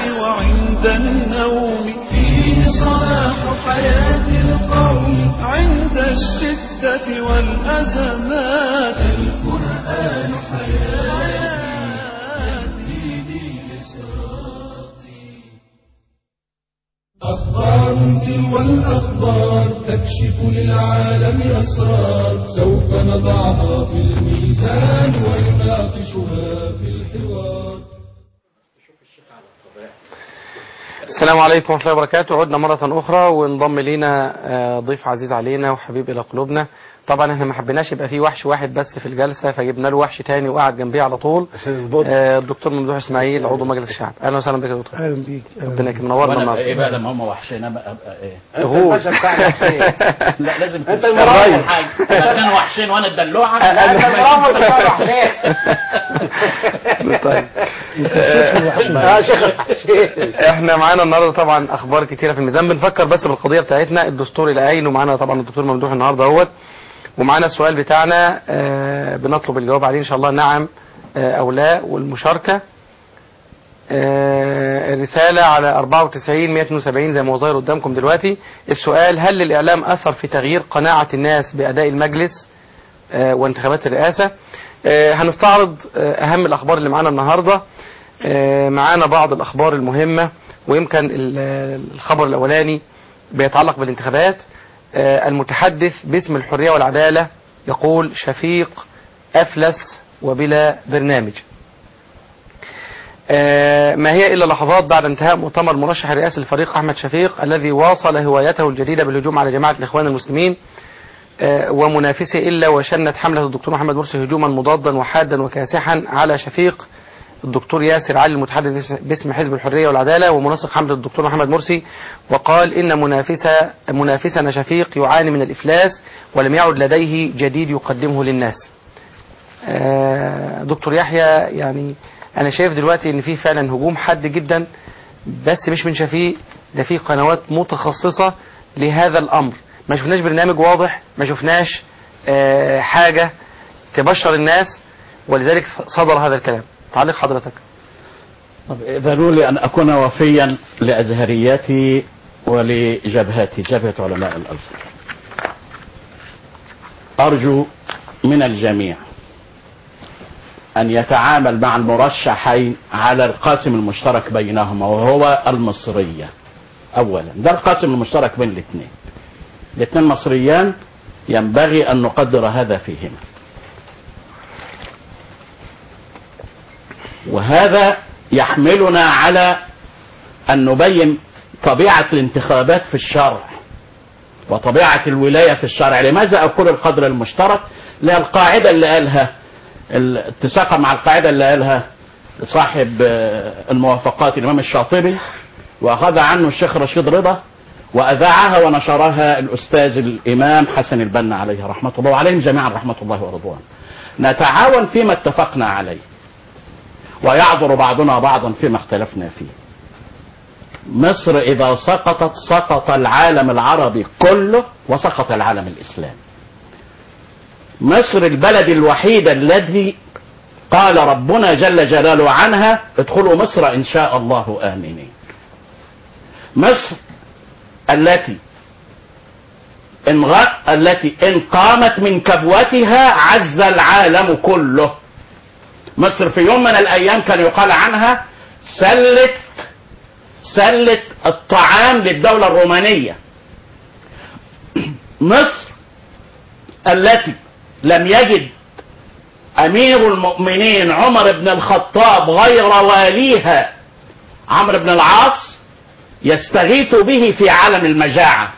وعند النوم فيه صلاح حياة القوم عند الشدة والأزمات القرآن حياتي يهديني لصراطي أخبار تلو الأخبار تكشف للعالم أسرار سوف نضعها في الميزان ونناقشها في الحوار السلام عليكم ورحمة الله وبركاته عدنا مرة أخرى وانضم لينا آه، ضيف عزيز علينا وحبيب إلى قلوبنا طبعا احنا ما حبيناش يبقى فيه وحش واحد بس في الجلسة فجبنا له وحش تاني وقعد جنبيه على طول آه، الدكتور ممدوح إسماعيل عضو مجلس الشعب أهلا وسهلا بك يا دكتور اهلا بيك ربنا يكرمك منورنا وانا ايه النهارده بقى لما هم وحشين أنا ابقى ايه غول لا لازم أنت تكون المريض. حاجه لما كانوا وحشين وانا الدلوعه لا انت المرافق بتاع حسين طيب اه شيخ حسين احنا معانا النهارده طبعا اخبار كتيره في الميزان بنفكر بس بالقضيه بتاعتنا الدستور الى اين ومعانا طبعا الدكتور ممدوح النهارده اهوت ومعانا السؤال بتاعنا آه بنطلب الجواب عليه ان شاء الله نعم آه او لا والمشاركه آه الرساله على 94 172 زي ما هو ظاهر قدامكم دلوقتي السؤال هل الاعلام اثر في تغيير قناعه الناس باداء المجلس آه وانتخابات الرئاسه آه هنستعرض آه اهم الاخبار اللي معانا النهارده آه، معانا بعض الأخبار المهمة ويمكن ال- الخبر الأولاني بيتعلق بالانتخابات آه، المتحدث باسم الحرية والعدالة يقول شفيق أفلس وبلا برنامج آه، ما هي إلا لحظات بعد انتهاء مؤتمر مرشح الرئاسي للفريق أحمد شفيق الذي واصل هوايته الجديدة بالهجوم على جماعة الإخوان المسلمين آه، ومنافسه إلا وشنت حملة الدكتور محمد مرسي هجوما مضادا وحادا وكاسحا على شفيق الدكتور ياسر علي المتحدث باسم حزب الحرية والعدالة ومنسق حملة الدكتور محمد مرسي وقال إن منافس منافسنا شفيق يعاني من الإفلاس ولم يعد لديه جديد يقدمه للناس آه، دكتور يحيى يعني أنا شايف دلوقتي إن في فعلا هجوم حاد جدا بس مش من شفيق ده في قنوات متخصصة لهذا الأمر ما شفناش برنامج واضح ما شفناش آه، حاجة تبشر الناس ولذلك صدر هذا الكلام تعليق حضرتك طب اذنوا لي ان اكون وفيا لازهريتي ولجبهتي جبهه علماء الازهر ارجو من الجميع ان يتعامل مع المرشحين على القاسم المشترك بينهما وهو المصريه اولا ده القاسم المشترك بين الاثنين الاثنين مصريان ينبغي ان نقدر هذا فيهما وهذا يحملنا على أن نبين طبيعة الانتخابات في الشرع وطبيعة الولاية في الشرع لماذا أقول القدر المشترك لها القاعدة اللي قالها اتساقا مع القاعدة اللي قالها صاحب آه، الموافقات الإمام الشاطبي وأخذ عنه الشيخ رشيد رضا وأذاعها ونشرها الأستاذ الإمام حسن البنا عليه رحمة الله وعليهم جميعا رحمة الله ورضوان نتعاون فيما اتفقنا عليه ويعذر بعضنا بعضا فيما اختلفنا فيه مصر إذا سقطت سقط العالم العربي كله وسقط العالم الإسلامي مصر البلد الوحيد الذي قال ربنا جل جلاله عنها ادخلوا مصر إن شاء الله آمنين مصر التي إن غ... التي إن قامت من كبوتها عز العالم كله مصر في يوم من الايام كان يقال عنها سلت سلت الطعام للدولة الرومانية مصر التي لم يجد امير المؤمنين عمر بن الخطاب غير واليها عمرو بن العاص يستغيث به في عالم المجاعة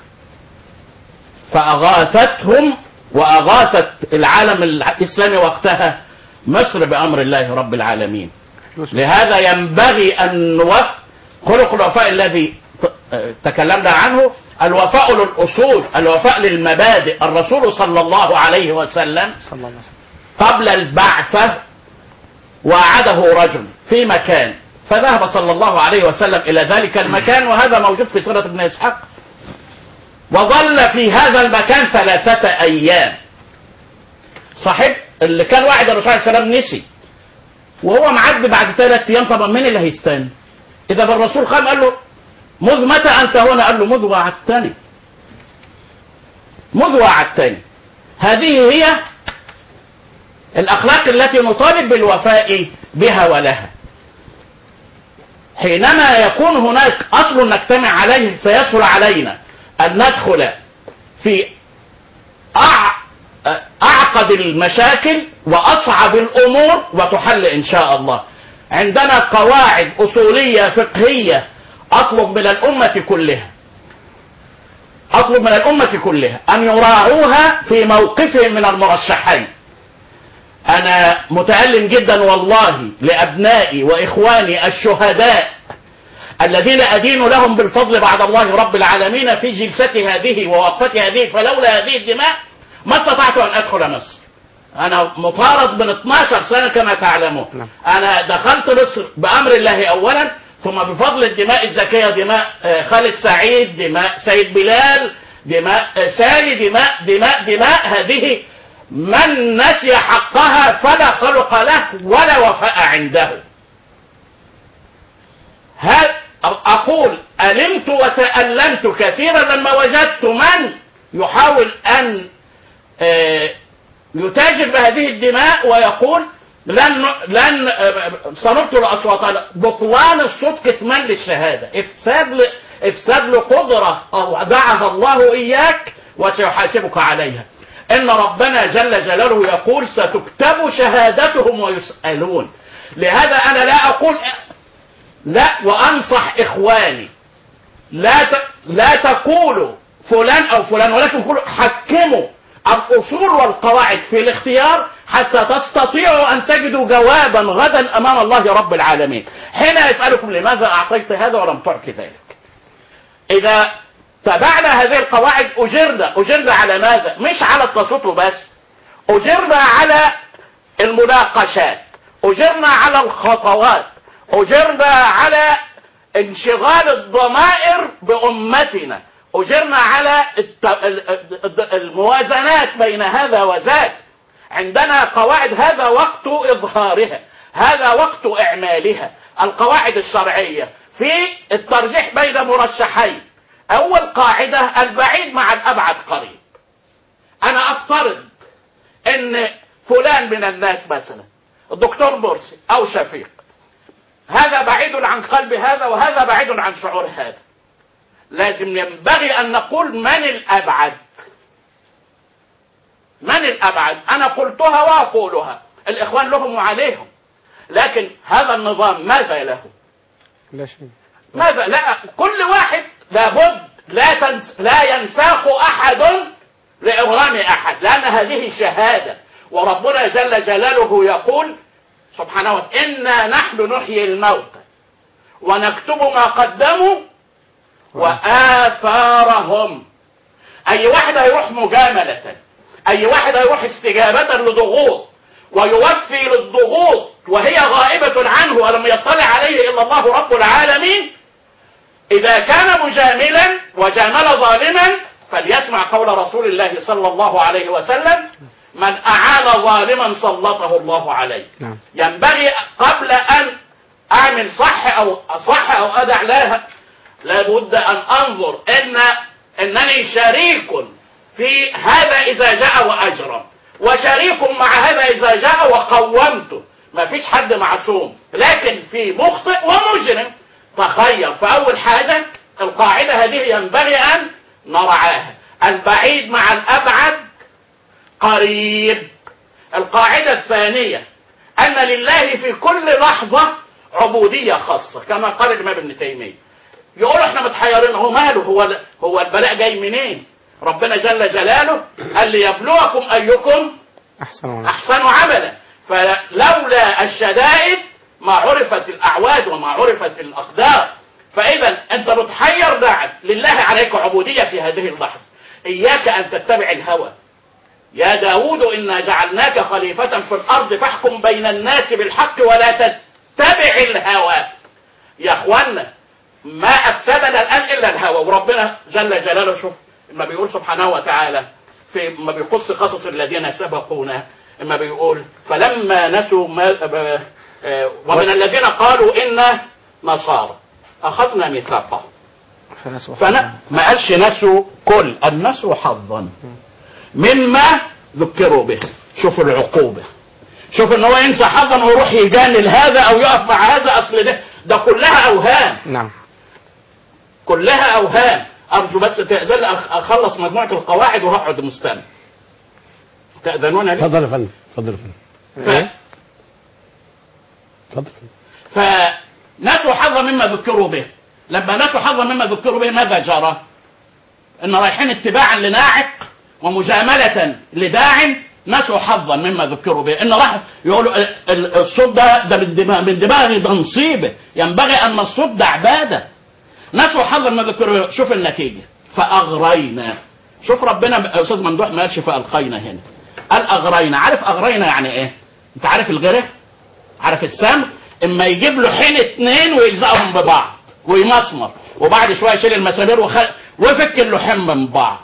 فأغاثتهم وأغاثت العالم الإسلامي وقتها مصر بأمر الله رب العالمين لهذا ينبغي أن نوفق خلق الوفاء الذي ت- تكلمنا عنه الوفاء للأصول الوفاء للمبادئ الرسول صلى الله عليه وسلم صلى الله عليه وسلم قبل البعثة وعده رجل في مكان فذهب صلى الله عليه وسلم إلى ذلك المكان وهذا موجود في سورة ابن إسحاق وظل في هذا المكان ثلاثة أيام صاحب اللي كان واحد الرسول عليه السلام نسي وهو معدي بعد ثلاث أيام طبعا مين اللي هيستنى؟ اذا بالرسول قام قال له مذ متى انت هنا قال له مذ وعدتني مذ وعدتني هذه هي الاخلاق التي نطالب بالوفاء بها ولها حينما يكون هناك اصل نجتمع عليه سيسهل علينا ان ندخل في أع... اعقد المشاكل واصعب الامور وتحل ان شاء الله عندنا قواعد اصوليه فقهيه اطلب من الامه كلها اطلب من الامه كلها ان يراعوها في موقفهم من المرشحين انا متالم جدا والله لابنائي واخواني الشهداء الذين ادين لهم بالفضل بعد الله رب العالمين في جلسة هذه ووقفة هذه فلولا هذه الدماء ما استطعت ان ادخل مصر انا مطارد من 12 سنة كما تعلمون نعم. انا دخلت مصر بامر الله اولا ثم بفضل الدماء الزكية دماء آه، خالد سعيد دماء سيد بلال دماء آه، سالي دماء دماء دماء هذه من نسي حقها فلا خلق له ولا وفاء عنده هل أقول ألمت وتألمت كثيرا لما وجدت من يحاول أن آه، يتاجر بهذه الدماء ويقول لن لن آه، سنبطل اصواتنا بطلان الصوت كتمان للشهاده افساد ل... افساد لقدره اودعها الله اياك وسيحاسبك عليها ان ربنا جل جلاله يقول ستكتب شهادتهم ويسالون لهذا انا لا اقول لا وانصح اخواني لا ت... لا تقولوا فلان او فلان ولكن قولوا حكموا الاصول والقواعد في الاختيار حتى تستطيعوا ان تجدوا جوابا غدا امام الله رب العالمين حين يسالكم لماذا اعطيت هذا ولم تعط ذلك اذا تبعنا هذه القواعد اجرنا اجرنا على ماذا مش على التصويت بس اجرنا على المناقشات اجرنا على الخطوات اجرنا على انشغال الضمائر بامتنا اجرنا على الت- ال- ال- الموازنات بين هذا وذاك عندنا قواعد هذا وقت اظهارها هذا وقت اعمالها القواعد الشرعيه في الترجيح بين مرشحين اول قاعده البعيد مع الابعد قريب انا افترض ان فلان من الناس مثلا الدكتور مرسي او شفيق هذا بعيد عن قلب هذا وهذا بعيد عن شعور هذا لازم ينبغي ان نقول من الابعد من الابعد انا قلتها واقولها الاخوان لهم وعليهم لكن هذا النظام ماذا له لا شيء ماذا لا كل واحد لابد لا تنس لا ينساق احد لارغام احد لان هذه شهاده وربنا جل جلاله يقول سبحانه وتعالى انا نحن نحيي الموتى ونكتب ما قدموا واثارهم اي واحد هيروح مجامله اي واحد هيروح استجابه لضغوط ويوفي للضغوط وهي غائبه عنه ولم يطلع عليه الا الله رب العالمين إذا كان مجاملا وجامل ظالما فليسمع قول رسول الله صلى الله عليه وسلم من أعان ظالما سلطه الله عليه نعم ينبغي قبل أن أعمل صح أو صح أو أدع لها لابد أن أنظر إن إنني شريك في هذا إذا جاء وأجرم وشريك مع هذا إذا جاء وقومته ما فيش حد معصوم لكن في مخطئ ومجرم تخير فأول حاجة القاعدة هذه ينبغي أن نرعاها البعيد مع الأبعد قريب القاعدة الثانية أن لله في كل لحظة عبودية خاصة كما قال الإمام ابن تيمية يقول احنا متحيرين هو ماله هو هو البلاء جاي منين ربنا جل جلاله قال ليبلوكم أيكم احسن والله. أحسن عملا فلولا الشدائد ما عرفت الأعواد وما عرفت الأقدار فإذا أنت متحير بعد لله عليك عبودية في هذه اللحظة إياك أن تتبع الهوى يا داود إنا جعلناك خليفة في الأرض فاحكم بين الناس بالحق ولا تتبع الهوى يا أخوانا ما أفسدنا الآن إلا الهوى وربنا جل جلاله شوف ما بيقول سبحانه وتعالى في ما بيقص قصص الذين سبقونا ما بيقول فلما نسوا ما آه، ومن الذين قالوا إنا نصارى اخذنا ميثاقه فنسوا فانا ما قالش نسوا كل النسوا حظا مما ذكروا به شوف العقوبه شوف ان هو ينسى حظا ويروح يجامل هذا او يقف مع هذا اصل ده ده كلها اوهام نعم كلها اوهام ارجو بس تاذن لي أخ- اخلص مجموعه القواعد وهقعد مستمع تاذنون لي اتفضل يا فندم اتفضل يا فندم ف... اتفضل فنسوا حظا مما ذكروا به لما نسوا حظا مما ذكروا به ماذا جرى ان رايحين اتباعا لناعق ومجاملة لداع نسوا حظا مما ذكروا به ان راح يقولوا ال- ال- الصوت ده ده من دماغ من دماغ ده نصيبه ينبغي ان الصوت ده عباده نسوا حظا مما ذكروا به شوف النتيجه فاغرينا شوف ربنا يا استاذ ممدوح ما قالش فالقينا هنا قال اغرينا عارف اغرينا يعني ايه انت عارف الغره عارف السمر اما يجيب له حين اتنين ويلزقهم ببعض ويمسمر وبعد شويه يشيل المسامير وخ... ويفك اللحم من بعض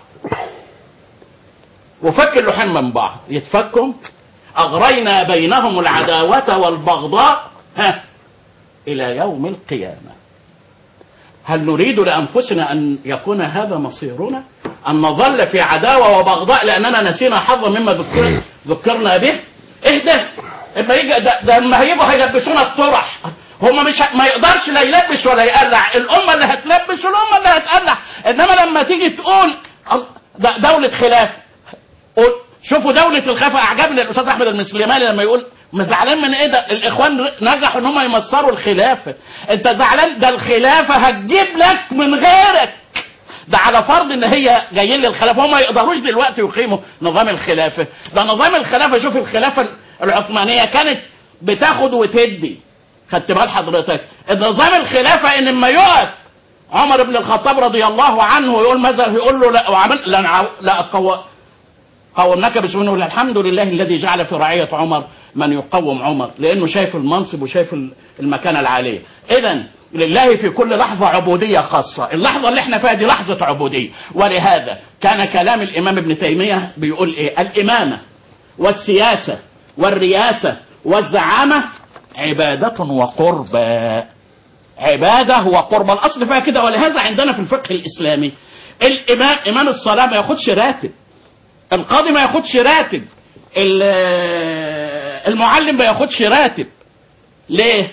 وفك اللحم من بعض يتفكوا اغرينا بينهم العداوه والبغضاء ها الى يوم القيامه هل نريد لانفسنا ان يكون هذا مصيرنا ان نظل في عداوه وبغضاء لاننا نسينا حظا مما ذكر ذكرنا به ايه ده اما يجي ده, ده اما هيجوا هيلبسونا الطرح هما مش ه- ما يقدرش لا يلبس ولا يقلع الامه اللي هتلبس والامه اللي هتقلع انما لما تيجي تقول ال- ده دوله خلاف قول شوفوا دولة الخلافة أعجبني الأستاذ أحمد المسلماني لما يقول ما زعلان من إيه ده الإخوان نجحوا إن هم يمصروا الخلافة أنت زعلان ده الخلافة هتجيب لك من غيرك ده على فرض ان هي جايين للخلافه هم ما يقدروش دلوقتي يقيموا نظام الخلافه ده نظام الخلافه شوف الخلافه العثمانيه كانت بتاخد وتدي خدت بال حضرتك نظام الخلافه ان لما يقف عمر بن الخطاب رضي الله عنه يقول ماذا يقول له لا وعمل لا نعو- لا أقوى قومناك بسم الله والله الحمد لله الذي جعل في رعية عمر من يقوم عمر لأنه شايف المنصب وشايف المكانة العالية إذا لله في كل لحظة عبودية خاصة اللحظة اللي احنا فيها دي لحظة عبودية ولهذا كان كلام الإمام ابن تيمية بيقول إيه الإمامة والسياسة والرياسة والزعامة عبادة وقربى عبادة وقربى الأصل فيها كده ولهذا عندنا في الفقه الإسلامي الإمام إمام الصلاة ما ياخدش راتب القاضي ما ياخدش راتب ال- المعلم ما ياخدش راتب ليه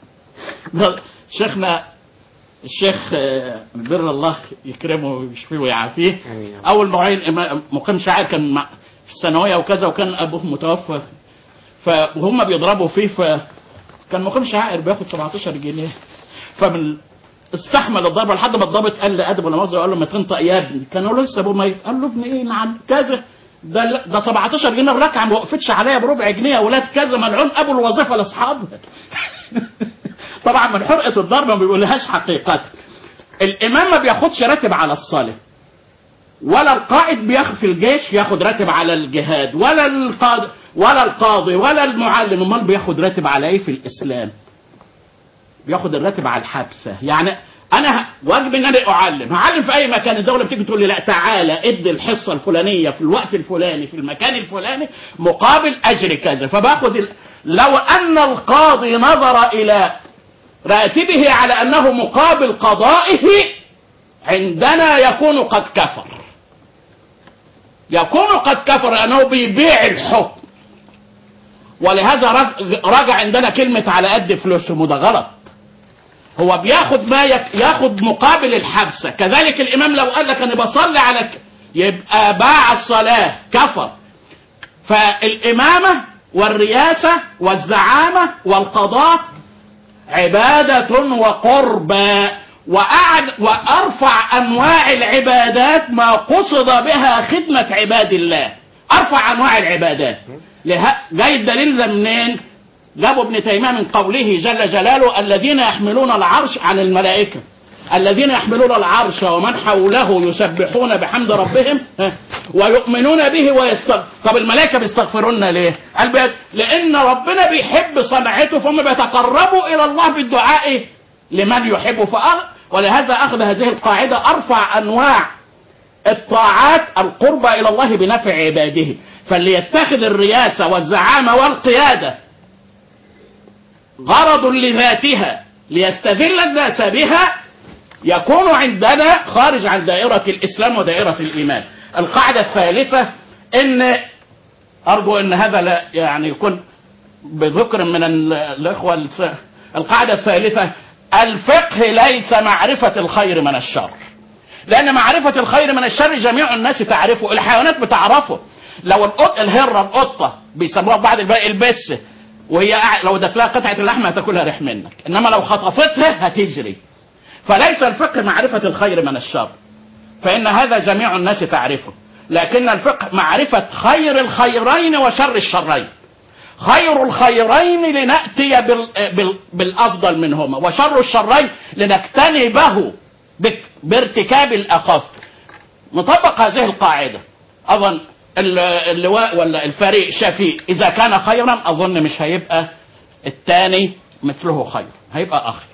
شيخنا الشيخ آه، بر الله يكرمه ويشفيه ويعافيه آمين. اول معين إمام- مقيم شاعر كان مع- في الثانويه وكذا وكان ابوه متوفى فهم بيضربوا فيه فكان مقيم شاعر بياخد 17 جنيه فمن استحمل الضربه لحد ما الضابط قال لادب ولا مؤاخذه قال له ما تنطق يا ابني كان هو لسه ابوه ميت قال له ابني ايه نعم كذا ده ده 17 جنيه الركعه ما وقفتش عليا بربع جنيه يا ولاد كذا ملعون ابو الوظيفه لاصحابها طبعا من حرقه الضربه ما بيقولهاش حقيقه الامام ما بياخدش راتب على الصلاه ولا القائد بياخد في الجيش ياخد راتب على الجهاد ولا القاضي ولا القاضي ولا المعلم امال بياخد راتب على ايه في الاسلام بياخد الراتب على الحبسه يعني انا ه- واجب ان انا اعلم هعلم في اي مكان الدوله بتيجي تقول لي لا تعالى ادي الحصه الفلانيه في الوقت الفلاني في المكان الفلاني مقابل اجر كذا فباخد ال... لو ان القاضي نظر الى راتبه على انه مقابل قضائه عندنا يكون قد كفر يكون قد كفر لانه بيبيع الحكم ولهذا رج- رجع عندنا كلمة على قد فلوسهم وده غلط هو بياخد ما يك ياخد مقابل الحبسة كذلك الإمام لو قال لك أنا بصلي على ك... يبقى باع الصلاة كفر فالإمامة والرياسة والزعامة والقضاء عبادة وقربى وأعد وأرفع أنواع العبادات ما قصد بها خدمة عباد الله أرفع أنواع العبادات له... جاي الدليل ده منين جابوا ابن تيمية من قوله جل جلاله الذين يحملون العرش عن الملائكة الذين يحملون العرش ومن حوله يسبحون بحمد ربهم ها، ويؤمنون به ويستغفر طب الملائكة بيستغفرون ليه؟ قال بيت- لأن ربنا بيحب صنعته فهم بيتقربوا إلى الله بالدعاء لمن يحب فأغ... ولهذا أخذ هذه القاعدة أرفع أنواع الطاعات القربى إلى الله بنفع عباده فاللي يتخذ الرياسة والزعامة والقيادة غرض لذاتها ليستذل الناس بها يكون عندنا خارج عن دائرة الإسلام ودائرة الإيمان القاعدة الثالثة إن أرجو أن هذا لا يعني يكون بذكر من ال- الإخوة الس- القاعدة الثالثة الفقه ليس معرفة الخير من الشر لأن معرفة الخير من الشر جميع الناس تعرفه الحيوانات بتعرفه لو القط الهرة القطة بيسموها في بعض البلاد البس وهي قاعد- لو ادت لها قطعة اللحمة هتاكلها ريح منك إنما لو خطفتها هتجري فليس الفقه معرفة الخير من الشر فإن هذا جميع الناس تعرفه لكن الفقه معرفة خير الخيرين وشر الشرين خير الخيرين لنأتي بال... بال... بالأفضل منهما وشر الشرين لنجتنبه بك... بارتكاب الأخف نطبق هذه القاعدة أظن ال- اللواء ولا الفريق شفيق إذا كان خيرا أظن مش هيبقى الثاني مثله خير هيبقى أخير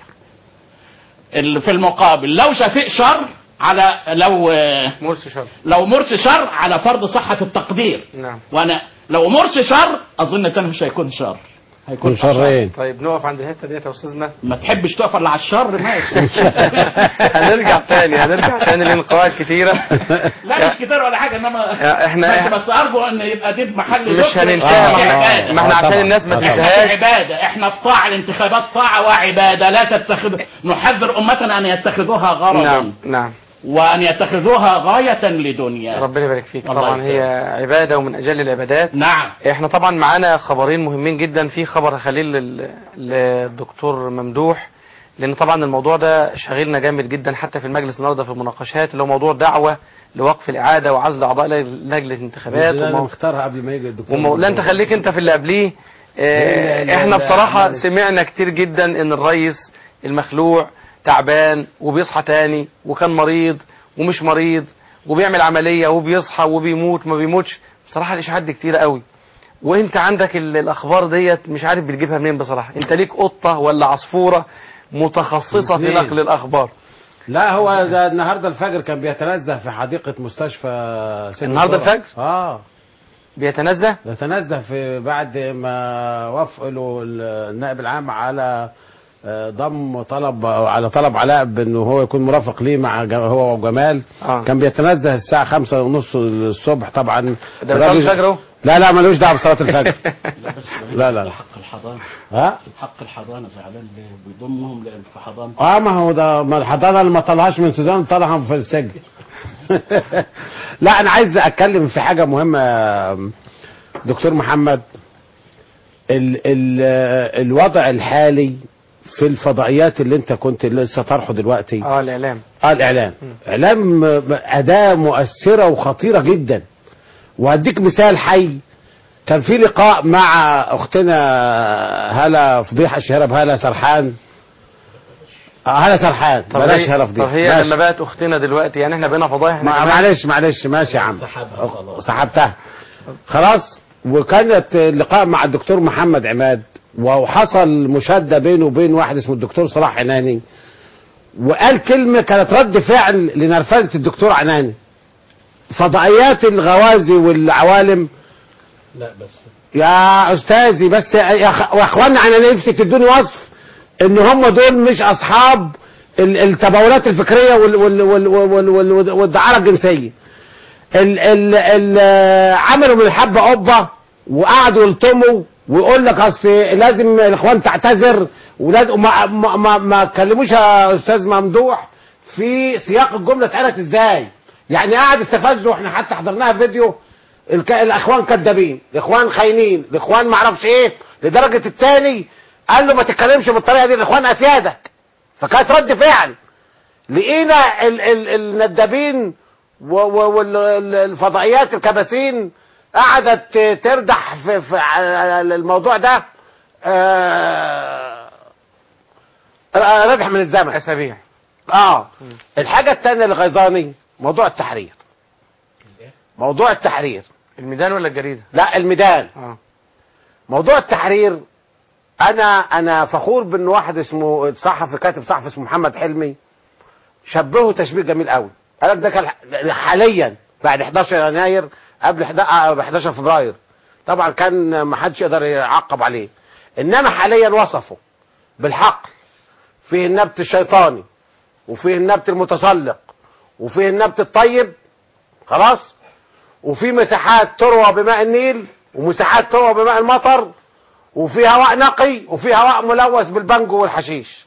ال- في المقابل لو شفيق شر على لو مرسي شر لو مرسي شر على فرض صحة التقدير نعم وانا لو مرسي شر اظن التاني مش هيكون شر هيكون كل شر أشر. ايه طيب نقف عند الحته ديت يا استاذنا ما تحبش تقف الا على الشر ماشي هنرجع تاني هنرجع تاني لان قواعد كتيره لا مش كتير ولا حاجه انما يا إحنا- بس, بس ارجو ان يبقى دي بمحل مش ذكر. هننتهي دي ما احنا عبادة. ما احنا آه، عشان طبعاً. الناس ما آه، طبعاً. احنا في تنتهاش عباده احنا في طاعه الانتخابات طاعه وعباده لا تتخذ نحذر امتنا ان يتخذوها غرضا نعم نعم وان يتخذوها غايه لدنيا ربنا يبارك فيك الله طبعا هي عباده ومن اجل العبادات نعم احنا طبعا معانا خبرين مهمين جدا في خبر خليل لل- للدكتور ممدوح لان طبعا الموضوع ده شاغلنا جامد جدا حتى في المجلس النهارده في المناقشات اللي هو موضوع دعوه لوقف الاعاده وعزل اعضاء لج- لجنه الانتخابات لا انا ومو... مختارها قبل ما يجي الدكتور ومو... لا انت خليك انت في اللي قبليه اه لا، لا، احنا لا، بصراحه لا. سمعنا كتير جدا ان الرئيس المخلوع تعبان وبيصحى تاني وكان مريض ومش مريض وبيعمل عمليه وبيصحى وبيموت وما بيموتش بصراحه الاشاعات دي كتيره قوي وانت عندك ال- الاخبار ديت مش عارف بتجيبها منين بصراحه انت ليك قطه ولا عصفوره متخصصه في الاثنين. نقل الاخبار لا هو ده النهارده الفجر كان بيتنزه في حديقه مستشفى سيدنا النهاردة الصورة. الفجر؟ اه بيتنزه يتنزه في بعد ما وافقوا النائب العام على آه، ضم طلب على طلب علاء بانه هو يكون مرافق ليه مع ج- هو وجمال آه. كان بيتنزه الساعه خمسة ونص الصبح طبعا ده بيصلي الراجل- الفجر اهو لا لا ملوش دعوه بصلاه الفجر لا بس لا، لا، لا. حق الحضانه ها حق الحضانه زعلان ليه بيضمهم لان في حضانه اه ما هو ده ما الحضانه اللي ما طلعهاش من سوزان طلعهم في السجن لا انا عايز اتكلم في حاجه مهمه يا دكتور محمد ال ال الوضع الحالي في الفضائيات اللي انت كنت لسه طرحه دلوقتي اه الاعلام اه الاعلام اعلام اداه مؤثره وخطيره جدا وهديك مثال حي كان في لقاء مع اختنا هلا فضيحه الشهيره بهلا سرحان آه هلا سرحان طب بلاش هي, هلا طب فضيحه هي ماشي. لما بقت اختنا دلوقتي يعني احنا بقينا فضايح احنا ما- كمان؟ معلش معلش ماشي يا عم سحبها خلاص. سحبتها خلاص وكانت اللقاء مع الدكتور محمد عماد وحصل مشاده بينه وبين واحد اسمه الدكتور صلاح عناني وقال كلمه كانت رد فعل لنرفزه الدكتور عناني فضائيات الغوازي والعوالم لا بس يا استاذي بس يا أخ- يا اخوانا انا نفسي تدوني وصف ان هم دول مش اصحاب ال- التبولات الفكريه وال- وال- وال- وال- وال- والدعاره الجنسيه ال ال ال عملوا من الحبه قبه وقعدوا يلطموا ويقول لك اصل لازم الاخوان تعتذر ولازم ما ما ما, ما اتكلموش يا استاذ ممدوح في سياق الجمله اتقالت ازاي يعني قاعد استفزوا احنا حتى حضرناها فيديو الك... الاخوان كذابين الاخوان خاينين الاخوان ما اعرفش ايه لدرجه التاني قال له ما تتكلمش بالطريقه دي الاخوان اسيادك فكانت رد فعل لقينا ال... ال... الندابين والفضائيات الكباسين قعدت تردح في, في على الموضوع ده آه... ردح من الزمن اسابيع اه الحاجه الثانيه اللي غيظاني موضوع التحرير موضوع التحرير الميدان ولا الجريده لا الميدان اه موضوع التحرير انا انا فخور بان واحد اسمه صحفي كاتب صحفي اسمه محمد حلمي شبهه تشبيه جميل قوي قال لك ده كان حاليا بعد 11 يناير قبل 11 فبراير طبعا كان ما حدش يقدر يعقب عليه انما حاليا وصفه بالحق فيه النبت الشيطاني وفيه النبت المتسلق وفيه النبت الطيب خلاص وفي مساحات تروى بماء النيل ومساحات تروى بماء المطر وفي هواء نقي وفي هواء ملوث بالبنجو والحشيش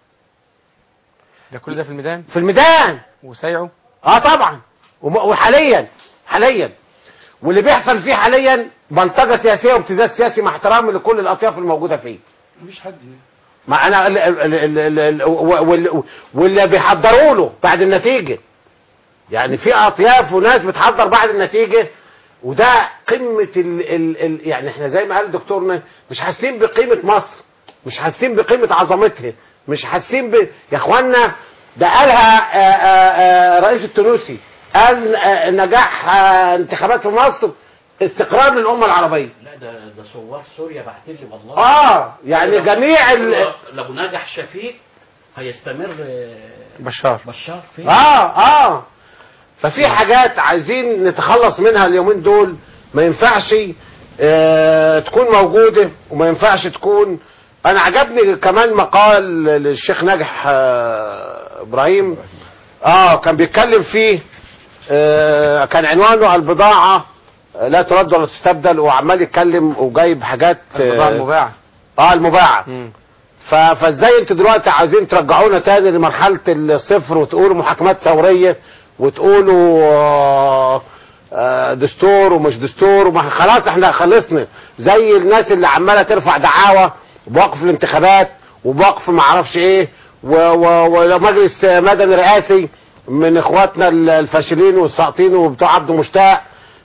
ده كل ده في الميدان في الميدان وسايعه اه طبعا وم- وحاليا حاليا واللي بيحصل فيه حاليا بلطجه سياسيه وابتزاز سياسي مع احترامي لكل الاطياف الموجوده فيه مفيش حد ما انا ال- ال- ال- ال- ال- وال- واللي بيحضروا له بعد النتيجه يعني في اطياف وناس بتحضر بعد النتيجه وده قمه ال ال ال يعني احنا زي ما قال دكتورنا مش حاسين بقيمه مصر مش حاسين بقيمه عظمتها مش حاسين ب يا اخوانا ده قالها آه، آه، آه، رئيس التونسي قال آه، نجاح آه، انتخابات في مصر استقرار للامه العربيه لا ده ده ثوار سوريا بعت لي والله اه يعني جميع ال... لو نجح شفيق هيستمر آه، بشار بشار فين اه اه ففي حاجات عايزين نتخلص منها اليومين دول ما ينفعش آه تكون موجودة وما ينفعش تكون انا عجبني كمان مقال للشيخ ناجح آه ابراهيم اه كان بيتكلم فيه آه كان عنوانه البضاعة لا ترد ولا تستبدل وعمال يتكلم وجايب حاجات البضاعة اه, المباعة آه المباعة مم. ف- فازاي انتوا دلوقتي عايزين ترجعونا تاني لمرحله الصفر وتقولوا محاكمات ثوريه وتقولوا آه، آه، دستور ومش دستور وما خلاص احنا خلصنا زي الناس اللي عماله ترفع دعاوى بوقف الانتخابات وبوقف ما اعرفش ايه و- و- ومجلس مدني رئاسي من اخواتنا الفاشلين والساقطين وبتوع عبد مشتاق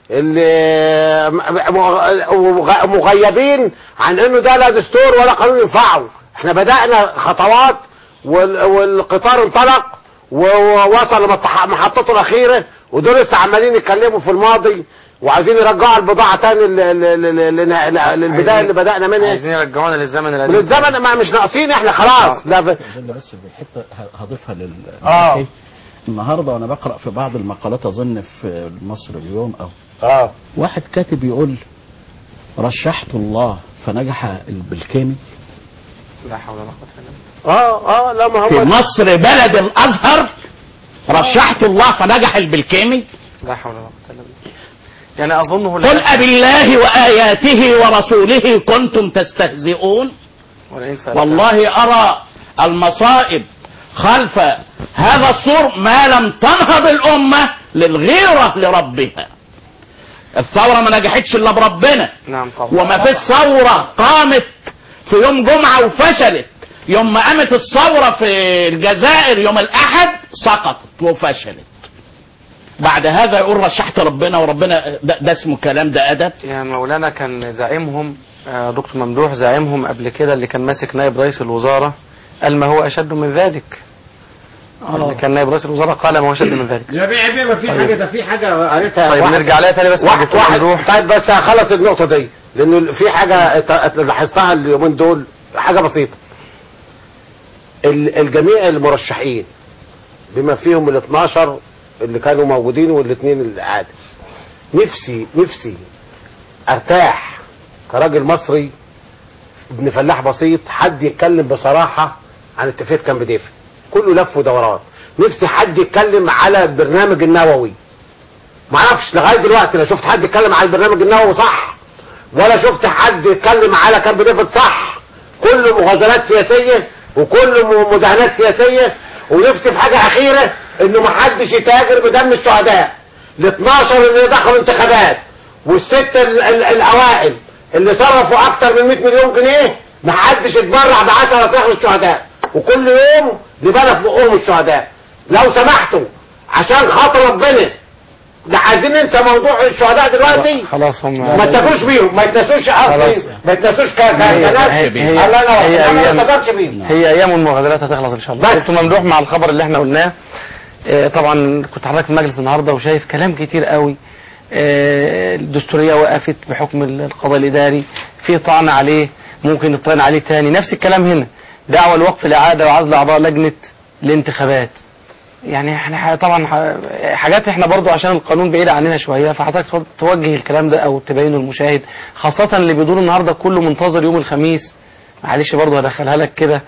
اللي م- م- مغيبين عن انه ده لا دستور ولا قانون ينفعه احنا بدأنا خطوات وال- والقطار انطلق ووصل لمح- محطته الاخيره ودول لسه عمالين يتكلموا في الماضي وعايزين يرجعوا البضاعه تاني ل- ل- ل- ل- ل- للبدايه عايزين- اللي بدأنا منها عايزين يرجعونا للزمن القديم وللزمن ما مش ناقصين احنا خلاص لا ب... اظن بس بحته ه- هضيفها لل آه. النهارده وانا بقرا في بعض المقالات اظن في مصر اليوم او اه واحد كاتب يقول رشحت الله فنجح البلكيمي لا حول ولا قوة الا بالله اه اه لا ما في هو مصر بلد الازهر رشحت الله فنجح البلكيمي لا حول ولا قوة الا بالله يعني اظنه قل لا أبالله وآياته ورسوله كنتم تستهزئون ولئن سألت والله أرى المصائب خلف هذا السور ما لم تنهض الأمة للغيرة لربها الثورة ما نجحتش إلا بربنا نعم طبعا وما فيش ثورة قامت في يوم جمعة وفشلت يوم ما قامت الثورة في الجزائر يوم الأحد سقطت وفشلت بعد هذا يقول رشحت ربنا وربنا ده, ده اسمه كلام ده أدب يا مولانا كان زعيمهم آه، دكتور ممدوح زعيمهم قبل كده اللي كان ماسك نائب رئيس الوزارة قال ما هو أشد من ذلك اللي كان نائب رئيس الوزراء قال ما هو أشد من ذلك يا بيه بيه ما في حاجه ده في حاجه قريتها طيب واحد- نرجع لها تاني بس مع واحد دكتور واحد ممدوح طيب بس هخلص النقطه دي لانه في حاجه ات- ات- لاحظتها اليومين دول حاجه بسيطه ال- الجميع المرشحين بما فيهم ال 12 اللي كانوا موجودين والاثنين اللي عادي نفسي نفسي ارتاح كراجل مصري ابن فلاح بسيط حد يتكلم بصراحه عن اتفاقيه كامب ديفيد كله لف ودوران نفسي حد يتكلم على البرنامج النووي ما اعرفش لغايه دلوقتي لا شفت حد يتكلم على البرنامج النووي صح ولا شفت حد يتكلم على كامب ديفيد صح كله مغازلات سياسيه وكله م- مداهنات سياسيه ونفسي في حاجه اخيره انه ما حدش يتاجر بدم الشهداء ال 12 اللي دخلوا انتخابات والست ال- ال- الاوائل اللي صرفوا اكتر من 100 مليون جنيه ما حدش يتبرع ب 10 صاحب الشهداء وكل يوم لبنى في بقهم الشهداء لو سمحتوا عشان خاطر ربنا ده عايزين ننسى موضوع الشهداء دلوقتي خلاص هم ما تاكلوش بيهم ما يتنسوش خلاص. ما يتنسوش ك- ك- هي- كناس هي- هي- الله ينور هي انا أيام. ما اتفقش بيهم هي ايام المغازلات هتخلص ان شاء الله بس. دكتور ممدوح مع الخبر اللي احنا قلناه آه، طبعا كنت حضرتك في المجلس النهارده وشايف كلام كتير قوي آه، الدستوريه وقفت بحكم القضاء الاداري في طعن عليه ممكن يطعن عليه تاني نفس الكلام هنا دعوه لوقف الاعاده وعزل اعضاء لجنه الانتخابات يعني احنا ح- طبعا ح- حاجات احنا برضو عشان القانون بعيد عننا شويه فحضرتك تفضل توجه الكلام ده او تبينه للمشاهد خاصه اللي بيدور النهارده كله منتظر يوم الخميس معلش برضو هدخلها لك كده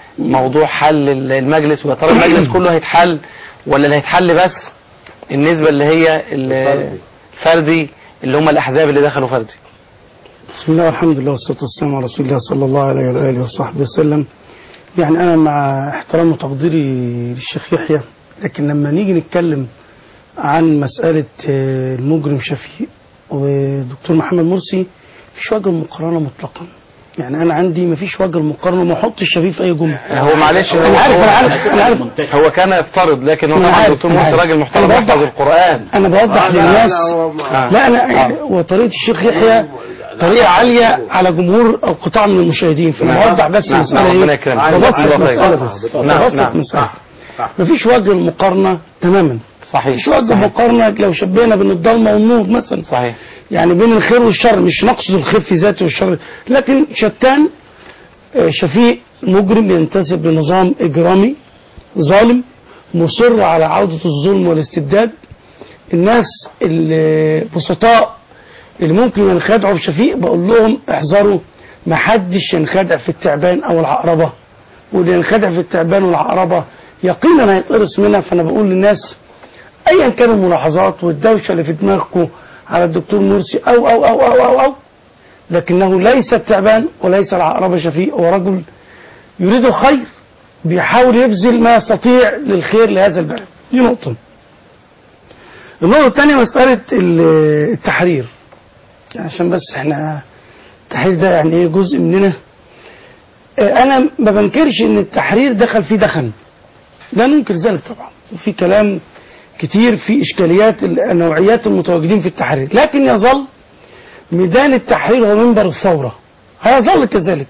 موضوع حل المجلس ويا ترى المجلس كله هيتحل ولا اللي هيتحل بس النسبة اللي هي ال- الفردي اللي هم الأحزاب اللي دخلوا فردي بسم الله والحمد لله والصلاة والسلام على رسول الله صلى الله عليه وآله وصحبه وسلم يعني أنا مع احترام وتقديري للشيخ يحيى لكن لما نيجي نتكلم عن مسألة آه، المجرم شفيق ودكتور محمد مرسي مفيش وجه مقارنة مطلقا يعني أنا عندي مفيش وجه مقارنة ما احطش شفيق في أي جملة هو معلش هو أنا عارف أنا عارف أنا عارف هو كان يفترض لكن هو أنا طبعا عارف، الدكتور أنا مرسي عارف. راجل محترم أنا يحفظ بوضح- القرآن أنا بوضح للناس آه. لا انا يعني وطريقه الشيخ يحيى طريقه عاليه على جمهور او قطاع من المشاهدين فانا نعم. بوضح بس نعم. مساله نعم. ربنا ايه يكرمك. ببسط الله خير. مساله بس نعم. ببسط نعم. مساله مفيش وجه المقارنه تماما صحيح مفيش وجه صحيح. مقارنه لو شبهنا بين الضلمه والنور مثلا صحيح يعني بين الخير والشر مش نقصد الخير في ذاته والشر لكن شتان آه، شفيق مجرم ينتسب لنظام إجرامي ظالم مصر على عودة الظلم والاستبداد الناس البسطاء اللي ممكن ينخدعوا في شفيق بقول لهم احذروا ما حدش ينخدع في التعبان او العقربة واللي ينخدع في التعبان والعقربة يقينا هيتقرص منها فانا بقول للناس ايا كان الملاحظات والدوشه اللي في دماغكم على الدكتور مرسي او او او او او, أو لكنه ليس التعبان وليس العقرب شفيق هو رجل يريد الخير بيحاول يبذل ما يستطيع للخير لهذا البلد دي نقطة النقطة الثانية مسألة ال- التحرير يعني عشان بس احنا التحرير ده يعني ايه جزء مننا اه انا ما بنكرش ان التحرير دخل فيه دخن لا ننكر ذلك طبعا وفي كلام كتير في اشكاليات النوعيات المتواجدين في التحرير لكن يظل ميدان التحرير هو منبر الثورة هيظل كذلك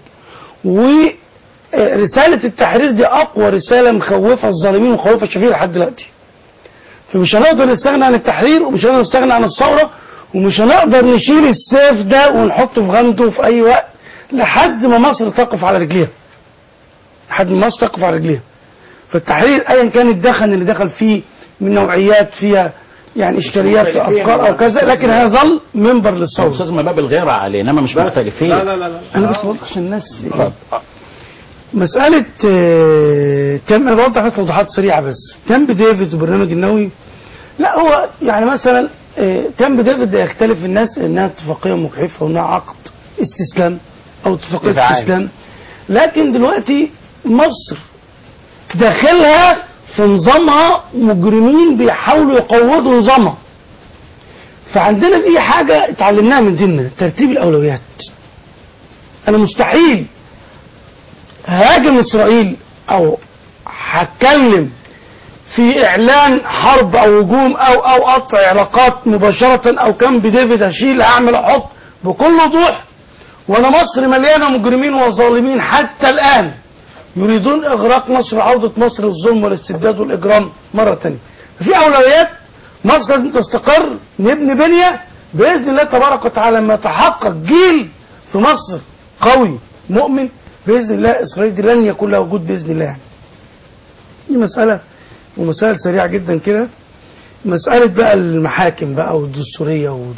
ورسالة التحرير دي أقوى رسالة مخوفة الظالمين ومخوفة الشفيع لحد دلوقتي فمش هنقدر نستغنى عن التحرير ومش هنقدر نستغنى عن الثورة ومش هنقدر نشيل السيف ده ونحطه في غمده في أي وقت لحد ما مصر تقف على رجليها لحد ما مصر تقف على رجليها فالتحرير ايا كان الدخن اللي دخل فيه من نوعيات فيها يعني اشكاليات في افكار او كذا لكن هيظل منبر للثوره استاذ ما باب الغيرة عليه انما مش مختلفين لا لا لا لا انا بس بوضح عشان الناس مسألة آه، كم انا بوضح بس توضيحات سريعة بس كامب ديفيد وبرنامج النووي لا هو يعني مثلا آه، كامب ديفيد ده يختلف الناس انها اتفاقية مجحفة وانها عقد استسلام او اتفاقية دفاعية. استسلام لكن دلوقتي مصر داخلها في نظامها مجرمين بيحاولوا يقوضوا نظامها فعندنا في حاجة اتعلمناها من ديننا ترتيب الأولويات أنا مستحيل هاجم إسرائيل أو هتكلم في إعلان حرب أو هجوم أو أو قطع علاقات مباشرة أو كان بديفيد هشيل أعمل أحط بكل وضوح وأنا مصر مليانة مجرمين وظالمين حتى الآن يريدون إغراق مصر وعودة مصر للظلم والاستبداد والإجرام مرة تانية في أولويات مصر لازم تستقر نبني بنية بإذن الله تبارك وتعالى لما يتحقق جيل في مصر قوي مؤمن بإذن الله إسرائيل دي لن يكون لها وجود بإذن الله يعني. دي مسألة ومسائل سريعة جدا كده مسألة بقى المحاكم بقى والدستورية وال...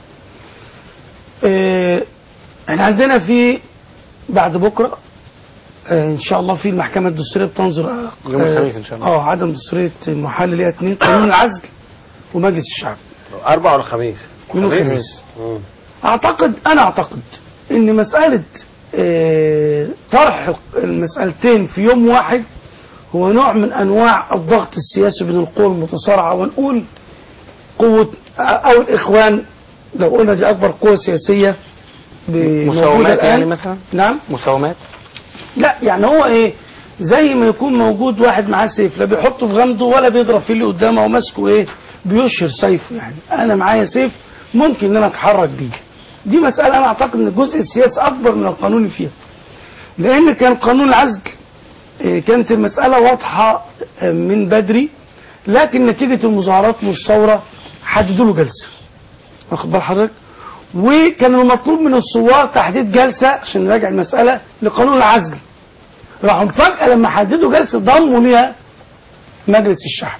اه احنا عندنا في بعد بكرة اه ان شاء الله في المحكمة الدستورية بتنظر اه يوم الخميس إن شاء الله. اه عدم دستورية المحل ليها اتنين قانون العزل ومجلس الشعب أربع ولا خميس؟ يوم الخميس مم. اعتقد انا اعتقد ان مسألة اه طرح المسألتين في يوم واحد هو نوع من انواع الضغط السياسي بين القوى المتصارعة ونقول قوة او الاخوان لو قلنا دي اكبر قوة سياسية ب- موجودة مساومات الآن. يعني مثلا نعم مساومات لا يعني هو ايه زي ما يكون موجود واحد معاه سيف لا بيحطه في غمده ولا بيضرب فيه اللي قدامه وماسكه ايه بيشهر سيفه يعني انا معايا سيف ممكن ان انا اتحرك بيه دي مسألة انا اعتقد ان الجزء السياسي اكبر من القانوني فيها لان كان قانون العزل إيه، كانت المسألة واضحة آه، من بدري لكن نتيجة المظاهرات والثورة حددوا له جلسة واخد بال حضرتك وكان المطلوب من الثوار تحديد جلسة عشان نراجع المسألة لقانون العزل راحوا فجأة لما حددوا جلسة ضموا ليها مجلس الشعب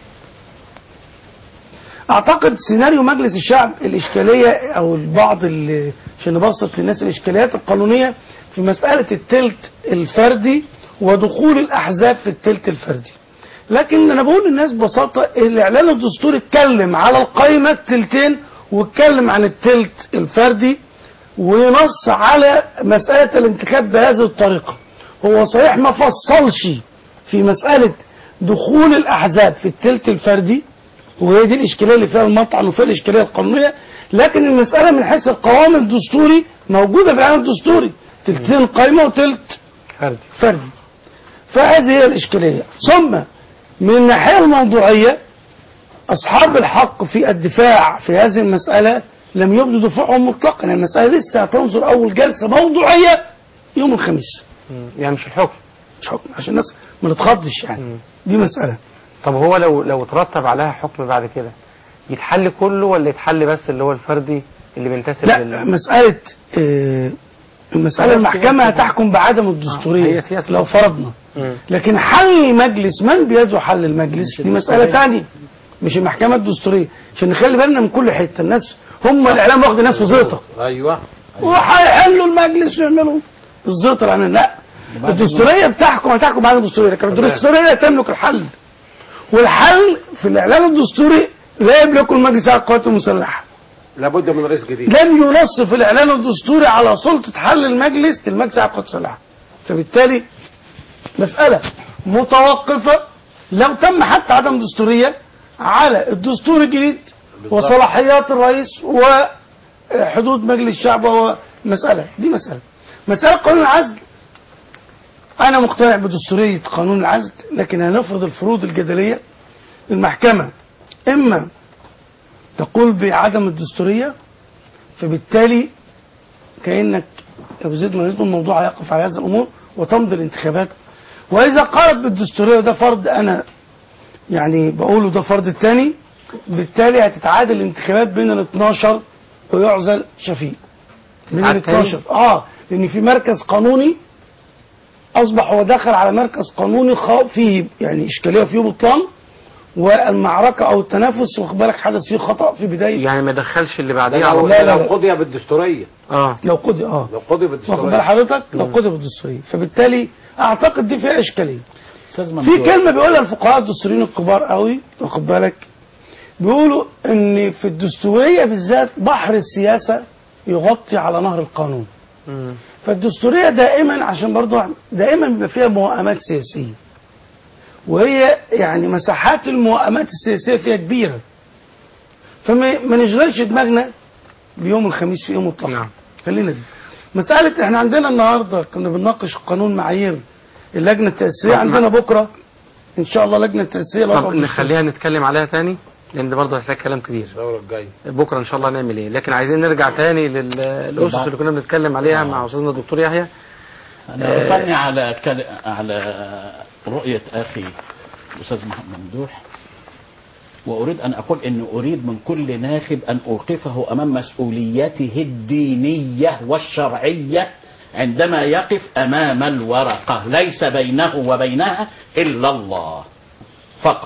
اعتقد سيناريو مجلس الشعب الاشكاليه او البعض اللي عشان نبسط للناس الاشكاليات القانونيه في مساله التلت الفردي ودخول الأحزاب في التلت الفردي لكن أنا بقول للناس ببساطة الإعلان الدستوري اتكلم على القائمة التلتين واتكلم عن التلت الفردي ونص على مسألة الانتخاب بهذه الطريقة هو صحيح ما فصلش في مسألة دخول الأحزاب في التلت الفردي وهي دي الإشكالية اللي فيها المطعن وفيها الإشكالية القانونية لكن المسألة من حيث القوام الدستوري موجودة في الإعلان الدستوري تلتين قايمة وتلت فردي فردي فهذه هي الإشكالية ثم من الناحية الموضوعية أصحاب الحق في الدفاع في هذه المسألة لم يبدوا دفاعهم مطلقا المسألة لسه هتنظر أول جلسة موضوعية يوم الخميس مم. يعني مش الحكم مش حكم عشان الناس ما تتخضش يعني مم. دي مسألة طب هو لو لو ترتب عليها حكم بعد كده يتحل كله ولا يتحل بس اللي هو الفردي اللي بينتسب لا لل... مسألة آه، المسألة هي المحكمة سياسة. هتحكم بعدم آه، الدستورية هي سياسة. لو فرضنا مم. لكن حل المجلس من بيده حل المجلس دي مسألة تانية مش المحكمة الدستورية عشان نخلي بالنا من كل حتة الناس هم الإعلام واخد الناس في زيطة ايوه وهيحلوا المجلس ويعملوا الزيطة الإعلام لا الدستورية بتحكم هتحكم بعد الدستورية لكن الدستورية لا تملك الحل والحل في الإعلام الدستوري لا يملكه المجلس على القوات المسلحة لابد من رئيس جديد لم ينص في الاعلان الدستوري على سلطه حل المجلس المجلس على القدس السلاح فبالتالي مساله متوقفه لو تم حتى عدم دستوريه على الدستور الجديد وصلاحيات الرئيس وحدود مجلس الشعب وهو مساله دي مساله مساله قانون العزل انا مقتنع بدستوريه قانون العزل لكن هنفرض الفروض الجدليه المحكمه اما تقول بعدم الدستورية فبالتالي كأنك لو زيد ما يزيد الموضوع هيقف على هذه الأمور وتمضي الانتخابات وإذا قالت بالدستورية وده فرض أنا يعني بقوله ده فرض الثاني بالتالي هتتعادل الانتخابات بين ال 12 ويعزل شفيق بين ال عاد تاني؟ 12 اه لأن في مركز قانوني أصبح هو دخل على مركز قانوني خا- فيه يعني إشكالية فيه بطلان والمعركة أو التنافس واخد بالك حدث فيه خطأ في بداية يعني ما يدخلش اللي بعديه لو, على لا، لا، لو لا. قضي بالدستوريه اه لو قضي اه لو قضي واخد بال بالدستوريه حضرتك لو قضي بالدستورية فبالتالي اعتقد دي فيها اشكاليه استاذ في ممدوح كلمه بيقولها الفقهاء الدستوريين الكبار قوي واخد بالك بيقولوا ان في الدستوريه بالذات بحر السياسه يغطي على نهر القانون مم. فالدستوريه دائما عشان برضو دائما بيبقى فيها موائمات سياسيه وهي يعني مساحات الموائمات السياسيه فيها كبيره فما ما نشغلش دماغنا بيوم الخميس في يوم مطلق نعم. خلينا دي مساله احنا عندنا النهارده كنا بنناقش قانون معايير اللجنه التاسيسيه طب عندنا بكره ان شاء الله لجنه تاسيسيه الوضع طب الدستوري. نخليها نتكلم عليها تاني لان ده برضه هيحتاج كلام كبير الدوره الجايه بكره ان شاء الله نعمل ايه لكن عايزين نرجع تاني للاسس اللي كنا بنتكلم عليها مع استاذنا الدكتور يحيى انا بفني على كل... على رؤيه اخي الاستاذ محمد ممدوح واريد ان اقول ان اريد من كل ناخب ان اوقفه امام مسؤوليته الدينيه والشرعيه عندما يقف امام الورقه ليس بينه وبينها الا الله فقط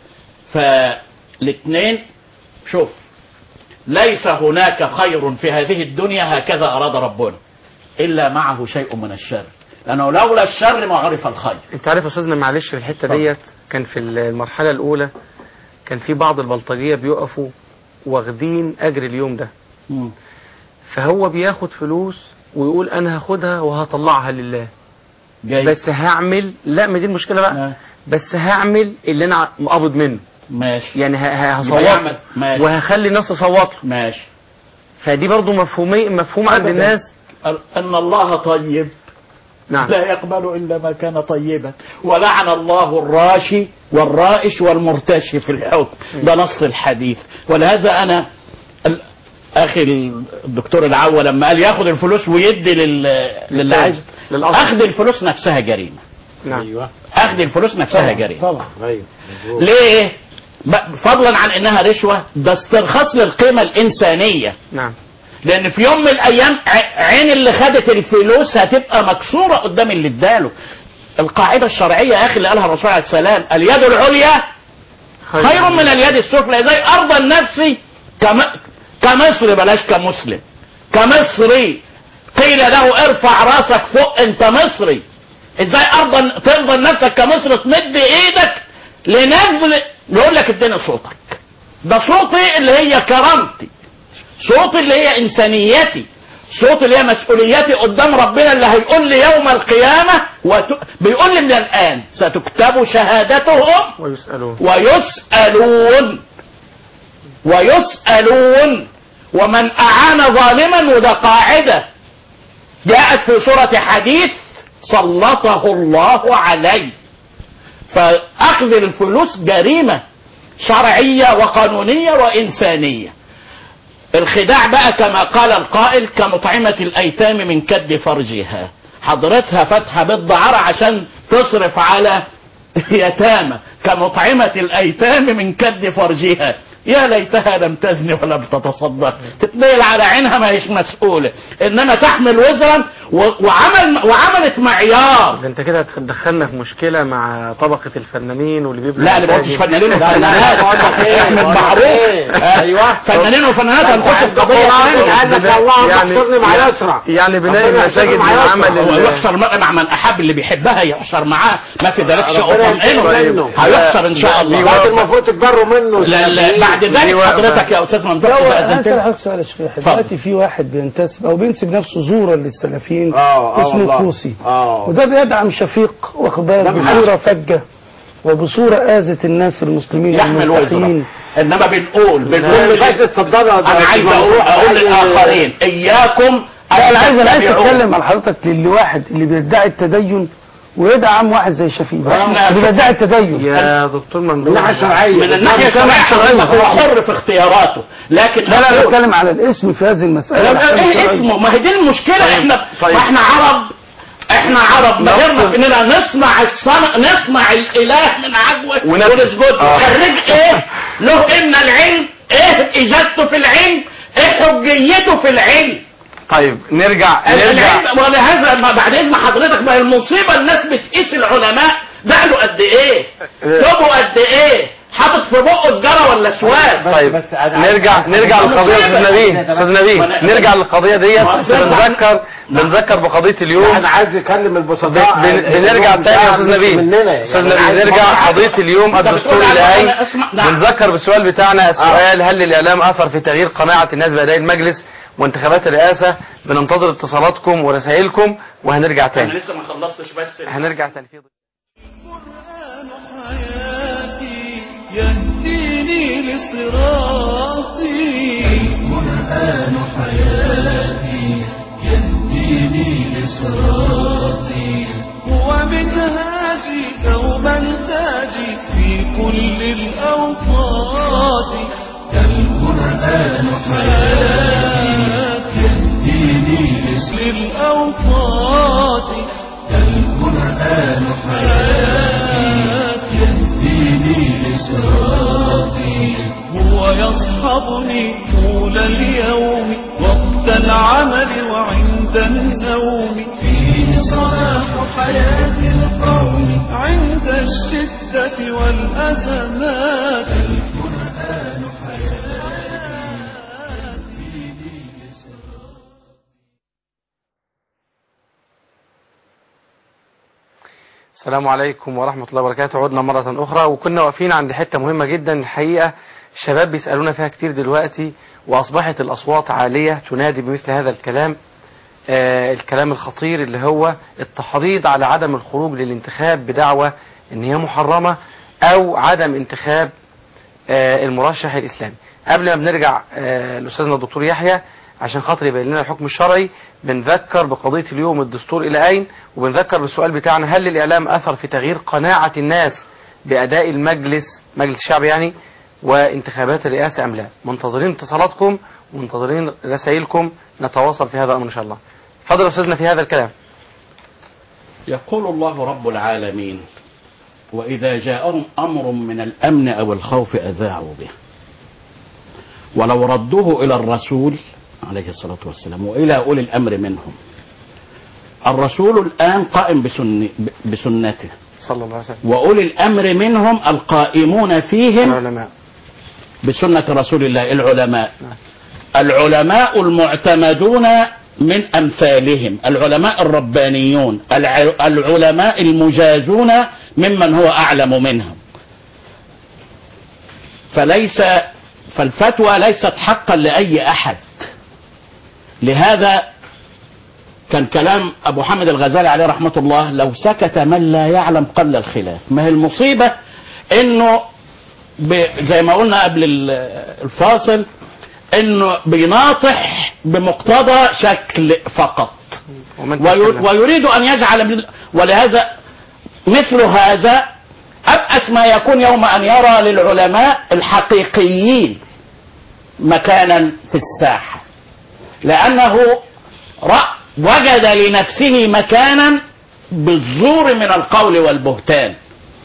فالاثنين شوف ليس هناك خير في هذه الدنيا هكذا اراد ربنا الا معه شيء من الشر لانه لولا الشر ما عرف الخير انت عارف يا استاذنا معلش في الحته ديت كان في المرحله الاولى كان في بعض البلطجيه بيقفوا واخدين اجر اليوم ده مم. فهو بياخد فلوس ويقول انا هاخدها وهطلعها لله جاي بس هعمل لا ما دي المشكله بقى آه. بس هعمل اللي انا مقبض منه ماشي يعني ه- ه- يبقى هصوت يعمل- له ماشي. وهخلي الناس تصوت له ماشي فدي برضو مفهومي مفهوم عند أبداً. الناس ان الله طيب نعم لا يقبل الا ما كان طيبا ولعن الله الراشي والرائش والمرتشي في الحكم ده نص الحديث ولهذا انا ال- اخي الدكتور العوا لما قال ياخد الفلوس ويدي لل... للي عايز للأصل. اخذ الفلوس نفسها جريمه نعم ايوه اخذ الفلوس نفسها جريمه طبعا ايوه مظبوط. ليه ب- فضلا عن انها رشوه ده استرخاص للقيمه الانسانيه نعم لان في يوم من الايام ع- عين اللي خدت الفلوس هتبقى مكسوره قدام اللي اداله القاعده الشرعيه يا اخي اللي قالها الرسول عليه السلام اليد العليا خير من اليد السفلى زي ارضى النفس كم... كمصري بلاش كمسلم كمصري قيل له ارفع راسك فوق انت مصري ازاي ارضى ترضى نفسك كمصر تمد ايدك لنبل يقول لك اديني صوتك ده صوتي اللي هي كرامتي صوتي اللي هي انسانيتي صوتي اللي هي مسؤوليتي قدام ربنا اللي هيقول لي يوم القيامه وت... بيقول لي من الان ستكتب شهادتهم ويسألون ويسألون ويسألون ومن أعان ظالما وده قاعدة جاءت في سورة حديث سلطه الله عليه فأخذ الفلوس جريمة شرعية وقانونية وإنسانية الخداع بقى كما قال القائل كمطعمة الأيتام من كد فرجها حضرتها فاتحة بالدعارة عشان تصرف على يتامى كمطعمة الأيتام من كد فرجها يا ليتها لم تزني ولم تتصدق تتنيل على عينها ما هيش مسؤولة إنما تحمل وزرا و- وعمل وعملت معيار ده انت كده هتدخلنا في مشكلة مع طبقة الفنانين واللي بيبنوا لا انا ما قلتش مساجد. فنانين لا، وفنانات لا، بقول لك إيه، احمد بقول لك معروف إيه. آه، أيوة. فنانين وفنانات هنخش في قضيه ثانيه لأنك الله تحصرني مع يسرع يعني بناء ربنا المساجد يحشرني مع من يسرع. عمل هو ال- يحشر مرء مع من احب اللي بيحبها يحشر معاه ما في ذلك شيء ربنا اطمئنه يحشر منه. هيحشر ان شاء الله بعد المفروض تتبروا منه لا لا بعد ذلك دي واقفة. حضرتك يا استاذ ممدوح لا هو اذا انا اذنت اسال حضرتك سؤال يا شيخ اتفضل. دلوقتي في واحد بينتسب او بينسب نفسه زورا للسلفيين آه، آه اسمه والله. الطوسي آه. وده بيدعم شفيق واخد بالك ده بصوره فجه وبصوره اذت الناس المسلمين يحمل وزرا الملتحين. انما بنقول ما بنقول ينفعش تتصدرها انا عايز اقول اقول للاخرين اياكم لا انا عايز انا عايز تتبعوا. اتكلم على حضرتك للي واحد اللي بيدعي التدين ويدعم واحد زي شفيق إحنا- اللي بيدعي التدين يا دكتور من ممدوح الناحية الشرعية من الناحيه الشرعيه حضرتك هو حر في اختياراته لكن لا لا انا أقول- بتكلم على الاسم في هذه المساله الأحكام ايه الشرعية. اسمه ما هي دي المشكله احنا طيب. ما احنا عرب احنا عرب ما غيرنا نقصد- في اننا نصنع الصنع نصنع الاله من عجوه ونفس- ونسجد آه. خريج ايه له ايه من العلم ايه اجازته في العلم ايه حجيته في العلم طيب نرجع نرجع العلم ولهذا ما بعد اذن حضرتك ما هي المصيبه الناس بتقيس العلماء بقاله قد ايه توبه قد ايه حاطط في بقه سجاره ولا سواد طيب بس أنا- نرجع نرجع للقضيه استاذ نبيل استاذ نبيل نرجع للقضيه ديت ما بس أصل- بنذكر بنذكر بقضيه اليوم انا عايز يكلم البسطاء بن- بنرجع تاني يا استاذ نبيل مننا استاذ يعني نبيل عايز نرجع مرة قضيه اليوم أنت الدستور بتقول على الآي أنا أسمع- نعم. بنذكر بالسؤال بتاعنا السؤال هل الاعلام اثر في تغيير قناعه الناس باداء المجلس وانتخابات الرئاسه بننتظر اتصالاتكم ورسائلكم وهنرجع انا تاني لسه ما خلصتش بس هنرجع تاني في القرآن حياتي يهديني لصراطي القرآن حياتي يهديني لصراطي هو منهاجي دوما تاجي في كل الأوقات القرآن حياتي يهديني للأوقات القرآن حياتي يهديني لصراطي هو يصحبني طول اليوم وقت العمل وعند النوم فيه صلاح حياة القوم عند الشدة والأزمات القرآن حياتي السلام عليكم ورحمة الله وبركاته عدنا مرة أخرى وكنا واقفين عند حتة مهمة جدا الحقيقة الشباب بيسألونا فيها كتير دلوقتي وأصبحت الأصوات عالية تنادي بمثل هذا الكلام آه الكلام الخطير اللي هو التحريض على عدم الخروج للانتخاب بدعوى ان هي محرمة او عدم انتخاب آه المرشح الاسلامي قبل ما بنرجع آه لاستاذنا الدكتور يحيى عشان خاطر يبين لنا الحكم الشرعي بنذكر بقضية اليوم الدستور إلى أين وبنذكر بالسؤال بتاعنا هل الإعلام أثر في تغيير قناعة الناس بأداء المجلس مجلس الشعب يعني وانتخابات الرئاسة أم لا منتظرين اتصالاتكم ومنتظرين رسائلكم نتواصل في هذا الأمر إن شاء الله فضل أستاذنا في هذا الكلام يقول الله رب العالمين وإذا جاءهم أمر من الأمن أو الخوف أذاعوا به ولو ردوه إلى الرسول عليه الصلاة والسلام وإلى أولي الأمر منهم الرسول الآن قائم بسن بسنته صلى الله عليه وسلم وأولي الأمر منهم القائمون فيهم العلماء بسنة رسول الله العلماء العلماء المعتمدون من أمثالهم العلماء الربانيون الع- العلماء المجازون ممن هو أعلم منهم فليس فالفتوى ليست حقا لأي أحد لهذا كان كلام أبو حامد الغزالي عليه رحمة الله لو سكت من لا يعلم قل الخلاف ما هي المصيبة إنه ب- زي ما قلنا قبل ال- الفاصل انه بيناطح بمقتضى شكل فقط ومن وي- تكلم. ويريد ان يجعل من ولهذا مثل هذا ابأس ما يكون يوم ان يرى للعلماء الحقيقيين مكانا في الساحه لانه رأ وجد لنفسه مكانا بالزور من القول والبهتان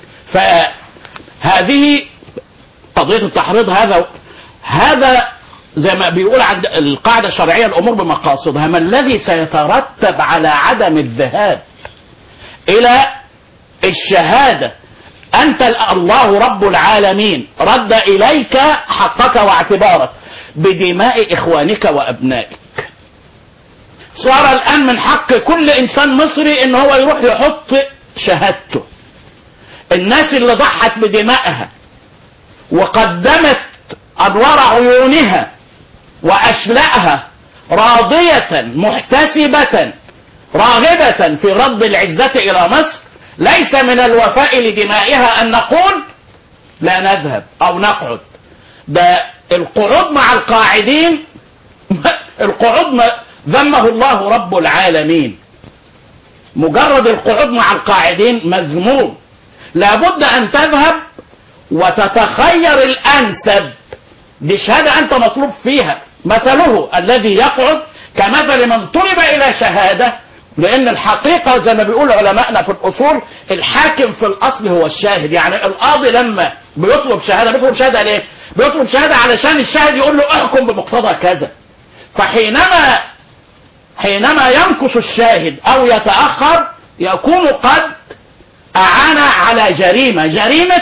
فهذه قضية التحريض هذا هذا زي ما بيقول عند القاعدة الشرعية الأمور بمقاصدها ما الذي سيترتب على عدم الذهاب إلى الشهادة أنت ال- الله رب العالمين رد إليك حقك واعتبارك بدماء إخوانك وأبنائك صار الآن من حق كل إنسان مصري إن هو يروح يحط شهادته الناس اللي ضحت بدمائها وقدمت أنوار عيونها وأشلائها راضية محتسبة راغبة في رد العزة إلى مصر ليس من الوفاء لدمائها أن نقول لا نذهب أو نقعد ده القعود مع القاعدين القعود ما ذمه الله رب العالمين مجرد القعود مع القاعدين مذموم لابد أن تذهب وتتخير الأنسب دي شهادة أنت مطلوب فيها مثله الذي يقعد كمثل من طلب إلى شهادة لأن الحقيقة زي ما بيقول علماءنا في الأصول الحاكم في الأصل هو الشاهد يعني القاضي لما بيطلب شهادة بيطلب شهادة ليه؟ بيطلب شهادة علشان الشاهد يقول له احكم بمقتضى كذا فحينما حينما ينقص الشاهد أو يتأخر يكون قد أعان على جريمة جريمة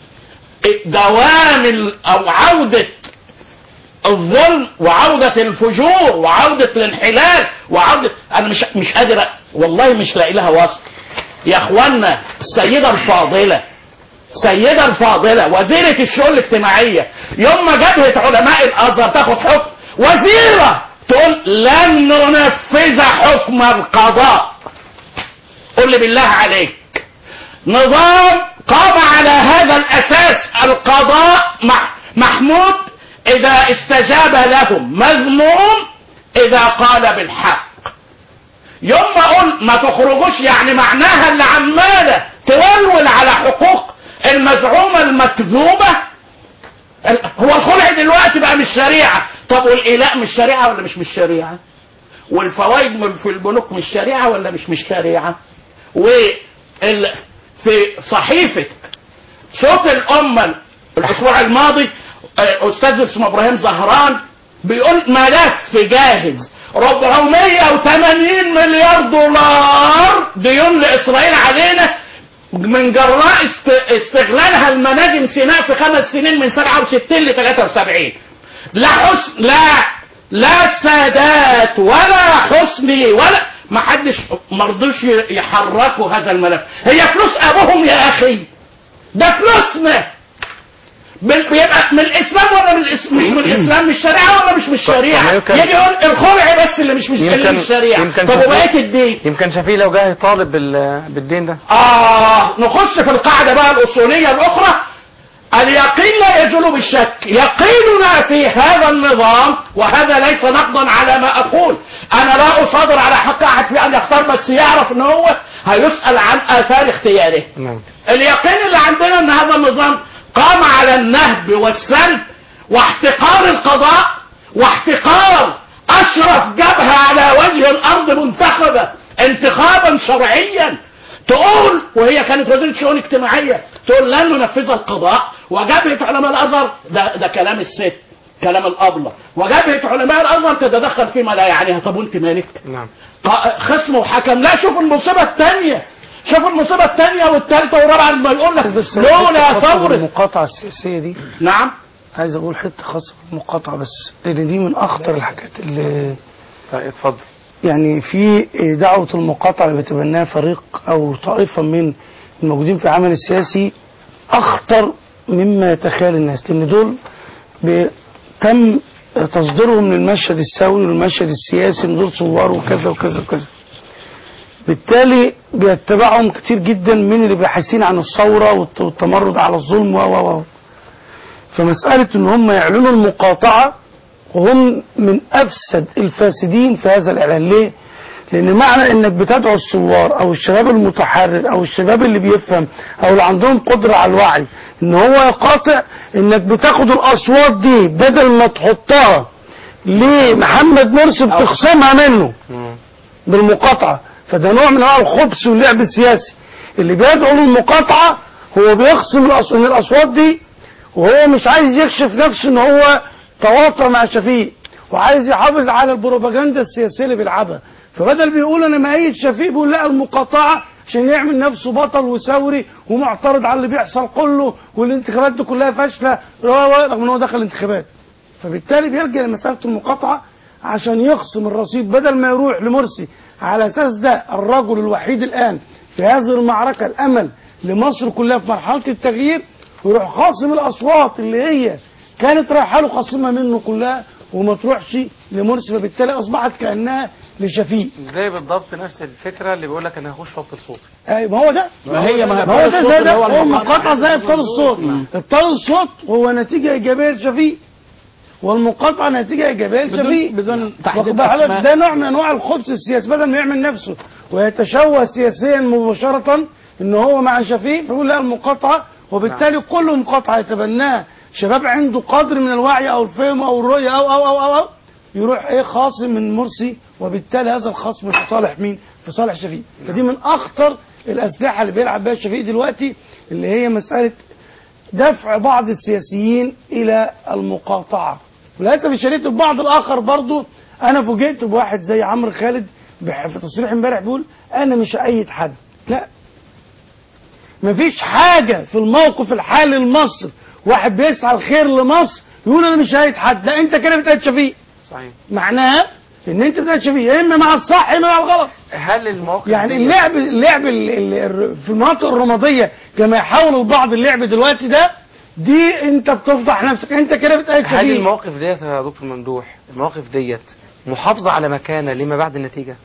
دوام ال- أو عودة الظلم وعودة الفجور وعودة الانحلال وعودة أنا مش مش قادر أ- والله مش لاقي لها وصف يا إخوانا السيدة الفاضلة سيدة الفاضلة وزيرة الشؤون الاجتماعية يوم ما جبهة علماء الأزهر تاخد حكم وزيرة تقول لن ننفذ حكم القضاء قل لي بالله عليك نظام قام على هذا الأساس القضاء مع محمود إذا استجاب لهم مذموم إذا قال بالحق يوم ما أقول ما تخرجوش يعني معناها اللي عمالة تولول على حقوق المزعومة المكذوبة ال- هو الخلع دلوقتي بقى مش شريعة طب والإيلاء مش شريعة ولا مش مش شريعة والفوائد من- في البنوك مش شريعة ولا مش مش شريعة وال في صحيفة صوت الأمة الأسبوع الماضي آه، أستاذ اسمه إبراهيم زهران بيقول ملف جاهز 480 مليار دولار ديون لإسرائيل علينا من جراء است- استغلالها المناجم سيناء في خمس سنين من 67 ل 73 لا حسن لا لا سادات ولا حسني ولا ما حدش مرضوش يحركوا هذا الملف هي فلوس ابوهم يا اخي ده فلوسنا بال- بيبقى من الاسلام ولا من الإس... مش من الاسلام مش شريعه ولا مش مش شريعه يمكن- يجي يقول الخلع بس اللي مش مش اللي مش شريعه يمكن طب شفيق- وبقيه الدين يمكن شفيق لو جه يطالب بال- بالدين ده آه نخش في القاعدة بقى الأصولية الأخرى اليقين لا يزول بالشك يقيننا في هذا النظام وهذا ليس نقضا على ما أقول أنا لا أصادر على حق أحد في أن يختار بس يعرف أن هو هيسأل عن آثار اختياره نعم اليقين اللي عندنا ان هذا النظام قام على النهب والسلب واحتقار القضاء واحتقار اشرف جبهه على وجه الارض منتخبه انتخابا شرعيا تقول وهي كانت وزيره شؤون اجتماعيه تقول لن ننفذ القضاء وجبهه علماء الازهر ده, ده كلام الست كلام الابله وجبهه علماء الازهر تتدخل فيما لا يعنيها طب وانت مالك؟ نعم ق- خصم وحكم لا شوف المصيبة الثانية شوف المصيبة الثانية والثالثة والرابعة لما يقول لك بس لولا حتة خاصة ثورة بالمقاطعة السياسية دي نعم عايز اقول حته خاصه بالمقاطعه بس لان دي من اخطر الحاجات اللي طيب اتفضل يعني في دعوة المقاطعة اللي بيتبناها فريق أو طائفة من الموجودين في العمل السياسي أخطر مما يتخيل الناس لأن دول ب- تم تصديرهم من المشهد الثوري والمشهد السياسي من دول ثوار وكذا وكذا وكذا بالتالي بيتبعهم كتير جدا من اللي باحثين عن الثورة والت- والتمرد على الظلم و و و فمسألة ان هم يعلنوا المقاطعة وهم من افسد الفاسدين في هذا الاعلان ليه؟ لان معنى انك بتدعو الثوار او الشباب المتحرر او الشباب اللي بيفهم او اللي عندهم قدرة على الوعي ان هو يقاطع انك بتاخد الاصوات دي بدل ما تحطها لمحمد مرسي بتخصمها منه بالمقاطعة فده نوع من انواع الخبث واللعب السياسي اللي بيدعو للمقاطعة هو بيخصم الأص- من الاصوات دي وهو مش عايز يكشف نفسه ان هو تواطى مع شفيق وعايز يحافظ على البروباجندا السياسيه اللي بيلعبها فبدل بيقول انا مؤيد شفيق بيقول لا المقاطعه عشان يعمل نفسه بطل وثوري ومعترض على اللي بيحصل كله والانتخابات دي كلها فاشله رغم ان هو دخل الانتخابات فبالتالي بيلجأ لمسألة المقاطعة عشان يخصم الرصيد بدل ما يروح لمرسي على أساس ده الرجل الوحيد الآن في هذه المعركة الأمل لمصر كلها في مرحلة التغيير ويروح خاصم الأصوات اللي هي كانت رايحة له خاصمها منه كلها وما تروحش لمرسي فبالتالي أصبحت كأنها لشفيق زي بالضبط نفس الفكره اللي بيقول لك انا هخش وقت صوتي أي ما هو ده ما هي ما ما هو ده الصوت زي اللي ده هو هو المقاطعة. المقاطعة زي ابطال الصوت ابطال الصوت هو نتيجة إيجابية لشفيق والمقاطعة نتيجة إيجابية لشفيق بدون واخد تحديد بالك؟ أسماء. ده نوع من انواع الخبث السياسي بدل ما يعمل نفسه ويتشوه سياسيا مباشره ان هو مع شفيق فيقول لا المقاطعه وبالتالي كل مقاطعه يتبناها شباب عنده قدر من الوعي او الفهم او الرؤيه او او او او, أو يروح ايه خاصم من مرسي وبالتالي هذا الخصم في صالح مين؟ في صالح شفيق فدي من اخطر الاسلحه اللي بيلعب بها شفيق دلوقتي اللي هي مساله دفع بعض السياسيين الى المقاطعه وللاسف الشديد البعض الاخر برضو انا فوجئت بواحد زي عمرو خالد بح- في تصريح امبارح بيقول انا مش هأيد حد لا مفيش حاجه في الموقف الحالي لمصر واحد بيسعى الخير لمصر يقول انا مش هأيد حد لا انت كده بتأيد شفيق صحيح معناها ان انت بتأيد شفيق يا اما مع الصح يا اما مع الغلط هل المواقف يعني دي- اللعب اللعب ال- ال- في المناطق الرماديه كما يحاول البعض اللعب دلوقتي ده دي انت بتفضح نفسك انت كده بتأيد هل شفيق المواقف ديت يا دكتور ممدوح المواقف ديت محافظه على مكانه لما بعد النتيجه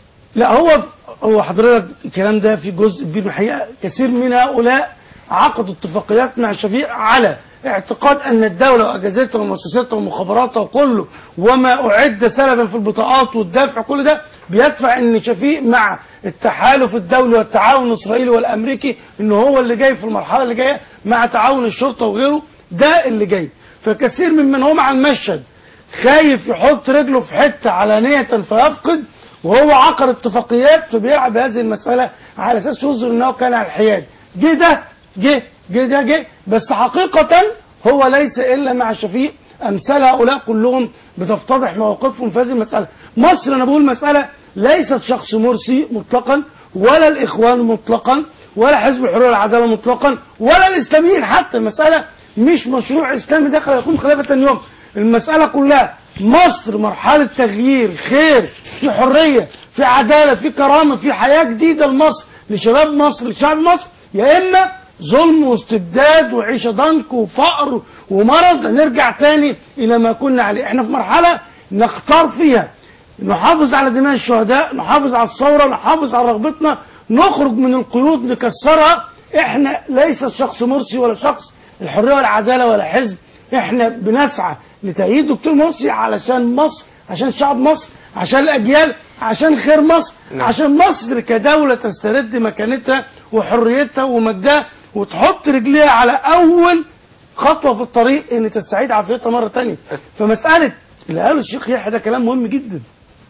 لا هو هو حضرتك الكلام ده في جزء كبير من الحقيقه كثير من هؤلاء عقدوا اتفاقيات مع الشفيق على اعتقاد ان الدوله واجهزتها ومؤسساتها ومخابراتها وكله وما اعد سلبا في البطاقات والدفع كل ده بيدفع ان شفيق مع التحالف الدولي والتعاون الاسرائيلي والامريكي ان هو اللي جاي في المرحله اللي جايه مع تعاون الشرطه وغيره ده اللي جاي فكثير ممن هم على المشهد خايف يحط رجله في حته علانيه فيفقد وهو عقد اتفاقيات فبيلعب هذه المساله على اساس يظهر ان هو كان على الحياد جه ده جه جه ده جه بس حقيقه هو ليس الا مع شفيق امثال هؤلاء كلهم بتفتضح مواقفهم في هذه المساله مصر انا بقول مساله ليست شخص مرسي مطلقا ولا الاخوان مطلقا ولا حزب الحريه والعداله مطلقا ولا الاسلاميين حتى المساله مش مشروع اسلامي دخل يكون خلافه يوم المساله كلها مصر مرحله تغيير خير في حريه في عداله في كرامه في حياه جديده لمصر لشباب مصر لشعب مصر يا اما ظلم واستبداد وعيشه ضنك وفقر ومرض نرجع تاني الى ما كنا عليه احنا في مرحله نختار فيها نحافظ على دماء الشهداء نحافظ على الثوره نحافظ على رغبتنا نخرج من القيود نكسرها احنا ليس شخص مرسي ولا شخص الحريه والعداله ولا حزب احنا بنسعى لتأييد دكتور مرسي علشان مصر عشان شعب مصر عشان الاجيال عشان خير مصر نعم. عشان مصر كدوله تسترد مكانتها وحريتها ومجدها وتحط رجليها على اول خطوه في الطريق ان تستعيد عافيتها مره تانية فمساله اللي قاله الشيخ يحيى ده كلام مهم جدا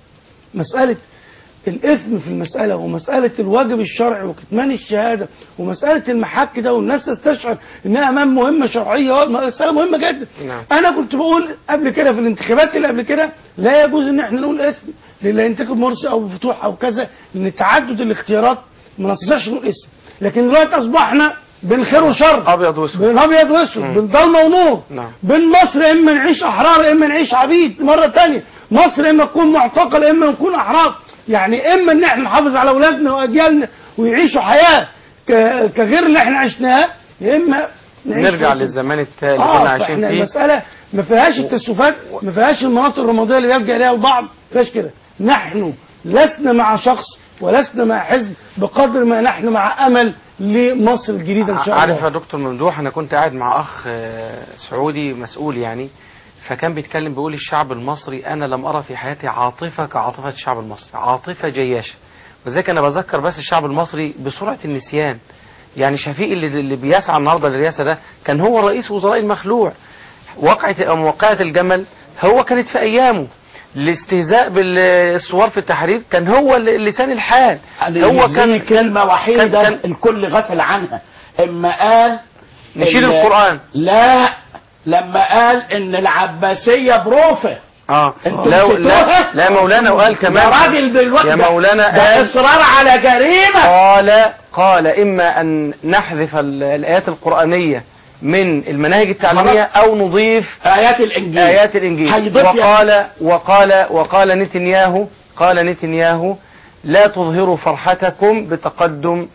مساله الاثم في المساله ومساله الواجب الشرعي وكتمان الشهاده ومساله المحك ده والناس تستشعر انها امام مهمه شرعيه مساله مهمه جدا نعم. انا كنت بقول قبل كده في الانتخابات اللي قبل كده لا يجوز ان احنا نقول اسم للي ينتخب مرسي او فتوح او كذا لان تعدد الاختيارات ما نستطيعش نقول اسم لكن دلوقتي اصبحنا بين خير وشر ابيض واسود بين ابيض واسود مم. بين ضلمه ونور نعم. بين مصر اما نعيش احرار اما نعيش عبيد مره تانية مصر اما تكون معتقله اما نكون احرار يعني اما ان احنا نحافظ على اولادنا واجيالنا ويعيشوا حياه ك- كغير اللي احنا عشناها يا اما نعيش نرجع في- للزمان التالي اللي كنا اه عايشين فاحنا فيه المساله ما فيهاش التسويفات ما فيهاش المناطق الرماديه اللي يلجا اليها البعض ما فيهاش كده نحن لسنا مع شخص ولسنا مع حزب بقدر ما نحن مع امل لمصر الجديده ان شاء الله عارف يا دكتور ممدوح انا كنت قاعد مع اخ آه، سعودي مسؤول يعني فكان بيتكلم بيقول الشعب المصري انا لم ارى في حياتي عاطفه كعاطفه الشعب المصري عاطفه جياشه وذلك انا بذكر بس الشعب المصري بسرعه النسيان يعني شفيق اللي, اللي بيسعى النهارده للرئاسه ده كان هو رئيس وزراء المخلوع وقعه موقعه الجمل هو كانت في ايامه الاستهزاء بالصور في التحرير كان هو ل- لسان الحال هو كان كلمة وحيدة كان- كان- الكل غفل عنها اما قال نشيل ال- القرآن. لا لما قال ان العباسية بروفة اه انتوا لا نسيتوها؟ لا, لا مولانا وقال كمان يا راجل دلوقتي يا ده- مولانا ده قال اصرار على جريمة قال قال اما ان نحذف ال- الايات القرانيه من المناهج التعليميه او نضيف ايات الانجيل ايات الانجيل هيضيف يا- وقال وقال وقال نتنياهو قال نتنياهو لا تظهروا فرحتكم بتقدم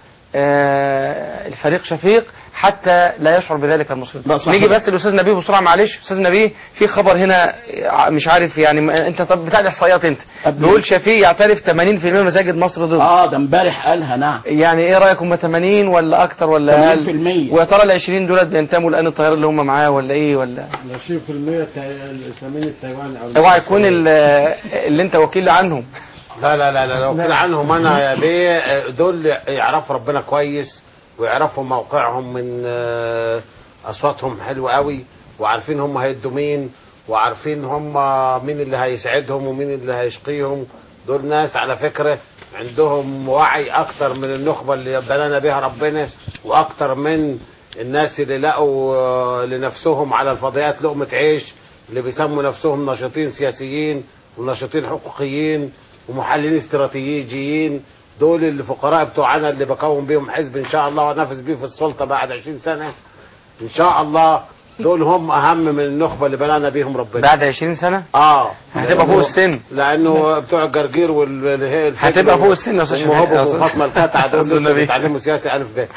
آه، الفريق شفيق حتى لا يشعر بذلك المسلمون ده صحيح. نيجي بس الاستاذ نبيه بسرعه معلش استاذ نبيه في خبر هنا آه، مش عارف يعني ما- انت طب بتاع الاحصائيات انت قبل- بيقول شفيق يعترف 80% من مساجد مصر ضد اه ده امبارح قالها نعم يعني ايه رايك هم 80 ولا اكتر ولا اقل 80%. ويا ترى ال 20 دولت بينتموا الان الطيار اللي هم معاه ولا ايه ولا 20% الاسلاميين التايوان او اوعى يكون ال- اللي انت وكيل عنهم لا لا لا لا لو كده عنهم انا يا بيه دول يعرفوا ربنا كويس ويعرفوا موقعهم من آه، اصواتهم حلوه قوي وعارفين هم هيدوا مين وعارفين هم مين اللي هيسعدهم ومين اللي هيشقيهم دول ناس على فكره عندهم وعي اكتر من النخبه اللي بنانا بيها ربنا واكتر من الناس اللي لقوا آه، لنفسهم على الفضيات لقمه عيش اللي بيسموا نفسهم ناشطين سياسيين وناشطين حقوقيين ومحللين استراتيجيين دول الفقراء بتوعنا اللي بكون بيهم حزب ان شاء الله وانافس بيه في السلطه بعد 20 سنه ان شاء الله دول هم اهم من النخبه اللي بنانا بيهم ربنا بعد 20 سنه اه هتبقى فوق السن. لانه بتوع الجرجير وال هتبقى فوق السن يا أستاذ شفيق. وهبه يا أستاذ- وفاطمه القطعه دول أستاذ لسه نبيل. بيتعلموا سياسه الف ب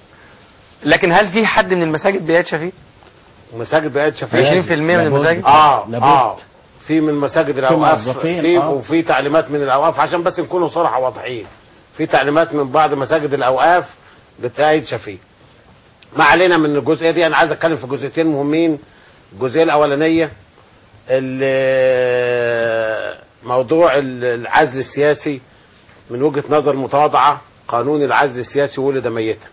لكن هل في حد من المساجد بيات شفيق مساجد بقت 20% شفافيه من لابد. المساجد اه لابد. اه في من مساجد الاوقاف موظفين، في آه. وفي تعليمات من الاوقاف عشان بس نكونوا صراحه واضحين في تعليمات من بعض مساجد الاوقاف بتأيد شفيق ما علينا من الجزئيه دي انا عايز اتكلم في جزئيتين مهمين الجزئيه الاولانيه ال- موضوع ال- العزل السياسي من وجهه نظر متواضعه قانون العزل السياسي ولد ميتا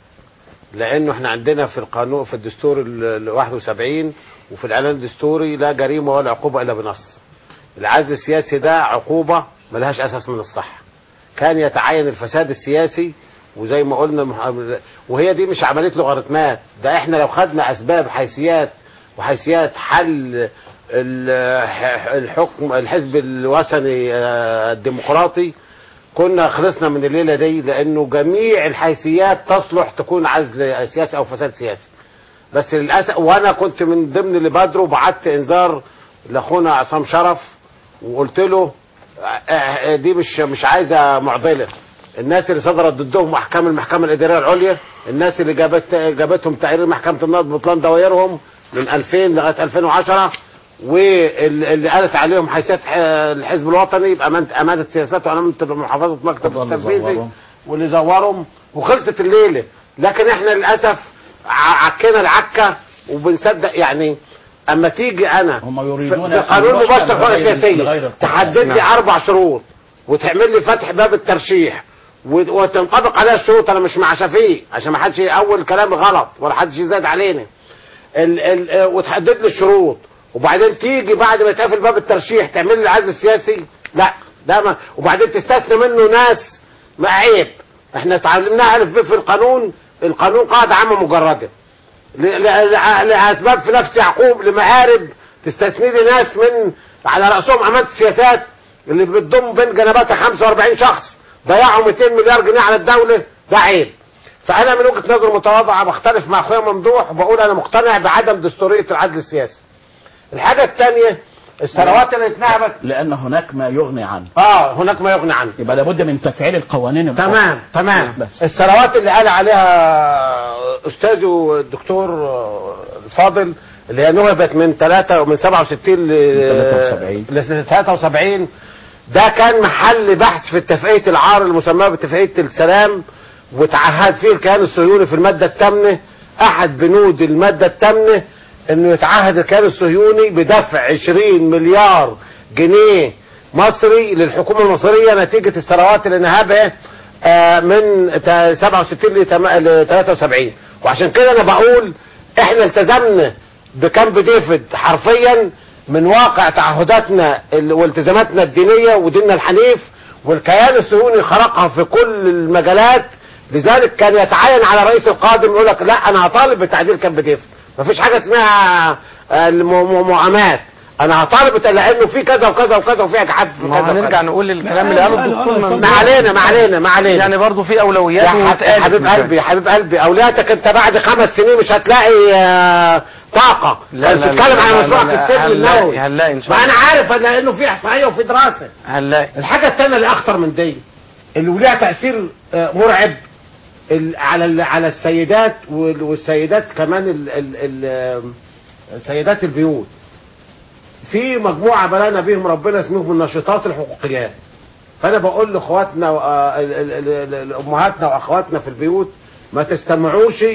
لانه احنا عندنا في القانون في الدستور ال ال 71 وفي الاعلان الدستوري لا جريمه ولا عقوبه الا بنص العزل السياسي ده عقوبه ملهاش اساس من الصحه كان يتعين الفساد السياسي وزي ما قلنا مح- وهي دي مش عمليه لوغاريتمات ده احنا لو خدنا اسباب حيثيات وحيثيات حل ال- ح- الحكم الحزب الوثني آه، الديمقراطي كنا خلصنا من الليله دي لانه جميع الحيثيات تصلح تكون عزل سياسي او فساد سياسي بس للاسف وانا كنت من ضمن اللي بادروا بعت انذار لاخونا عصام شرف وقلت له آه، آه، دي مش مش عايزه معضله الناس اللي صدرت ضدهم احكام المحكمه الاداريه العليا الناس اللي جابت جابتهم تقرير محكمه النقض بطلان دوائرهم من 2000 لغايه 2010 واللي قالت عليهم حيثيات ح- الحزب الوطني يبقى أمانة أمانة سياسات وأمانة محافظة مكتب واللي التنفيذي زورهم. واللي زورهم وخلصت الليلة لكن احنا للأسف ع- عكينا العكة وبنصدق يعني اما تيجي انا هم في يريدون في قانون أن يحكم مباشر الحقوق بغير- السياسية بغير القانون. تحدد لي نعم. اربع شروط وتعمل لي فتح باب الترشيح وت- وتنطبق عليها الشروط انا مش مع شفيق عشان ما حدش اول كلام غلط ولا حدش يزاد علينا ال ال آه، وتحدد لي الشروط وبعدين تيجي بعد ما يتقفل باب الترشيح تعمل لي العزل السياسي لا ده ما وبعدين تستثني منه ناس ما عيب احنا اتعلمناها الف ب في القانون القانون قاعده عامه مجرده ل- ل- ل- لاسباب في نفس يعقوب لمآرب تستثني لي ناس من على راسهم امانه السياسات اللي بتضم بين جنباتها 45 شخص ضيعوا 200 مليار جنيه على الدوله ده عيب فانا من وجهه نظر متواضعه بختلف مع اخويا ممدوح وبقول انا مقتنع بعدم دستوريه العدل السياسي الحاجه الثانيه الثروات اللي اتنهبت لان هناك ما يغني عنه اه هناك ما يغني عنه يبقى لابد من تفعيل القوانين تمام تمام بس. الثروات اللي قال عليها استاذي الدكتور الفاضل اللي هي نهبت من 3 من 67 ل 73. ل 73 ده كان محل بحث في اتفاقيه العار المسماه باتفاقيه السلام وتعهد فيه الكيان الصهيوني في الماده الثامنه احد بنود الماده الثامنه انه يتعهد الكيان الصهيوني بدفع 20 مليار جنيه مصري للحكومه المصريه نتيجه الثروات اللي نهبها آه، من تا- 67 ل تم- ل 73 وعشان كده انا بقول احنا التزمنا بكامب ديفيد حرفيا من واقع تعهداتنا ال- والتزاماتنا الدينيه وديننا الحنيف والكيان الصهيوني خرقها في كل المجالات لذلك كان يتعين على الرئيس القادم يقول لك لا انا هطالب بتعديل كامب ديفيد مفيش حاجه اسمها آه، الم- م- معامات انا هطالب بت- لانه في كذا وكذا وكذا وفي اجحاف في ما كذا هنرجع وكذا. نقول الكلام اللي قاله الدكتور ما ممدوح. علينا ما علينا ما علينا يعني برضه في اولويات يا حب- واتقالت حبيب بالفعل. قلبي يا حبيب قلبي اولادك انت بعد خمس سنين مش هتلاقي آه، طاقه لا، لا، بتتكلم لا، عن لا، مشروعك لا، لا، السجن هنلاقي- النووي هنلاقي إن شاء ما الله. انا عارف أنا لانه في احصائيه وفي دراسه هنلاقي الحاجه الثانيه اللي اخطر من دي اللي وليها تاثير آه، مرعب ال- على ال- على السيدات وال- والسيدات كمان ال ال ال آه، سيدات البيوت في مجموعه بلانا بيهم ربنا اسمهم الناشطات الحقوقيات فانا بقول لاخواتنا و- آه، ال- ال- ال- ال- امهاتنا واخواتنا في البيوت ما تستمعوش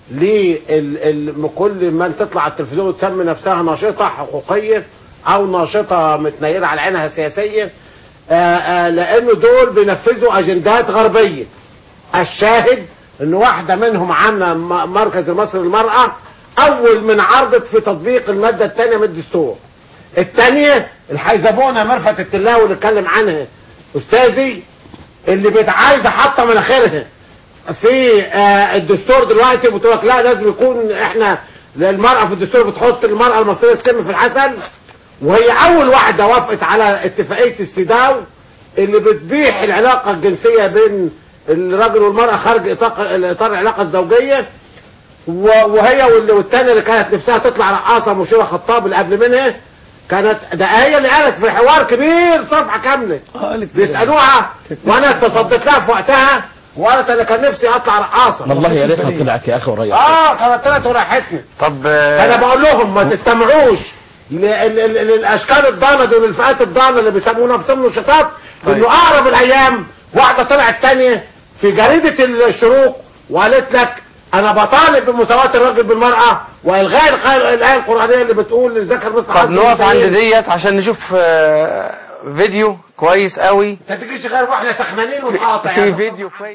لكل من تطلع على التلفزيون وتسمي نفسها ناشطه حقوقيه او ناشطه متنيره على عينها سياسيه آه، آه، لانه دول بينفذوا اجندات غربيه الشاهد ان واحده منهم عامله م- مركز المصري للمراه اول من عرضت في تطبيق الماده الثانيه من الدستور الثانيه الحيزبونه مرفت التلاوي اللي اتكلم عنها استاذي اللي بت- عايزه حاطه مناخيرها في آه، الدستور دلوقتي بتقول لك لا لازم يكون احنا المراه في الدستور بتحط المراه المصريه السم في العسل وهي اول واحده وافقت على اتفاقيه السيداو اللي بتبيح العلاقه الجنسيه بين الراجل والمراه خارج اطار اطار العلاقه الزوجيه و- وهي وال- والتانية اللي كانت نفسها تطلع رقاصة مشيرة خطاب اللي قبل منها كانت ده هي اللي قالت في حوار كبير صفحة كاملة بيسألوها وانا تصدت لها في وقتها وقالت انا كان نفسي اطلع رقاصة والله يا ريتها طلعت يا اخي وريحت اه كانت طلعت وريحتني طب انا آه، بقول لهم ما تستمعوش ل- ل- ل- للاشكال الضاله دول الفئات الضاله اللي بيسموا نفسهم نشطات طيب. انه اقرب الايام واحده طلعت تانية في جريده الشروق وقالت لك انا بطالب بمساواه الراجل بالمراه والغاء الق- الايه القرانيه اللي بتقول للذكر مثل طب حظ نقف عند الأنثيين. ديت عشان نشوف آه، فيديو كويس قوي انت تجيش غير واحنا سخنانين ونقاطع في يعني. فيديو كويس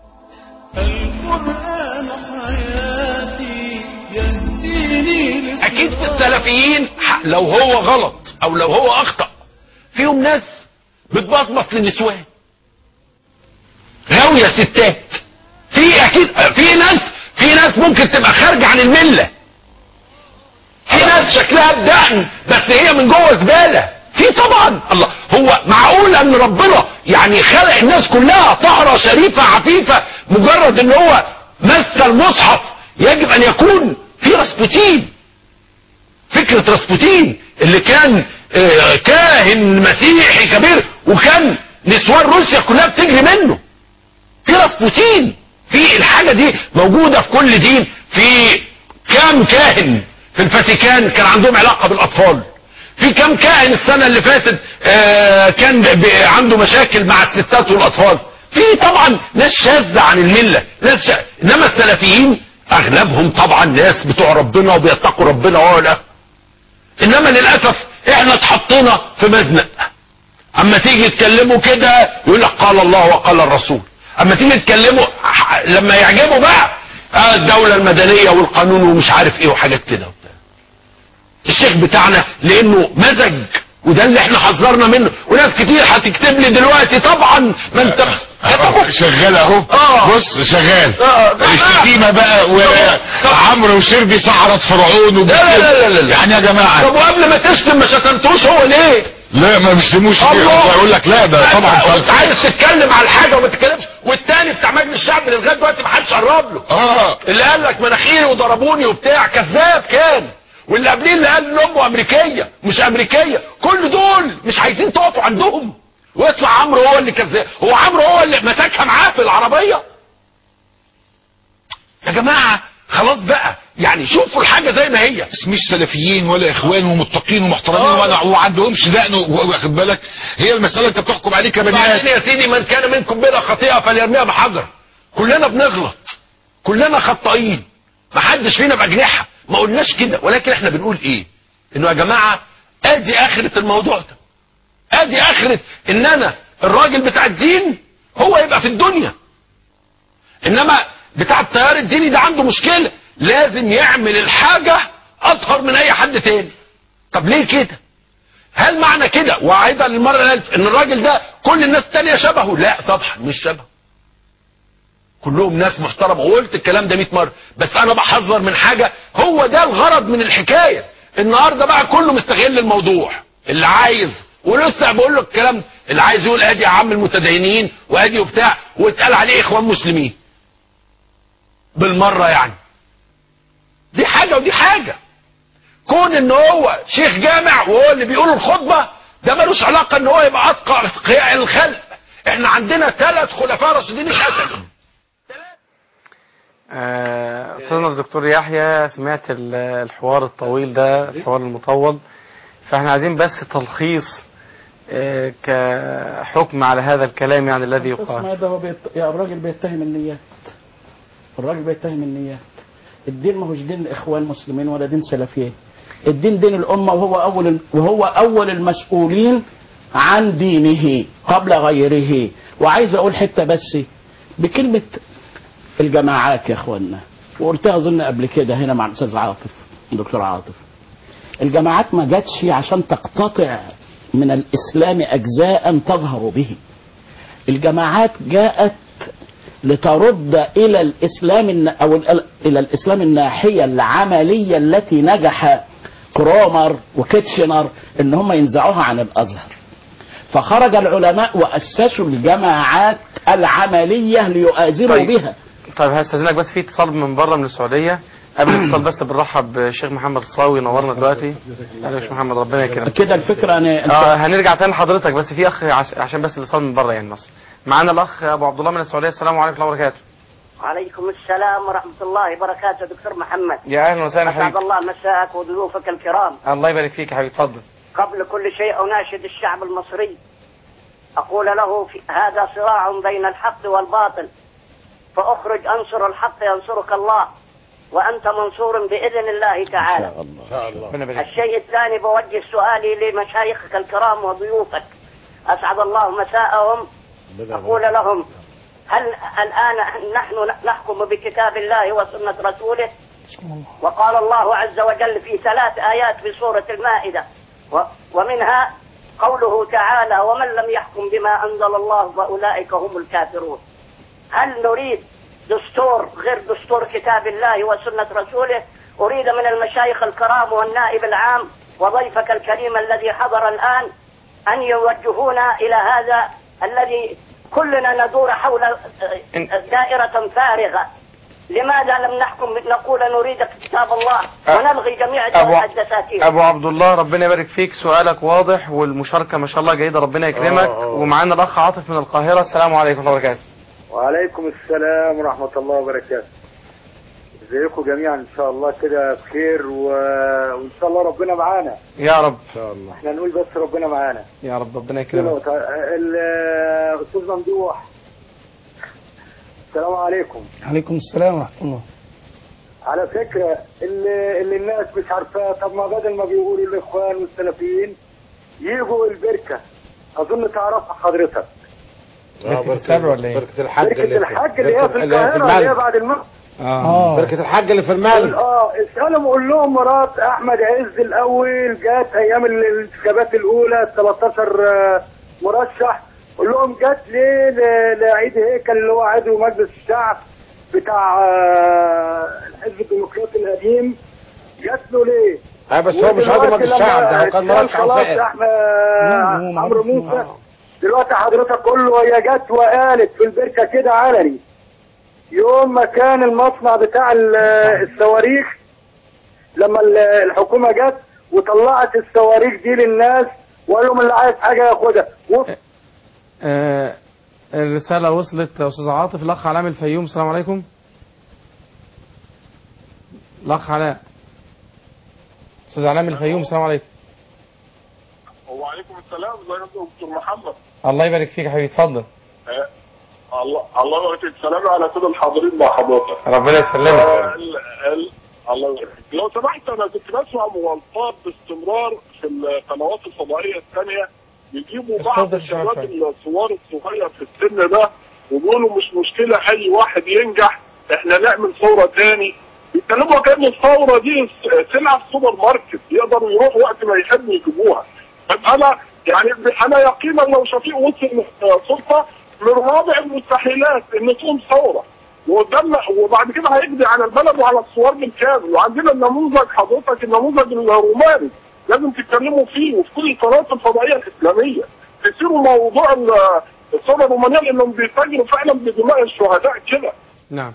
القرآن حياتي يهديني لصراط اكيد في السلفيين ح- لو هو غلط او لو هو اخطا فيهم ناس بتبصبص للنسوان غاوية ستات في اكيد في ناس في ناس ممكن تبقى خارجة عن الملة في ناس شكلها بدقن بس هي من جوه زبالة في طبعا الله هو معقول ان ربنا يعني خلق الناس كلها طهرة شريفة عفيفة مجرد ان هو مس المصحف يجب ان يكون في رسبوتين فكرة رسبوتين اللي كان آه، كاهن مسيحي كبير وكان نسوان روسيا كلها بتجري منه في رسبوتين في الحاجة دي موجودة في كل دين في كام كاهن في الفاتيكان كان عندهم علاقة بالأطفال في كام كاهن السنة اللي فاتت آه، كان ب- ب- عنده مشاكل مع الستات والأطفال في طبعا ناس شاذة عن الملة ناس شا... إنما السلفيين أغلبهم طبعا ناس بتوع ربنا وبيتقوا ربنا وهو الآخر إنما للأسف إحنا اتحطينا في مزنق اما تيجي تكلمه كده يقول لك قال الله وقال الرسول اما تيجي تكلمه ح- لما يعجبه بقى آه الدولة المدنية والقانون ومش عارف ايه وحاجات كده وبتاع الشيخ بتاعنا لانه مزج وده اللي احنا حذرنا منه وناس كتير هتكتب لي دلوقتي طبعا ما انت كتبوا شغال اهو آه. بص شغال آه، بقى. الشتيمه بقى وعمرو وشربي سحرت فرعون وب- لا لا لا لا لا. يعني يا جماعه طب وقبل ما تشتم ما شتمتوش هو ليه لا ما بيشتموش فيه هو يقول لك لا ده طبعا انت عايز تتكلم على الحاجه وما تتكلمش والتاني بتاع مجلس الشعب اللي لغايه دلوقتي ما حدش قرب له اه اللي قال لك مناخيري وضربوني وبتاع كذاب كان واللي قبليه اللي قال ان امه امريكيه مش امريكيه كل دول مش عايزين تقفوا عندهم ويطلع عمرو هو اللي كذاب هو عمرو هو اللي مسكها معاه في العربيه يا جماعه خلاص بقى يعني شوفوا الحاجه زي ما هي بس مش سلفيين ولا اخوان ومتقين ومحترمين آه. ولا وعندهمش دقن و- واخد بالك هي المساله انت بتحكم عليه كبني وبعدين ادم يا سيدي من كان منكم بلا خطيئه فليرميها بحجر كلنا بنغلط كلنا خطائين ما حدش فينا باجنحه ما قلناش كده ولكن احنا بنقول ايه انه يا جماعه ادي اخره الموضوع ده ادي اخره ان انا الراجل بتاع الدين هو يبقى في الدنيا انما بتاع التيار الديني ده عنده مشكله لازم يعمل الحاجه اطهر من اي حد تاني طب ليه كده هل معنى كده واعيدا للمره الالف ان الراجل ده كل الناس التانية شبهه لا طبعا مش شبهه كلهم ناس محترمه وقلت الكلام ده 100 مره بس انا بحذر من حاجه هو ده الغرض من الحكايه النهارده بقى كله مستغل الموضوع اللي عايز ولسه بقول له الكلام ده اللي عايز يقول ادي يا عم المتدينين وادي وبتاع واتقال عليه اخوان مسلمين بالمره يعني دي حاجه ودي حاجه كون ان هو شيخ جامع وهو اللي بيقول الخطبه ده ملوش علاقه ان هو يبقى اتقى اتقياء الخلق احنا عندنا ثلاث خلفاء راشدين اتقتلوا آه، أستاذنا الدكتور يحيى سمعت ال- الحوار الطويل ده الحوار المطول فاحنا عايزين بس تلخيص آه، كحكم على هذا الكلام يعني الذي اسمع يقال ده هو بيت... يا الراجل بيتهم النيات الراجل بيتهم النيات الدين ما هوش دين الاخوان المسلمين ولا دين سلفيين الدين دين الامه وهو اول وهو اول المسؤولين عن دينه قبل غيره وعايز اقول حته بس بكلمه الجماعات يا اخوانا وقلتها اظن قبل كده هنا مع الاستاذ عاطف الدكتور عاطف الجماعات ما جاتش عشان تقتطع من الاسلام اجزاء تظهر به الجماعات جاءت لترد الى الاسلام الن- او ال- الى الاسلام الناحيه العمليه التي نجح كرومر وكيتشنر ان هم ينزعوها عن الازهر فخرج العلماء واسسوا الجماعات العمليه ليؤازروا طيب. بها طيب هستاذنك بس في اتصال من بره من السعوديه قبل الاتصال بس بنرحب بالشيخ محمد الصاوي نورنا دلوقتي اهلا يا شيخ محمد ربنا يكرمك كده الفكره انا اه هنرجع تاني لحضرتك بس في اخ عش- عشان بس الاتصال من بره يعني مصر معانا الاخ ابو عبد الله من السعوديه السلام عليكم ورحمه الله وبركاته وعليكم السلام ورحمة الله وبركاته دكتور محمد يا اهلا وسهلا أسعد حبيبي الله مساءك وضيوفك الكرام الله يبارك فيك يا حبيبي اتفضل قبل كل شيء أناشد الشعب المصري أقول له في هذا صراع بين الحق والباطل فأخرج أنصر الحق ينصرك الله وأنت منصور بإذن الله تعالى ربنا يبارك فيك. الشيء الثاني بوجه سؤالي لمشايخك الكرام وضيوفك أسعد الله مساءهم أقول لهم هل الآن نحن نحكم بكتاب الله وسنة رسوله وقال الله عز وجل في ثلاث آيات في سورة المائدة و- ومنها قوله تعالى ومن لم يحكم بما أنزل الله فأولئك هم الكافرون هل نريد دستور غير دستور كتاب الله وسنة رسوله أريد من المشايخ الكرام والنائب العام وضيفك الكريم الذي حضر الآن أن يوجهونا إلى هذا الذي كلنا ندور حول آه، إن- دائرة فارغة لماذا لم نحكم نقول نريد كتاب الله أ- ونلغي جميع أبو- الدساتير ابو عبد الله ربنا يبارك فيك سؤالك واضح والمشاركه ما شاء الله جيده ربنا يكرمك ومعانا الاخ عاطف من القاهره السلام عليكم ورحمه الله وبركاته وعليكم السلام ورحمة الله وبركاته ازيكم جميعا ان شاء الله كده بخير و... وان شاء الله ربنا معانا يا رب احنا نقول بس ربنا معانا يا رب ربنا كده يكرمك وتع- الاستاذ ممدوح السلام عليكم عليكم السلام ورحمة الله على فكرة اللي, اللي الناس مش عارفاه طب ما بدل ما بيقولوا الاخوان والسلفيين يجوا البركة اظن تعرفها حضرتك بركة السبع ولا ايه؟ بركة الحج بركة اللي الحج اللي هي في اللي هي في القاهرة اللي هي المغرب بعد المغرب اه بركة الحج اللي في قول المغرب اه اسالهم قول لهم مرات احمد عز الاول جات ايام الانتخابات الاولى 13 آه، مرشح قول لهم جات ليه ل- لعيد هيكل اللي هو عضو مجلس الشعب بتاع آه، الحزب الديمقراطي القديم جات له ليه؟ اه بس هو مش عضو ودلوقتي مجلس الشعب ده هو لما كان اتقال مرشح خلاص وفائز احمد نعم، هو عمرو معروف. موسى دلوقتي حضرتك قول له هي جت وقالت في البركه كده علني يوم ما كان المصنع بتاع ال- الصواريخ لما ال- الحكومه جت وطلعت الصواريخ دي للناس وقال لهم اللي عايز حاجه ياخدها وف- آه، الرسالة وصلت يا أستاذ عاطف الأخ علاء من الفيوم السلام عليكم الأخ علاء أستاذ علاء من الفيوم السلام عليكم وعليكم السلام ازيك يا دكتور محمد الله يبارك فيك يا حبيبي اتفضل آه، الله الله يبارك فيك سلام على كل الحاضرين مع حضرتك ربنا آه، يسلمك ال- ال- الله يبارك فيك لو سمحت انا كنت بسمع مغالطات باستمرار في القنوات الفضائيه الثانيه بيجيبوا بعض اتفضل يا الشباب شباب. الصغار الصغير في السن ده ويقولوا مش مشكله اي واحد ينجح احنا نعمل ثوره تاني بيتكلموا كان الثوره دي سلعه في سوبر ماركت يقدروا يروحوا وقت ما يحبوا يجيبوها طب انا يعني انا يقينا لو شفيق وصل سلطه من رابع المستحيلات ان تقوم ثوره وقدامنا وبعد كده هيقضي على البلد وعلى الثوار بالكامل وعندنا النموذج حضرتك النموذج الروماني لازم تتكلموا فيه وفي كل القنوات الفضائيه الاسلاميه تسيروا موضوع ال- الثوره الرومانيه لانهم بيتاجروا فعلا بدماء الشهداء كده نعم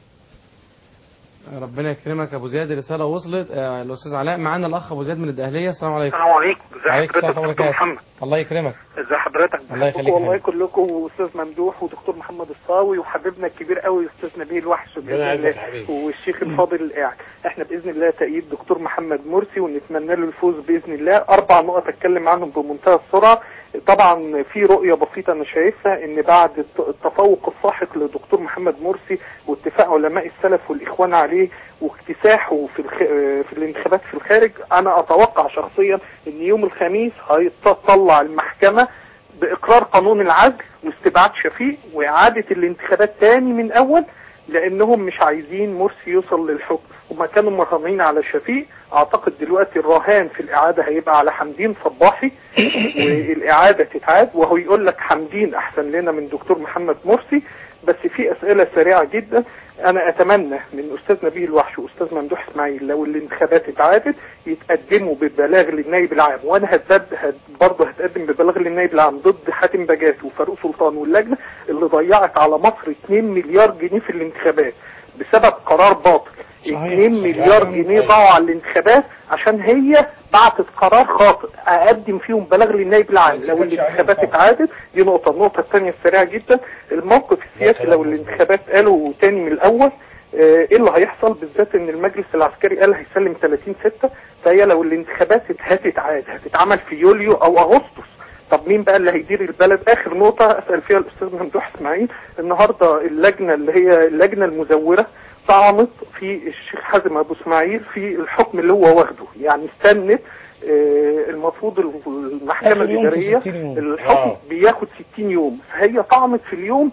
ربنا يكرمك ابو زياد الرساله وصلت آه، الاستاذ علاء معانا الاخ ابو زياد من الدهليه السلام عليكم السلام عليكم ازي وعليكم حضرتك السلام ورحمه دكتور الله محمد وبركاته الله يكرمك ازي حضرتك الله بحبكم يخليك والله يا كلكم واستاذ ممدوح ودكتور محمد الصاوي وحبيبنا الكبير قوي استاذ نبيل الوحش باذن ربنا يعزك الله يا حبيبي. والشيخ الفاضل القاعد احنا باذن الله تأييد دكتور محمد مرسي ونتمنى له الفوز باذن الله اربع نقط اتكلم عنهم بمنتهى السرعه طبعا في رؤيه بسيطه انا شايفها ان بعد الت- التفوق الساحق لدكتور محمد مرسي واتفاق علماء السلف والاخوان عليه واكتساحه في الخ... في الانتخابات في الخارج انا اتوقع شخصيا ان يوم الخميس هيطلع المحكمه باقرار قانون العزل واستبعاد شفيق واعاده الانتخابات تاني من اول لانهم مش عايزين مرسي يوصل للحكم هما كانوا مرهنين على شفيق اعتقد دلوقتي الرهان في الاعاده هيبقى على حمدين صباحي والاعاده تتعاد وهو يقول لك حمدين احسن لنا من دكتور محمد مرسي بس في اسئله سريعه جدا انا اتمنى من استاذ نبيل الوحش واستاذ ممدوح اسماعيل لو الانتخابات اتعادت يتقدموا ببلاغ للنائب العام وانا هتبد هت برضه هتقدم ببلاغ للنائب العام ضد حاتم بجات وفاروق سلطان واللجنه اللي ضيعت على مصر 2 مليار جنيه في الانتخابات بسبب قرار باطل 2 مليار جنيه ضاعوا على الانتخابات عشان هي بعتت قرار خاطئ اقدم فيهم بلاغ للنائب العام لو الانتخابات اتعادت دي نقطه النقطه الثانيه السريعه جدا الموقف السياسي لو الانتخابات قالوا تاني من الاول آه، ايه اللي هيحصل بالذات ان المجلس العسكري قال هيسلم 30 6 فهي لو الانتخابات هتتعاد هتتعمل في يوليو او اغسطس طب مين بقى اللي هيدير البلد اخر نقطه اسال فيها الاستاذ ممدوح اسماعيل النهارده اللجنه اللي هي اللجنه المزوره طعنت في الشيخ حازم ابو اسماعيل في الحكم اللي هو واخده يعني استنت آه، المفروض المحكمه آخر يوم في الاداريه 60 يوم. الحكم آه. بياخد 60 يوم فهي طعنت في اليوم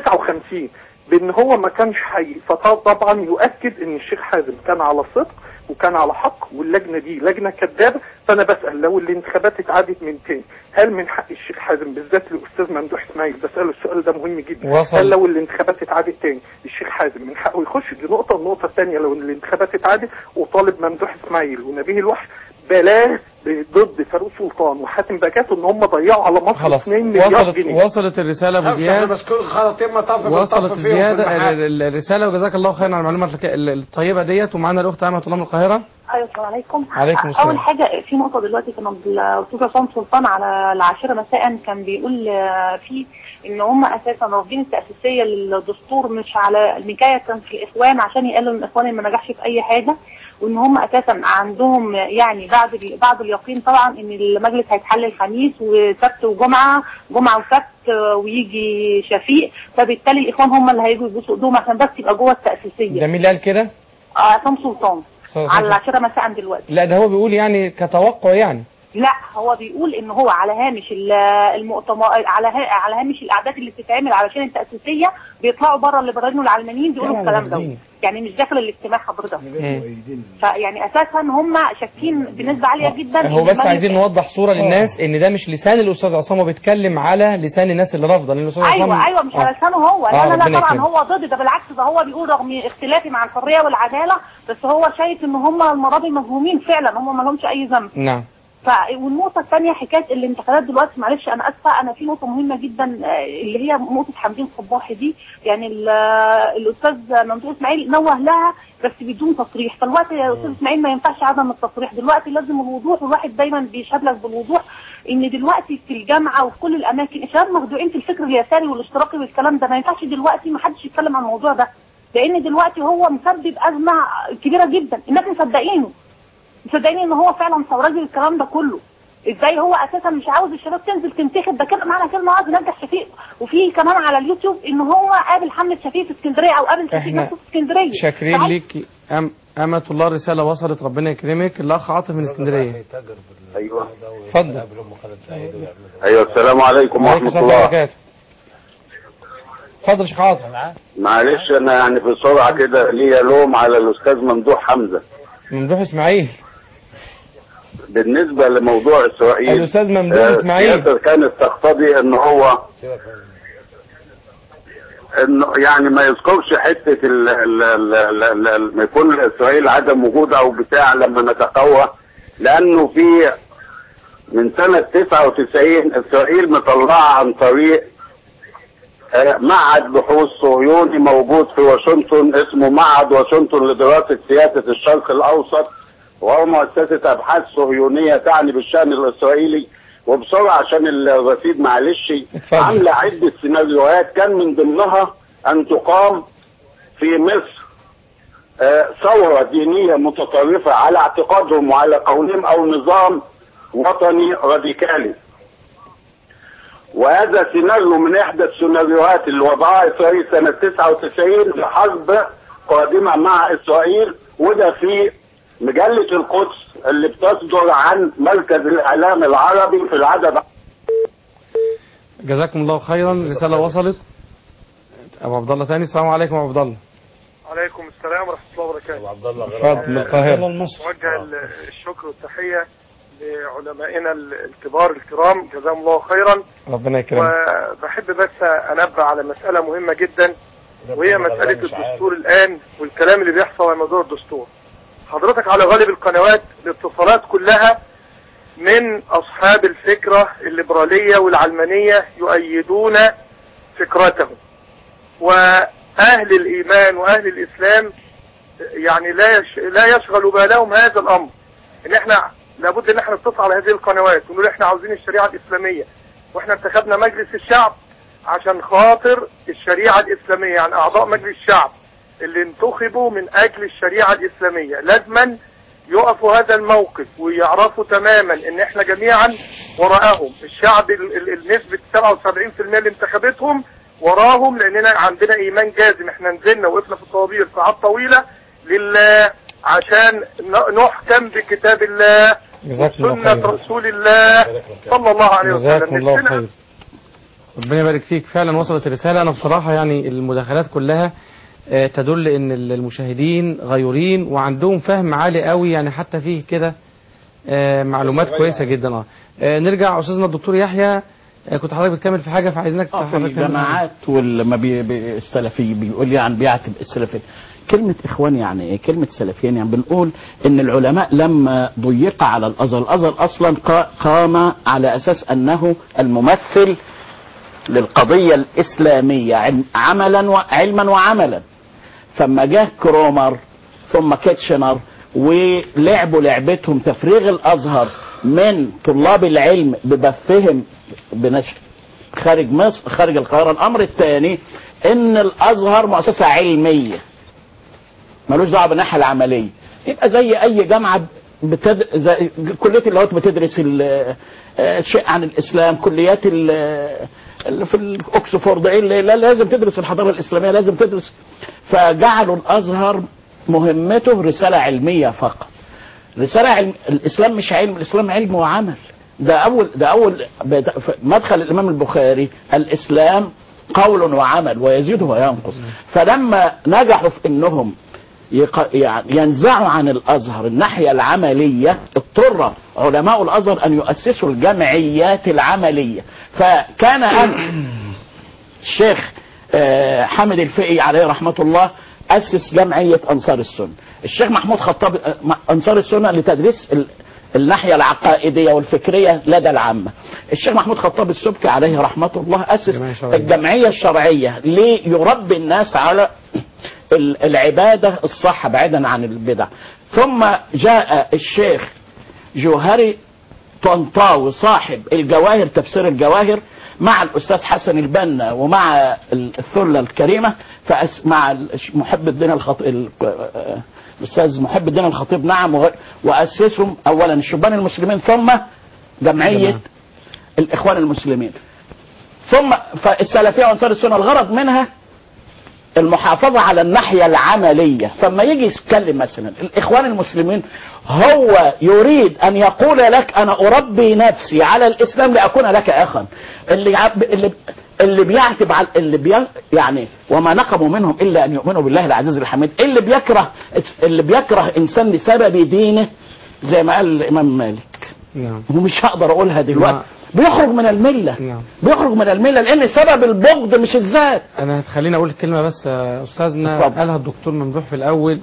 59 بان هو ما كانش حي فطبعا يؤكد ان الشيخ حازم كان على صدق وكان على حق واللجنه دي لجنه كذابه فانا بسال لو الانتخابات اتعادت من تاني هل من حق الشيخ حازم بالذات الاستاذ ممدوح اسماعيل بساله السؤال ده مهم جدا وصل. هل لو الانتخابات اتعادت تاني الشيخ حازم من حقه يخش دي نقطه النقطه الثانيه لو الانتخابات اتعادت وطالب ممدوح اسماعيل ونبيه الوحش بلاغ ضد فاروق سلطان وحاتم بكات ان هم ضيعوا على مصر خلاص 2 مليار وصلت جنيه وصلت الرساله ابو احنا زياد مسكون خلاطين مطاف وصلت بنطف فيهم في زياده المحل. ال- ال- الرساله وجزاك الله خيرا على المعلومات الك- ال- الطيبه ديت ومعانا الاخت امه الله من القاهره ايوه السلام عليكم عليكم السلام. اول حاجه في نقطه دلوقتي كان الاستاذ عصام سلطان على العاشره مساء كان بيقول آه، في ان هم اساسا رافضين التاسيسيه للدستور مش على المكايه كان في الاخوان عشان يقللوا من الاخوان اللي ما نجحش في اي حاجه وان هم اساسا عندهم يعني بعد ال- بعد اليقين طبعا ان المجلس هيتحل الخميس وسبت وجمعه جمعه وسبت آه، ويجي شفيق فبالتالي الاخوان هم اللي هيجوا يبوسوا ايدهم عشان بس يبقى جوه التاسيسيه ده مين اللي قال كده؟ آه، عصام سلطان أستاذ على عصام. العاشره مساء دلوقتي لا ده هو بيقول يعني كتوقع يعني لا هو بيقول ان هو على هامش ال- المؤتمر على ها... على هامش الاعداد اللي بتتعمل علشان التاسيسيه بيطلعوا بره الليبراليين والعلمانيين بيقولوا لا، الكلام ده واخدين. يعني مش داخل الاجتماع حضرتك مم. فيعني اساسا هم شاكين بنسبه عاليه جدا هو إن بس المجلس- عايزين نوضح صوره للناس ان ده مش لسان الاستاذ عصام هو بيتكلم على لسان الناس اللي رافضه لان الاستاذ عصام ايوه ايوه مش آه. على لسانه هو آه، لا لا ربنا لا طبعا يكرمك. هو ضد ده بالعكس ده هو بيقول رغم اختلافي مع الحريه والعداله بس هو شايف ان هم المره دي مفهومين فعلا هم ما لهمش اي ذنب نعم ف والنقطه الثانيه حكايه الانتخابات دلوقتي معلش انا اسفه انا في نقطه مهمه جدا آه، اللي هي نقطه حمدين صباحي دي يعني ال- آه، الاستاذ ممدوح اسماعيل نوه لها بس بدون تصريح فالوقت يا استاذ اسماعيل ما ينفعش عدم التصريح دلوقتي لازم الوضوح والواحد دايما بيشهد لك بالوضوح ان دلوقتي في الجامعه وفي كل الاماكن الشباب مخدوعين في الفكر اليساري والاشتراكي والكلام ده ما ينفعش دلوقتي ما حدش يتكلم عن الموضوع ده لان دلوقتي هو مسبب ازمه كبيره جدا الناس مصدقينه مصدقين ان هو فعلا ثوراجي الكلام ده كله ازاي هو اساسا مش عاوز الشباب تنزل تنتخب ده كده معنى كلمه عاوز ينجح شفيق وفي كمان على اليوتيوب ان هو قابل حمله شفيق في اسكندريه او قابل شفيق احنا نفسه في اسكندريه شاكرين فعايز- ليك أم أمة الله رسالة وصلت ربنا يكرمك الأخ عاطف من اسكندرية ايوه اتفضل ايوه السلام عليكم وعليكم ورحمه السلام الله وبركاته اتفضل يا شيخ عاطف معلش انا يعني بسرعه كده ليا لوم على الاستاذ ممدوح حمزه ممدوح إسماعيل بالنسبه لموضوع اسرائيل الأستاذ ممدوح آه، إسماعيل. السياسة كانت تقتضي ان هو انه يعني ما يذكرش حته ال ال ال ال ال ال ما يكون اسرائيل عدم وجود او بتاع لما نتقوى لانه في من سنه 99 اسرائيل مطلعه عن طريق آه، معهد بحوث صهيوني موجود في واشنطن اسمه معهد واشنطن لدراسه سياسه الشرق الاوسط وهو مؤسسه ابحاث صهيونيه تعني بالشان الاسرائيلي وبسرعه عشان الرصيد معلش عامله عده سيناريوهات كان من ضمنها ان تقام في مصر آه، ثوره دينيه متطرفه على اعتقادهم وعلى قولهم او نظام وطني راديكالي وهذا سيناريو من احدى السيناريوهات اللي وضعها اسرائيل سنه 99 لحرب قادمه مع اسرائيل وده في مجله القدس اللي بتصدر عن مركز الاعلام العربي في العدد جزاكم الله خيرا رسالة وصلت أبو عبد الله تاني السلام عليكم أبو عبد الله عليكم السلام ورحمة الله وبركاته عبد الله اتفضل من القاهرة موجه ال- الشكر والتحية لعلمائنا ال- الكبار الكرام جزاهم الله خيرا ربنا يكرمك وبحب بس أنبه على مسألة مهمة جدا وهي مسألة الدستور الآن والكلام اللي بيحصل عن موضوع الدستور حضرتك على غالب القنوات الاتصالات كلها من أصحاب الفكرة الليبرالية والعلمانية يؤيدون فكرتهم وأهل الإيمان وأهل الإسلام يعني لا يش... لا يشغل بالهم هذا الأمر إن إحنا لابد إن إحنا نتصل على هذه القنوات ونقول إحنا عاوزين الشريعة الإسلامية وإحنا انتخبنا مجلس الشعب عشان خاطر الشريعة الإسلامية يعني أعضاء مجلس الشعب اللي انتخبوا من أجل الشريعة الإسلامية لازما يقفوا هذا الموقف ويعرفوا تماما ان احنا جميعا وراءهم الشعب ال- ال- النسبة 77% اللي انتخبتهم وراهم لاننا عندنا ايمان جازم احنا نزلنا وقفنا في الطوابير ساعات طويلة لله عشان ن- نحكم بكتاب الله جزاكم الله وسنة خير رسول الله صلى الله عليه جزاكم وسلم الله نفسنا- خير ربنا يبارك فيك فعلا وصلت الرسالة أنا بصراحة يعني المداخلات كلها آه، تدل ان المشاهدين غيورين وعندهم فهم عالي قوي يعني حتى فيه كده آه، معلومات صغير. كويسة جدا اه آه، نرجع استاذنا الدكتور يحيى آه، كنت حضرتك بتكمل في حاجة فعايزينك اه في حضرتك تعمل الجماعات ولما بي بي السلفي بيقول يعني بيعتب السلفيين كلمة إخوان يعني إيه؟ كلمة سلفيين يعني بنقول إن العلماء لما ضيق على الأزهر، الأزهر أصلا قا- قام على أساس أنه الممثل للقضية الإسلامية عم- عملا وعلما وعملا. فما جه كرومر ثم كيتشنر ولعبوا لعبتهم تفريغ الازهر من طلاب العلم ببثهم بنشر خارج مصر خارج القاهره الامر الثاني ان الازهر مؤسسه علميه ملوش دعوه بالناحيه العمليه يبقى زي اي جامعه بتد... زي كليه اللغات بتدرس ال- آه، شيء عن الاسلام كليات ال- اللي في الاكسفورد ايه اللي لا لازم تدرس الحضاره الاسلاميه لازم تدرس فجعلوا الازهر مهمته رساله علميه فقط رساله علم الاسلام مش علم الاسلام علم وعمل ده اول ده اول بد- ف- مدخل الامام البخاري الاسلام قول وعمل ويزيد وينقص فلما نجحوا في انهم يق- يعني ينزعوا عن الازهر الناحيه العمليه اضطر علماء الازهر ان يؤسسوا الجمعيات العمليه فكان أن الشيخ آه، حامد الفقي عليه رحمه الله اسس جمعيه انصار السنه الشيخ محمود خطاب آه، م- انصار السنه لتدريس ال- الناحيه العقائديه والفكريه لدى العامه. الشيخ محمود خطاب السبكي عليه رحمه الله اسس الجمعيه الشرعيه ليربي الناس على ال- العباده الصح بعيدا عن البدع. ثم جاء الشيخ جوهري طنطاوي صاحب الجواهر تفسير الجواهر مع الاستاذ حسن البنا ومع الثله الكريمه فأس مع الش- محب الدين الخطيب الاستاذ محب الدين الخطيب نعم وغ- واسسهم اولا الشبان المسلمين ثم جمعيه الاخوان المسلمين ثم فالسلفيه وانصار السنه الغرض منها المحافظة على الناحية العملية فما يجي يتكلم مثلا الإخوان المسلمين هو يريد أن يقول لك أنا أربي نفسي على الإسلام لأكون لك أخا اللي يع- اللي اللي بيعتب على اللي بي يعني وما نقموا منهم الا ان يؤمنوا بالله العزيز الحميد اللي بيكره اللي بيكره انسان لسبب دينه زي ما قال الامام مالك نعم ومش هقدر اقولها دلوقتي نعم. بيخرج من المله نعم بيخرج من المله لان سبب البغض مش الذات انا هتخليني اقول كلمه بس يا استاذنا اتفضل. قالها الدكتور ممدوح في الاول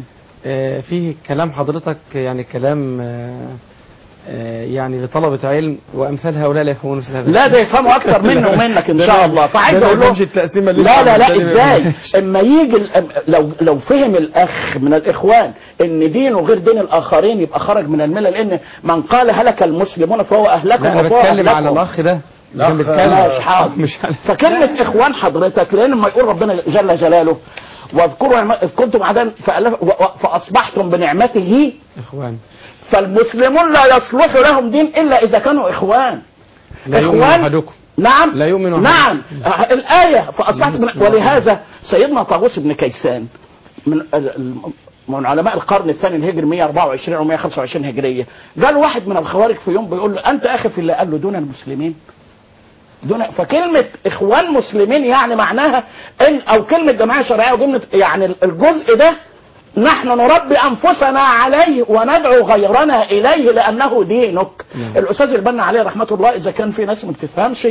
آه، فيه كلام حضرتك يعني كلام آه، آه، يعني لطلبة علم وامثال هؤلاء لا يفهمون مثل هذا لا ده يفهموا اكتر مني ومنك ان ده شاء ما- الله فعايز ده ما اقول لهم يفهمش التقسيمة اللي لا انت لا لا عملتها دي. ازاي اما يجي ال- أم- لو لو فهم الاخ من الاخوان ان دينه غير دين الاخرين يبقى خرج من المله لان من قال هلك المسلمون فهو اهلكهم لا انا وفهو بتكلم على أهلكهم. الاخ ده لا كان بيتكلم ماشي حاضر مش على فكلمة إخوان حضرتك لأن لما يقول ربنا جل جلاله واذكروا نعم- إذ كنتم أعداء فألف- و- و- فأصبحتم بنعمته اخوان فالمسلمون لا يصلح لهم دين إلا إذا كانوا إخوان لا يؤمن إخوان احدكم نعم لا يؤمن أحدكم. نعم آه، الآية فأصبحت من ولهذا سيدنا طاووس بن كيسان من ال- ال- من علماء القرن الثاني الهجري 124 او 125 هجريه قال واحد من الخوارج في يوم بيقول له انت اخي في الله قال له دون المسلمين دون فكلمة إخوان مسلمين يعني معناها إن أو كلمة جماعة شرعية وجملة يعني الجزء ده نحن نربي أنفسنا عليه وندعو غيرنا إليه لأنه دينك نعم. الأستاذ البنا عليه رحمة الله إذا كان في ناس ما بتفهمش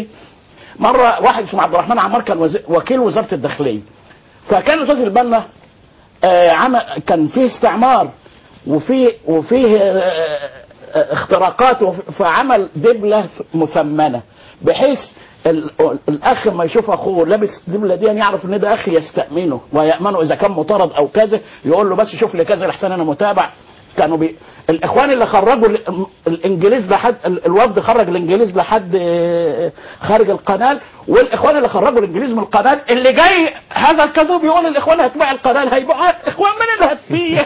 مرة واحد اسمه عبد الرحمن عمار كان وزي- وكيل وزارة الداخلية فكان الأستاذ البنا آه، عمل كان فيه استعمار وفيه وفيه آه، آه، اختراقات وف- فعمل دبلة مثمنة بحيث ال- الاخ ما يشوف اخوه لابس دبله دي يعرف ان ده اخي يستامنه ويامنه اذا كان مطارد او كذا يقول له بس شوف لي كذا لحسن انا متابع كانوا بي... الاخوان اللي خرجوا ال- الانجليز لحد ال- الوفد خرج الانجليز لحد آه، خارج القناه والاخوان اللي خرجوا الانجليز من القناه اللي جاي هذا الكذوب يقول الاخوان هتبيع القناه هيبيعوا اخوان من اللي هتبيع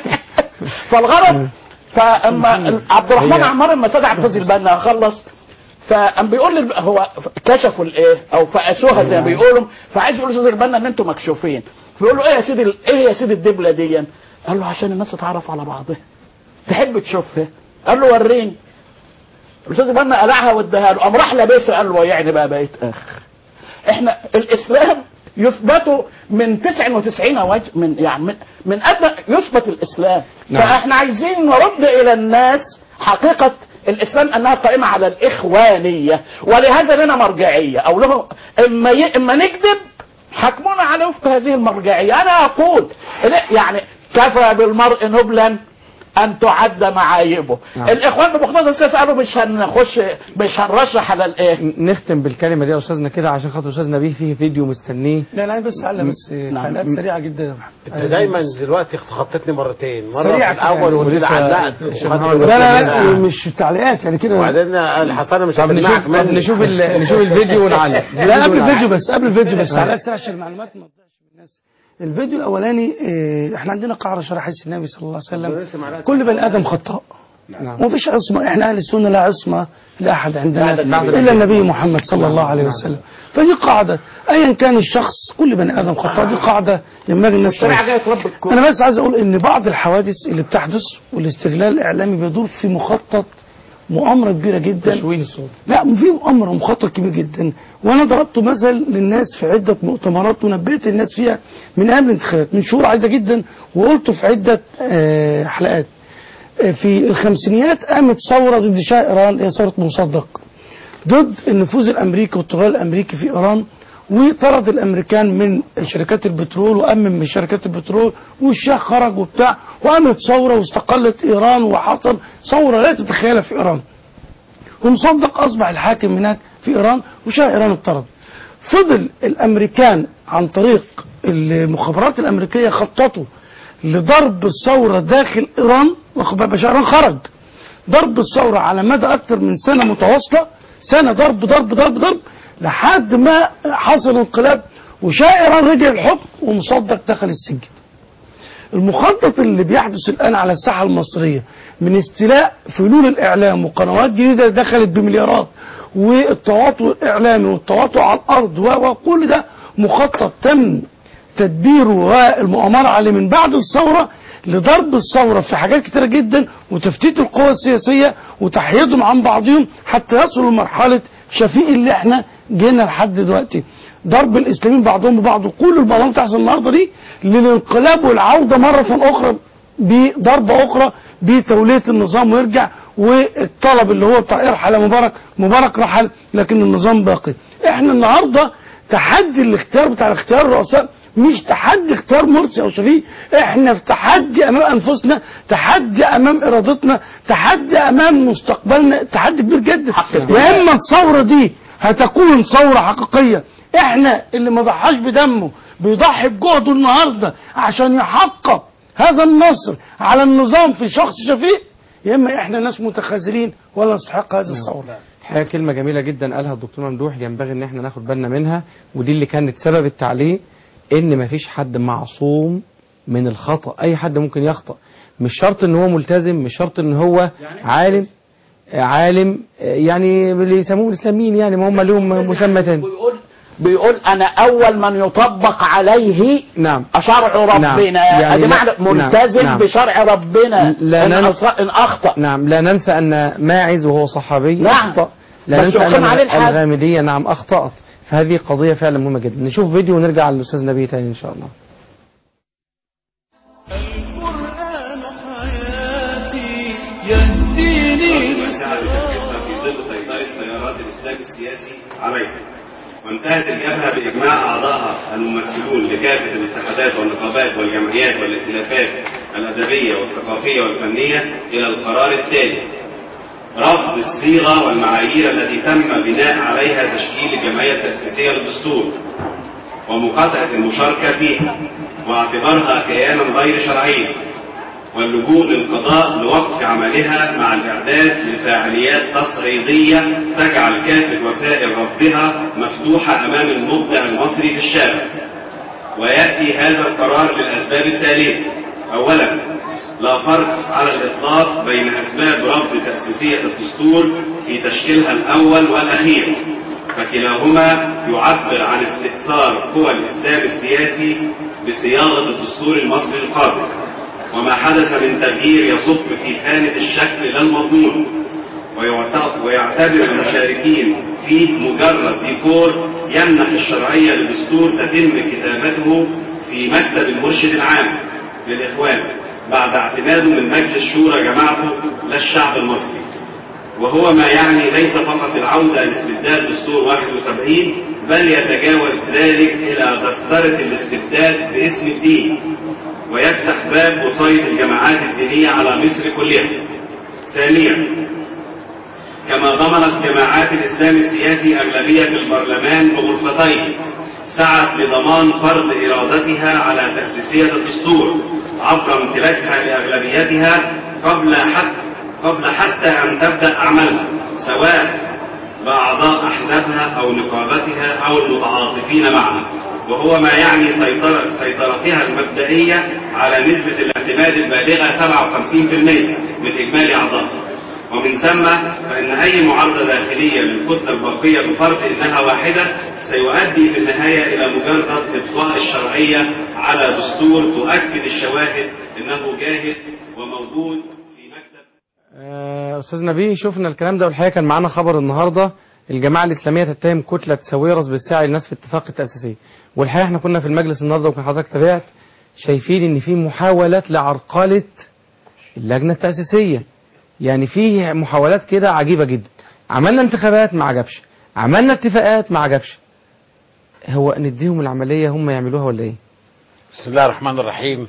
فالغرض فاما عبد الرحمن هي- عمار لما سيد عبد العزيز البنا خلص فقام بيقول لي هو كشفوا الايه او فقاسوها زي ما بيقولوا فعايز يقول لاستاذ البنا ان انتم مكشوفين فيقول له ايه يا سيدي ال- ايه يا سيدي الدبله دي قال له عشان الناس تتعرف على بعضها تحب تشوفها قال له وريني الاستاذ البنا قلعها واداها له قام راح لابسها قال له يعني بقى بقيت اخ احنا الاسلام يثبت من 99 وجه من يعني من, من ادنى يثبت الاسلام نعم. فاحنا عايزين نرد الى الناس حقيقه الاسلام انها قائمه على الاخوانيه ولهذا لنا مرجعيه او له اما ي... اما نكذب حكمونا على وفق هذه المرجعيه انا اقول لا، يعني كفى بالمرء نبلا ان تعد معايبه نعم. الاخوان بمقتضى السياسه قالوا مش هنخش مش هنرشح على الايه نختم بالكلمه دي يا استاذنا كده عشان خاطر استاذ نبيه فيه فيديو مستنيه لا لا بس على بس نعم. تعليقات سريعه جدا يا محمد. انت دايما دلوقتي خطتني مرتين مره سريعة في الاول كده. وانت ولسه علقت الشيخ وخدت محمد بالك لا لا لا منها. مش تعليقات يعني كده وبعدين الحصانه مش طب نشوف هتمنعك طب مني. نشوف ال- نشوف الفيديو ونعلق لا قبل الفيديو بس قبل الفيديو بس تعليقات سريعه عشان المعلومات ما تضيعش من الناس الفيديو الاولاني آه، احنا عندنا قاعده شرح حديث النبي صلى الله عليه وسلم كل بني ادم خطاء نعم. ومفيش عصمه احنا اهل السنه لا عصمه لاحد عندنا بعد النبي. الا النبي محمد صلى الله عليه وسلم فدي قاعده ايا كان الشخص كل بني ادم خطاء دي قاعده ينبغي الناس الشريعه تعرفها. جايه تربي الكون انا بس عايز اقول ان بعض الحوادث اللي بتحدث والاستغلال الاعلامي بيدور في مخطط مؤامره كبيره جدا تشويه الصوت لا في مؤامره ومخطط كبير جدا وانا ضربت مثل للناس في عده مؤتمرات ونبهت الناس فيها من قبل الانتخابات من شهور عديده جدا وقلته في عده آه، حلقات آه، في الخمسينيات قامت ثوره ضد شاه ايران هي ثوره مصدق ضد النفوذ الامريكي والطغيان الامريكي في ايران وطرد الامريكان من شركات البترول وامن من شركات البترول والشاه خرج وبتاع وقامت ثوره واستقلت ايران وحصل ثوره لا تتخيلها في ايران ومصدق اصبح الحاكم هناك في ايران وشاه ايران اطرد فضل الامريكان عن طريق المخابرات الامريكيه خططوا لضرب الثوره داخل ايران واخد بالك باشا ايران خرج ضرب الثوره على مدى اكثر من سنه متواصله سنه ضرب ضرب ضرب ضرب لحد ما حصل انقلاب وشاه ايران رجع الحكم ومصدق دخل السجن المخطط اللي بيحدث الآن على الساحة المصرية من استيلاء فلول الإعلام وقنوات جديدة دخلت بمليارات والتواطؤ الإعلامي والتواطؤ على الأرض و- وكل ده مخطط تم تدبيره والمؤامرة عليه من بعد الثورة لضرب الثورة في حاجات كتيرة جدا وتفتيت القوى السياسية وتحييدهم عن بعضهم حتى يصلوا لمرحلة شفيق اللي احنا جينا لحد دلوقتي ضرب الاسلاميين بعضهم ببعض وكل البلاغات اللي تحصل النهارده دي للانقلاب والعوده مره اخرى بضربه اخرى بتوليه النظام ويرجع والطلب اللي هو بتاع ارحل يا مبارك مبارك رحل لكن النظام باقي احنا النهارده تحدي الاختيار بتاع الاختيار الرؤساء مش تحدي اختيار مرسي او شفيق احنا في تحدي امام انفسنا تحدي امام ارادتنا تحدي امام مستقبلنا تحدي كبير جدا يا اما الثوره دي هتكون ثوره حقيقيه احنا اللي ما ضحاش بدمه بيضحي بجهده النهارده عشان يحقق هذا النصر على النظام في شخص شفيق يا اما احنا ناس متخاذلين ولا نستحق هذه الثوره الحقيقه كلمه جميله جدا قالها الدكتور ممدوح ينبغي ان احنا ناخد بالنا منها ودي اللي كانت سبب التعليق ان مفيش حد معصوم من الخطا اي حد ممكن يخطا مش شرط ان هو ملتزم مش شرط ان هو عالم عالم يعني اللي يسموه الاسلاميين يعني ما هم لهم مسمى تاني بيقول انا اول من يطبق عليه نعم شرع ربنا نعم. يا يعني جماعه لا- ملتزم نعم. بشرع ربنا لا إن, ننسى أص- إن اخطا نعم لا ننسى ان ماعز وهو صحابي نعم. اخطا لا بس ننسى يقيم ان عليه الحد. الغامديه نعم اخطات فهذه قضيه فعلا مهمه جدا نشوف فيديو ونرجع للاستاذ نبيه تاني ان شاء الله القرآن حياتي يهديني وسعى بتركيزها في ظل سيطرة تيارات الإسلام السياسي عليها وانتهت الجبهة بإجماع أعضائها الممثلون لكافة الاتحادات والنقابات والجمعيات والائتلافات الأدبية والثقافية والفنية إلى القرار التالي رفض الصيغة والمعايير التي تم بناء عليها تشكيل الجمعية التأسيسية للدستور ومقاطعة المشاركة فيها واعتبارها كيانا غير شرعيا واللجوء للقضاء لوقف عملها مع الإعداد لفعاليات تصعيدية تجعل كافة وسائل رفضها مفتوحة أمام المبدع المصري في الشارع ويأتي هذا القرار للأسباب التالية أولا لا فرق على الإطلاق بين أسباب رفض تأسيسية الدستور في تشكيلها الأول والأخير فكلاهما يعبر عن استئثار قوى الإسلام السياسي بصياغة الدستور المصري القادم وما حدث من تغيير يصب في خانة الشكل لا المضمون ويعت- ويعتبر المشاركين فيه مجرد ديكور يمنح الشرعية لدستور تتم كتابته في مكتب المرشد العام للإخوان بعد اعتماده من مجلس شورى جماعته لا الشعب المصري وهو ما يعني ليس فقط العودة لاستبداد دستور 71 بل يتجاوز ذلك إلى دسترة الاستبداد باسم الدين ويفتح باب وصاية الجماعات الدينية على مصر كلها ثانيا كما ضمنت جماعات الإسلام السياسي أغلبية في البرلمان بغرفتين سعت لضمان فرض إرادتها على تأسيسية الدستور عبر امتلاكها لأغلبيتها قبل حتى قبل حتى أن تبدأ أعمالها سواء بأعضاء أحزابها أو نقابتها أو المتعاطفين معها وهو ما يعني سيطرة سيطرتها المبدئية على نسبة الاعتماد البالغة 57% من إجمالي أعضائها ومن ثم فإن أي معارضة داخلية للكتلة الباقية بفرض إنها واحدة سيؤدي في النهاية إلى مجرد إطفاء الشرعية على دستور تؤكد الشواهد إنه جاهز وموجود آه، استاذ نبيه شفنا الكلام ده والحقيقه كان معانا خبر النهارده الجماعه الاسلاميه تتهم كتله ساويرس بالسعي للناس في اتفاق التاسيسيه والحقيقه احنا كنا في المجلس النهارده وكان حضرتك تابعت شايفين ان في محاولات لعرقله اللجنه التاسيسيه يعني في محاولات كده عجيبه جدا عملنا انتخابات ما عجبش عملنا اتفاقات ما عجبش هو نديهم العملية هم يعملوها ولا ايه بسم الله الرحمن الرحيم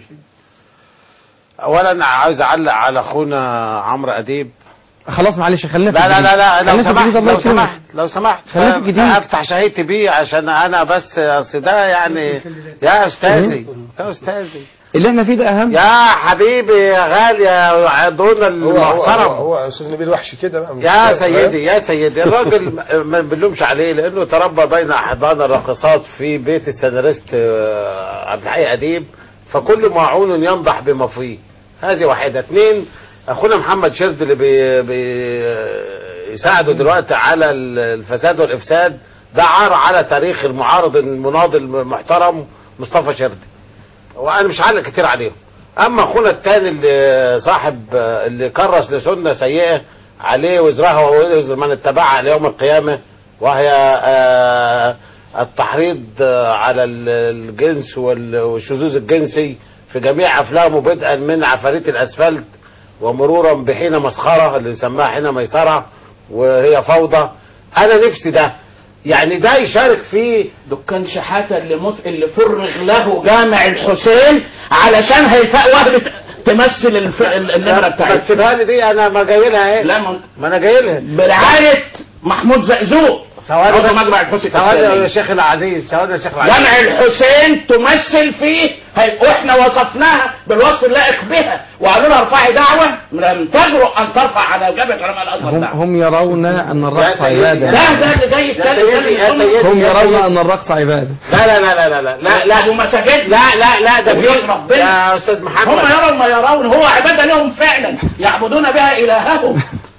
اولا عاوز اعلق على اخونا عمرو اديب خلاص معلش خلينا في لا لا الجديد. لا لا لو خلينا في الجديد، سمحت الله لو يكرمك. سمحت لو سمحت خلينا في الجديد. افتح شهيتي بيه عشان انا بس اصل ده يعني يا استاذي يا استاذي اللي احنا فيه ده اهم يا حبيبي يا غالي يا عدونا هو هو, المحترم هو, هو استاذ نبيل وحش كده بقى مش يا كده. سيدي يا سيدي الراجل ما بنلومش عليه لانه تربى بين احضان الراقصات في بيت السيناريست آه، عبد الحي اديب فكل معون ينضح بما فيه هذه واحده اثنين اخونا محمد شرد اللي بي بيساعده دلوقتي على الفساد والافساد ده عار على تاريخ المعارض المناضل المحترم مصطفى شردي وانا مش هعلق كتير عليهم اما اخونا التاني اللي صاحب اللي كرس لسنه سيئه عليه وزرها ووزر من اتبعها ليوم القيامه وهي آه، التحريض آه، على ال- الجنس وال- والشذوذ الجنسي في جميع افلامه بدءا من عفاريت الاسفلت ومرورا بحين مسخره اللي سماها حين ميسره وهي فوضى انا نفسي ده يعني ده يشارك في دكان شحاتة اللي مف... اللي فرغ له جامع الحسين علشان هيفاء وهبة تمثل الف... النمرة ما بتاعتها تسيبها لي دي انا ما جاي لها ايه لا ما, ما انا جاي لها برعاية محمود زقزوق ثواني عضو بس. مجمع الحسين ثواني يا الإسلامي. شيخ العزيز ثواني يا شيخ العزيز جامع الحسين تمثل فيه هي... واحنا وصفناها بالوصف اللائق بها وقالوا لها ارفعي دعوة لم تجرؤ ان ترفع على جبهة علماء الازهر هم, دعوة هم يرون ان الرقص يا سيدي. عبادة ده ده اللي جاي يا التاني سيدي يا التاني سيدي هم يا يرون سيدي. ان الرقص عبادة لا لا لا لا لا لا لا ابو مساجد لا لا لا ده في وفي ربنا. يا استاذ محمد هم يرون ما يرون هو عبادة لهم فعلا يعبدون بها إلههم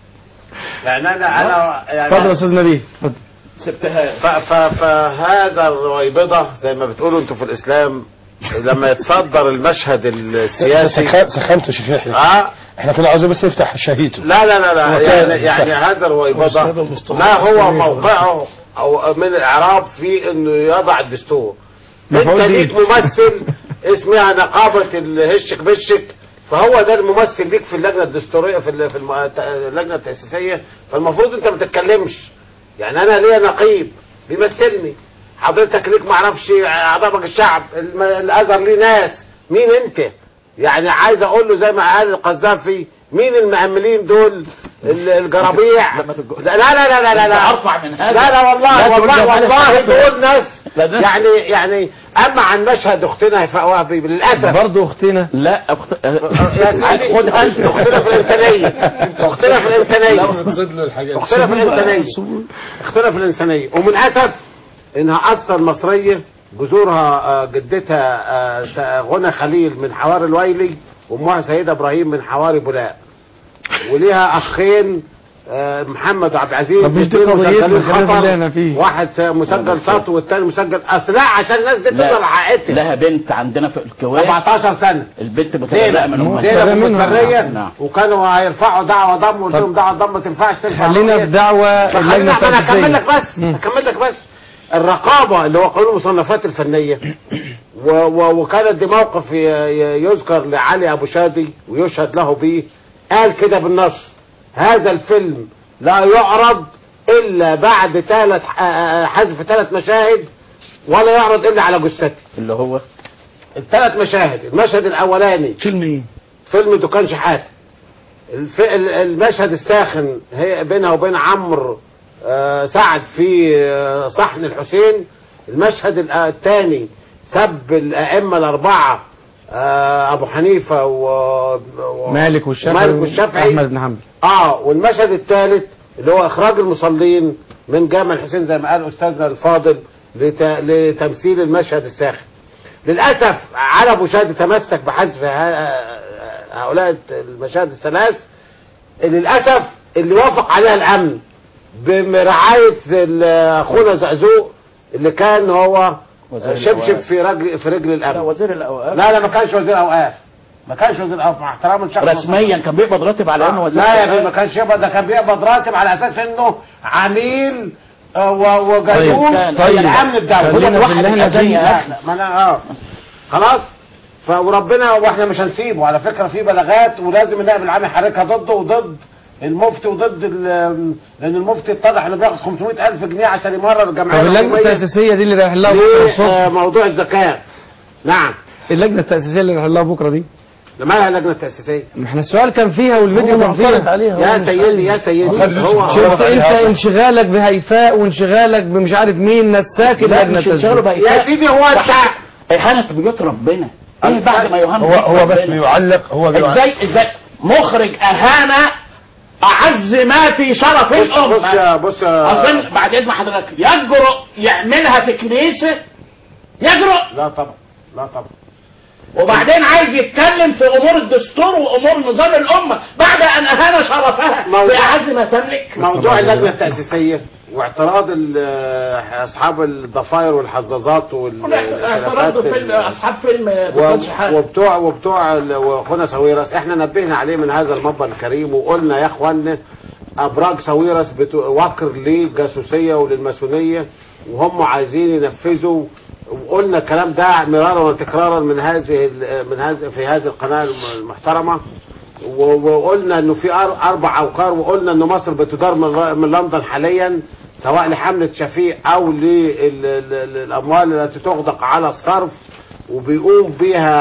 يعني انا انا يعني اتفضل يا استاذ نبيل اتفضل سبتها ف ف فهذا الرويبضة زي ما بتقولوا انتوا في الاسلام لما يتصدر المشهد السياسي سخ- سخنته يا شيخ يحيى اه احنا كنا عاوزين بس نفتح شهيته لا لا لا لا هو يعني, كان- يعني صح. هذا الرويبضة أستاذ مصطفى ما هو الإسلامي. موقعه او من الاعراب في انه يضع الدستور انت مفعول به. ليك ممثل اسمها نقابة الهشك بشك فهو ده الممثل ليك في اللجنة الدستورية في ال- في الم- اللجنة التأسيسية فالمفروض انت ما تتكلمش يعني انا ليا نقيب بيمثلني حضرتك ليك معرفش اعضاء مجلس الشعب الم- الازهر ليه ناس مين انت يعني عايز اقول له زي ما قال القذافي مين المأملين دول ال- الجرابيع لما تج- لا لا لا لا لا لا أرفع من هذا لا لا والله لا تقول والله لي والله أنا دول ناس لا ده- يعني يعني اما عن مشهد اختنا هيفاء وهبي للاسف برضه اختنا لا أخت... يا سيدي خدها انت اختنا في الانسانيه اختنا في الانسانيه نزيد له الحاجات اختنا في الانسانيه اختنا في الانسانيه ومن اسف انها اصلا مصريه جذورها آه، جدتها آه، س- غنى خليل من حواري الويلي وامها سيده ابراهيم من حواري بولاق وليها اخين آه، محمد وعبد العزيز طب مش دي الاثنين قضيتنا، مسجلين خلينا في خطر. اللي احنا فيه. واحد س- مسجل سطو والتاني مسجل اصل لا عشان الناس دي تفضل حقيقتها لها بنت عندنا في الكويت 17 سنه البنت متبرئة من أمها زينب منها. متبرية نعم. وكانوا هيرفعوا دعوة ضم قلت لهم دعوة ضم ما تنفعش تنفع خلينا رؤية. في دعوة فخلينا اللجنة انا اكمل لك التأسيسية بس مم. اكمل لك بس الرقابة اللي هو قانون المصنفات الفنية و و وكانت دي موقف ي- ي- يذكر لعلي ابو شادي ويشهد له به قال كده بالنص هذا الفيلم لا يعرض الا بعد ثلاث حذف ثلاث مشاهد ولا يعرض الا على جثتي اللي هو الثلاث مشاهد المشهد الاولاني فيلم ايه؟ فيلم دكان شحات الف... ال- المشهد الساخن هي بينها وبين عمرو آه، سعد في آه، صحن الحسين المشهد ال- الثاني سب الأئمة الأربعة آه، أبو حنيفة و... و... مالك والشافعي مالك والشافعي أحمد بن حنبل اه والمشهد الثالث اللي هو اخراج المصلين من جامع الحسين زي ما قال استاذنا الفاضل لت... لتمثيل المشهد الساخن للاسف على ابو شادي تمسك بحذف ه- هؤلاء المشاهد الثلاث للاسف اللي وافق عليها الامن برعايه ال- اخونا زقزوق اللي كان هو وزير شبشب الأوقاف. في رجل في رجل لا الامن وزير الأوقاف لا لا ما كانش وزير اوقاف ما كانش وزير اوقاف مع احترام الشخص رسميا كان بيقبض راتب على انه وزير لا يا ابني ما الأوقاف. كانش يقبض ده كان بيقبض راتب على اساس انه عميل آه، و- وجاسوس طيب، في طيب. الامن الدولي خلينا في الواحد اللي احنا الأذية. فيه يا أخي. لا، ما انا اه خلاص ف- وربنا واحنا مش هنسيبه على فكره في بلاغات ولازم النائب العام يحركها ضده وضد المفتي وضد ال- لان المفتي اتضح انه بياخد 500 الف جنيه عشان يمرر الجمعيه طب اللجنه الحكومية التاسيسيه دي اللي رايح لها بكره الصبح لموضوع الزكاه نعم اللجنه التاسيسيه اللي رايح لها بكره دي مالها اللجنه التاسيسيه ما احنا السؤال كان فيها والفيديو كان فيها يا سيدي يا سيدي هو شفت انت انشغالك بهيفاء وانشغالك بمش عارف مين نساك لا اللجنه مش انشغاله التاسيسيه بقى يا سيدي هو انت اهانه بيوت ربنا ايه بعد ما يهان هو بيوت هو بس ربنا؟ بيعلق هو بيعلق ازاي ازاي مخرج اهانه اعز ما في شرف بص الامه يا بص يا اظن بعد اذن حضرتك يجرؤ يعملها في كنيسه يجرؤ لا طبعا لا طبعا وبعدين عايز يتكلم في امور الدستور وامور نظام الامه بعد ان اهان شرفها موضوع- باعز ما تملك موضوع اللجنه التاسيسيه واعتراض ال- اصحاب الضفاير والحظاظات اعترضوا فيلم اصحاب فيلم ما و- كانش حاجه وبتوع وبتوع ال- واخونا ساويرس احنا نبهنا عليه من هذا المنبر الكريم وقلنا يا اخوانا ابراج ساويرس بتو- وكر للجاسوسيه وللماسونيه وهم عايزين ينفذوا وقلنا الكلام ده مرارا وتكرارا من هذه ال- من هذه في هذه القناه المحترمه و- وقلنا انه في أر- اربع اوقار وقلنا ان مصر بتدار من من لندن حاليا سواء لحمله شفيق او للاموال التي تغدق على الصرف وبيقوم بها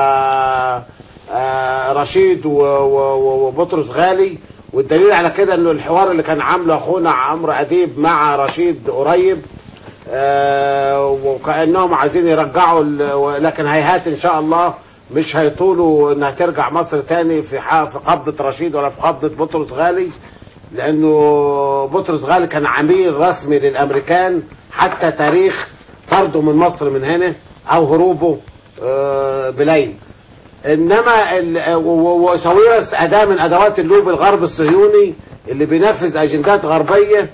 آه، رشيد و- و- و- وبطرس غالي والدليل على كده انه الحوار اللي كان عامله اخونا عمرو اديب مع رشيد قريب آه، وكانهم عايزين يرجعوا ال- لكن هيهات ان شاء الله مش هيطولوا انها ترجع مصر تاني في ح- في قبضه رشيد ولا في قبضه بطرس غالي لانه بطرس غالي كان عميل رسمي للامريكان حتى تاريخ طرده من مصر من هنا او هروبه آه، بليل انما ال- و- و- وساويرس اداه من ادوات اللوب الغرب الصهيوني اللي بينفذ اجندات غربيه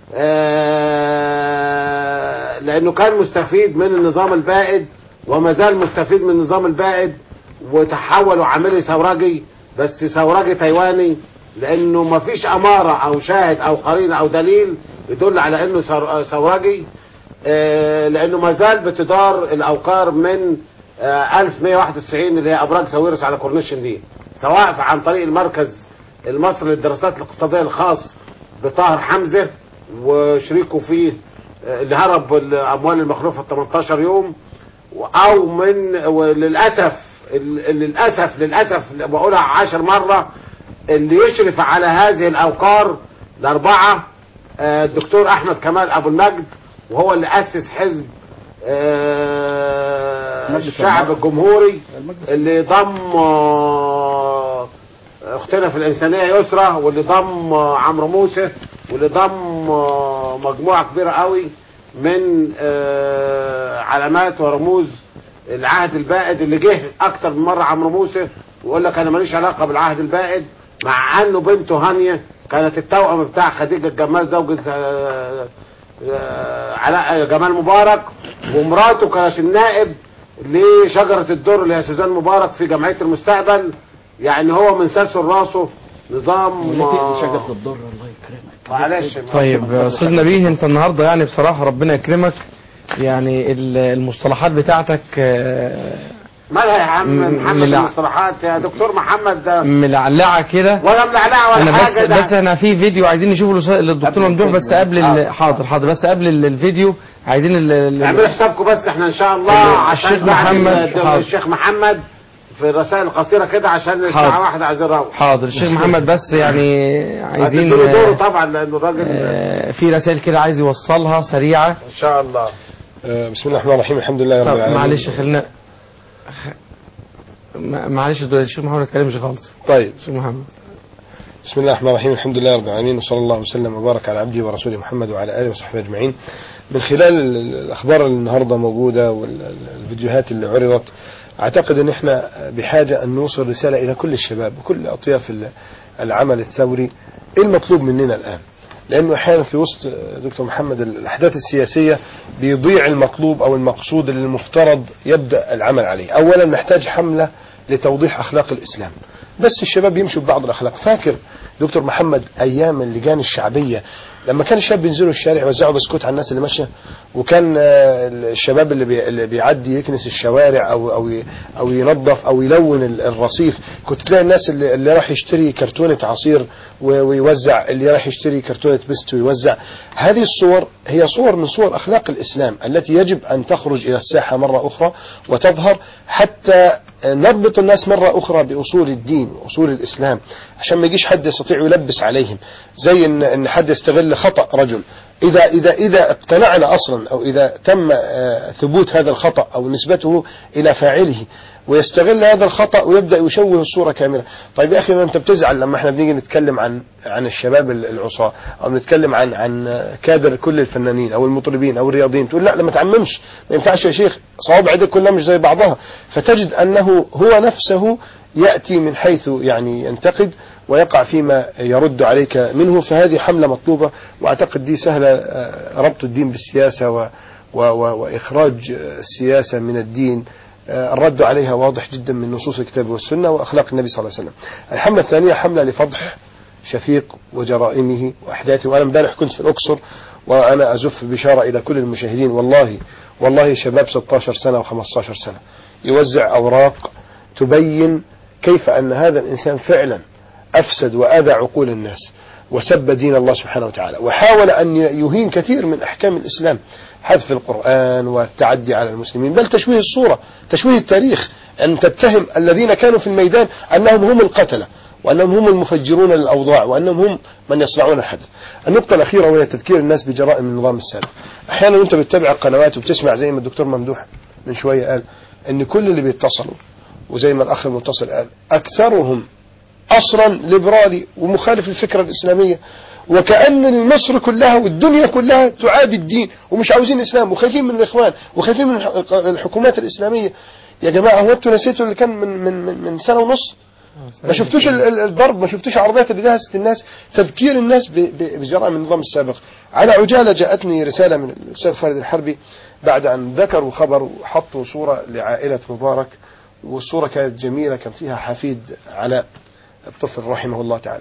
آه، لانه كان مستفيد من النظام البائد وما زال مستفيد من النظام البائد وتحول وعملي ثورجي بس ثورجي تايواني لانه ما فيش اماره او شاهد او قرينه او دليل يدل على انه ثور- ثورجي آه، لانه ما زال بتدار الاوقار من آه، 1191 اللي هي ابراج ساويرس على كورنيش النيل سواء عن طريق المركز المصري للدراسات الاقتصاديه الخاص بطاهر حمزه وشريكه فيه آه، اللي هرب الاموال المخلوفه 18 يوم او من وللاسف ال- للاسف للاسف بقولها عشر مره اللي يشرف على هذه الاوقار الاربعه آه، الدكتور احمد كمال ابو المجد وهو اللي اسس حزب آه، مجلس الشعب المرأة. الجمهوري اللي ضم آه، اختنا في الانسانيه يسرى واللي ضم آه، عمرو موسى واللي ضم آه، مجموعه كبيره قوي من آه، علامات ورموز العهد البائد اللي جه اكتر من مره عمرو موسى ويقول لك انا ماليش علاقه بالعهد البائد مع انه بنته هانيه كانت التوأم بتاع خديجه الجمال زوجة آه، آه، علاء جمال مبارك ومراته كانت النائب لشجرة الدر اللي هي سوزان مبارك في جمعية المستقبل يعني هو من ساسه لراسه نظام ولا تأذي شجره الضر الله يكرمك معلش طيب استاذ نبيه انت النهارده يعني بصراحه ربنا يكرمك يعني ال- المصطلحات بتاعتك آه، مالها يا عم م- محمد ملع- المصطلحات يا دكتور محمد ده ملعلعه كده ولا ملعلعه ولا انا حاجه بس ده بس احنا في فيديو عايزين نشوفه للأستاذ- للدكتور ممدوح بس قبل ال- حاضر حاضر بس قبل ال- الفيديو عايزين ال- ال- اعملوا حسابكم بس احنا ان شاء الله ال- عشان الشيخ بعد محمد، ال- حاضر. الشيخ محمد في الرسائل القصيره كده عشان الساعه حاضر. واحدة عايزين نروح حاضر الشيخ محمد بس يعني عايزين هتدوا له دوره آه، طبعا لانه الراجل آه، في رسائل كده عايز يوصلها سريعه ان شاء الله آه، بسم الله الرحمن الرحيم الحمد لله رب طب العالمين معلش خلينا خ- ما- معلش دول الشيخ محمد ما اتكلمش خالص طيب الشيخ محمد بسم الله الرحمن الرحيم الحمد لله رب العالمين وصلى الله وسلم وبارك على عبده ورسوله محمد وعلى اله وصحبه اجمعين من خلال ال- ال- الاخبار اللي النهارده موجوده والفيديوهات اللي عرضت اعتقد ان احنا بحاجه ان نوصل رساله الى كل الشباب وكل اطياف ال- العمل الثوري ايه المطلوب مننا الان لانه احيانا في وسط دكتور محمد الاحداث السياسيه بيضيع المطلوب او المقصود اللي المفترض يبدا العمل عليه اولا نحتاج حمله لتوضيح اخلاق الاسلام بس الشباب يمشوا ببعض الاخلاق فاكر دكتور محمد ايام اللجان الشعبيه لما كان الشباب بينزلوا الشارع يوزعوا بسكوت على الناس اللي ماشيه وكان آه، الشباب اللي, بي اللي بيعدي يكنس الشوارع او او ي- او ينظف او يلون ال- الرصيف كنت تلاقي الناس اللي, اللي راح يشتري كرتونه عصير و- ويوزع اللي راح يشتري كرتونه بست ويوزع هذه الصور هي صور من صور اخلاق الاسلام التي يجب ان تخرج الى الساحه مره اخرى وتظهر حتى نربط الناس مرة أخرى بأصول الدين وأصول الإسلام عشان ما يجيش حد يستطيع يلبس عليهم زي إن, إن حد يستغل خطأ رجل إذا إذا إذا اقتنعنا أصلا أو إذا تم آه، ثبوت هذا الخطأ أو نسبته إلى فاعله ويستغل هذا الخطأ ويبدأ يشوه الصورة كاملة طيب يا أخي ما أنت بتزعل لما احنا بنيجي نتكلم عن عن الشباب العصاة أو نتكلم عن عن كادر كل الفنانين أو المطربين أو الرياضيين تقول لا لما تعممش ما ينفعش يا شيخ صوابع ايدك كلها مش زي بعضها فتجد أنه هو نفسه يأتي من حيث يعني ينتقد ويقع فيما يرد عليك منه فهذه حملة مطلوبة وأعتقد دي سهلة آه، ربط الدين بالسياسة و و و وإخراج آه، السياسة من الدين آه، الرد عليها واضح جدا من نصوص الكتاب والسنة وأخلاق النبي صلى الله عليه وسلم الحملة الثانية حملة لفضح شفيق وجرائمه وأحداثه وأنا امبارح كنت في الأقصر وأنا أزف بشارة إلى كل المشاهدين والله والله شباب 16 سنة و15 سنة يوزع أوراق تبين كيف أن هذا الإنسان فعلا أفسد وآذى عقول الناس وسب دين الله سبحانه وتعالى وحاول أن يهين كثير من أحكام الإسلام حذف القرآن والتعدي على المسلمين بل تشويه الصورة تشويه التاريخ أن تتهم الذين كانوا في الميدان أنهم هم القتلة وأنهم هم المفجرون للأوضاع وأنهم هم من يصنعون الحدث النقطة الأخيرة وهي تذكير الناس بجرائم النظام السابق أحيانا وأنت بتتابع قنوات وبتسمع زي ما الدكتور ممدوح من شوية قال أن كل اللي بيتصلوا وزي ما الأخ المتصل قال أكثرهم أصلا ليبرالي ومخالف للفكرة الإسلامية وكأن مصر كلها والدنيا كلها تعادي الدين ومش عاوزين الإسلام وخايفين من الإخوان وخايفين من الح- الحكومات الإسلامية يا جماعة هو انتوا نسيتوا اللي كان من, من, من, من سنة ونص ما شفتوش ال- ال- الضرب ما شفتوش عربيات اللي دهست الناس تذكير الناس ب- ب- بجرائم النظام السابق على عجالة جاءتني رسالة من الأستاذ خالد الحربي بعد أن ذكروا خبر وحطوا صورة لعائلة مبارك والصورة كانت جميلة كان فيها حفيد علاء الطفل رحمه الله تعالى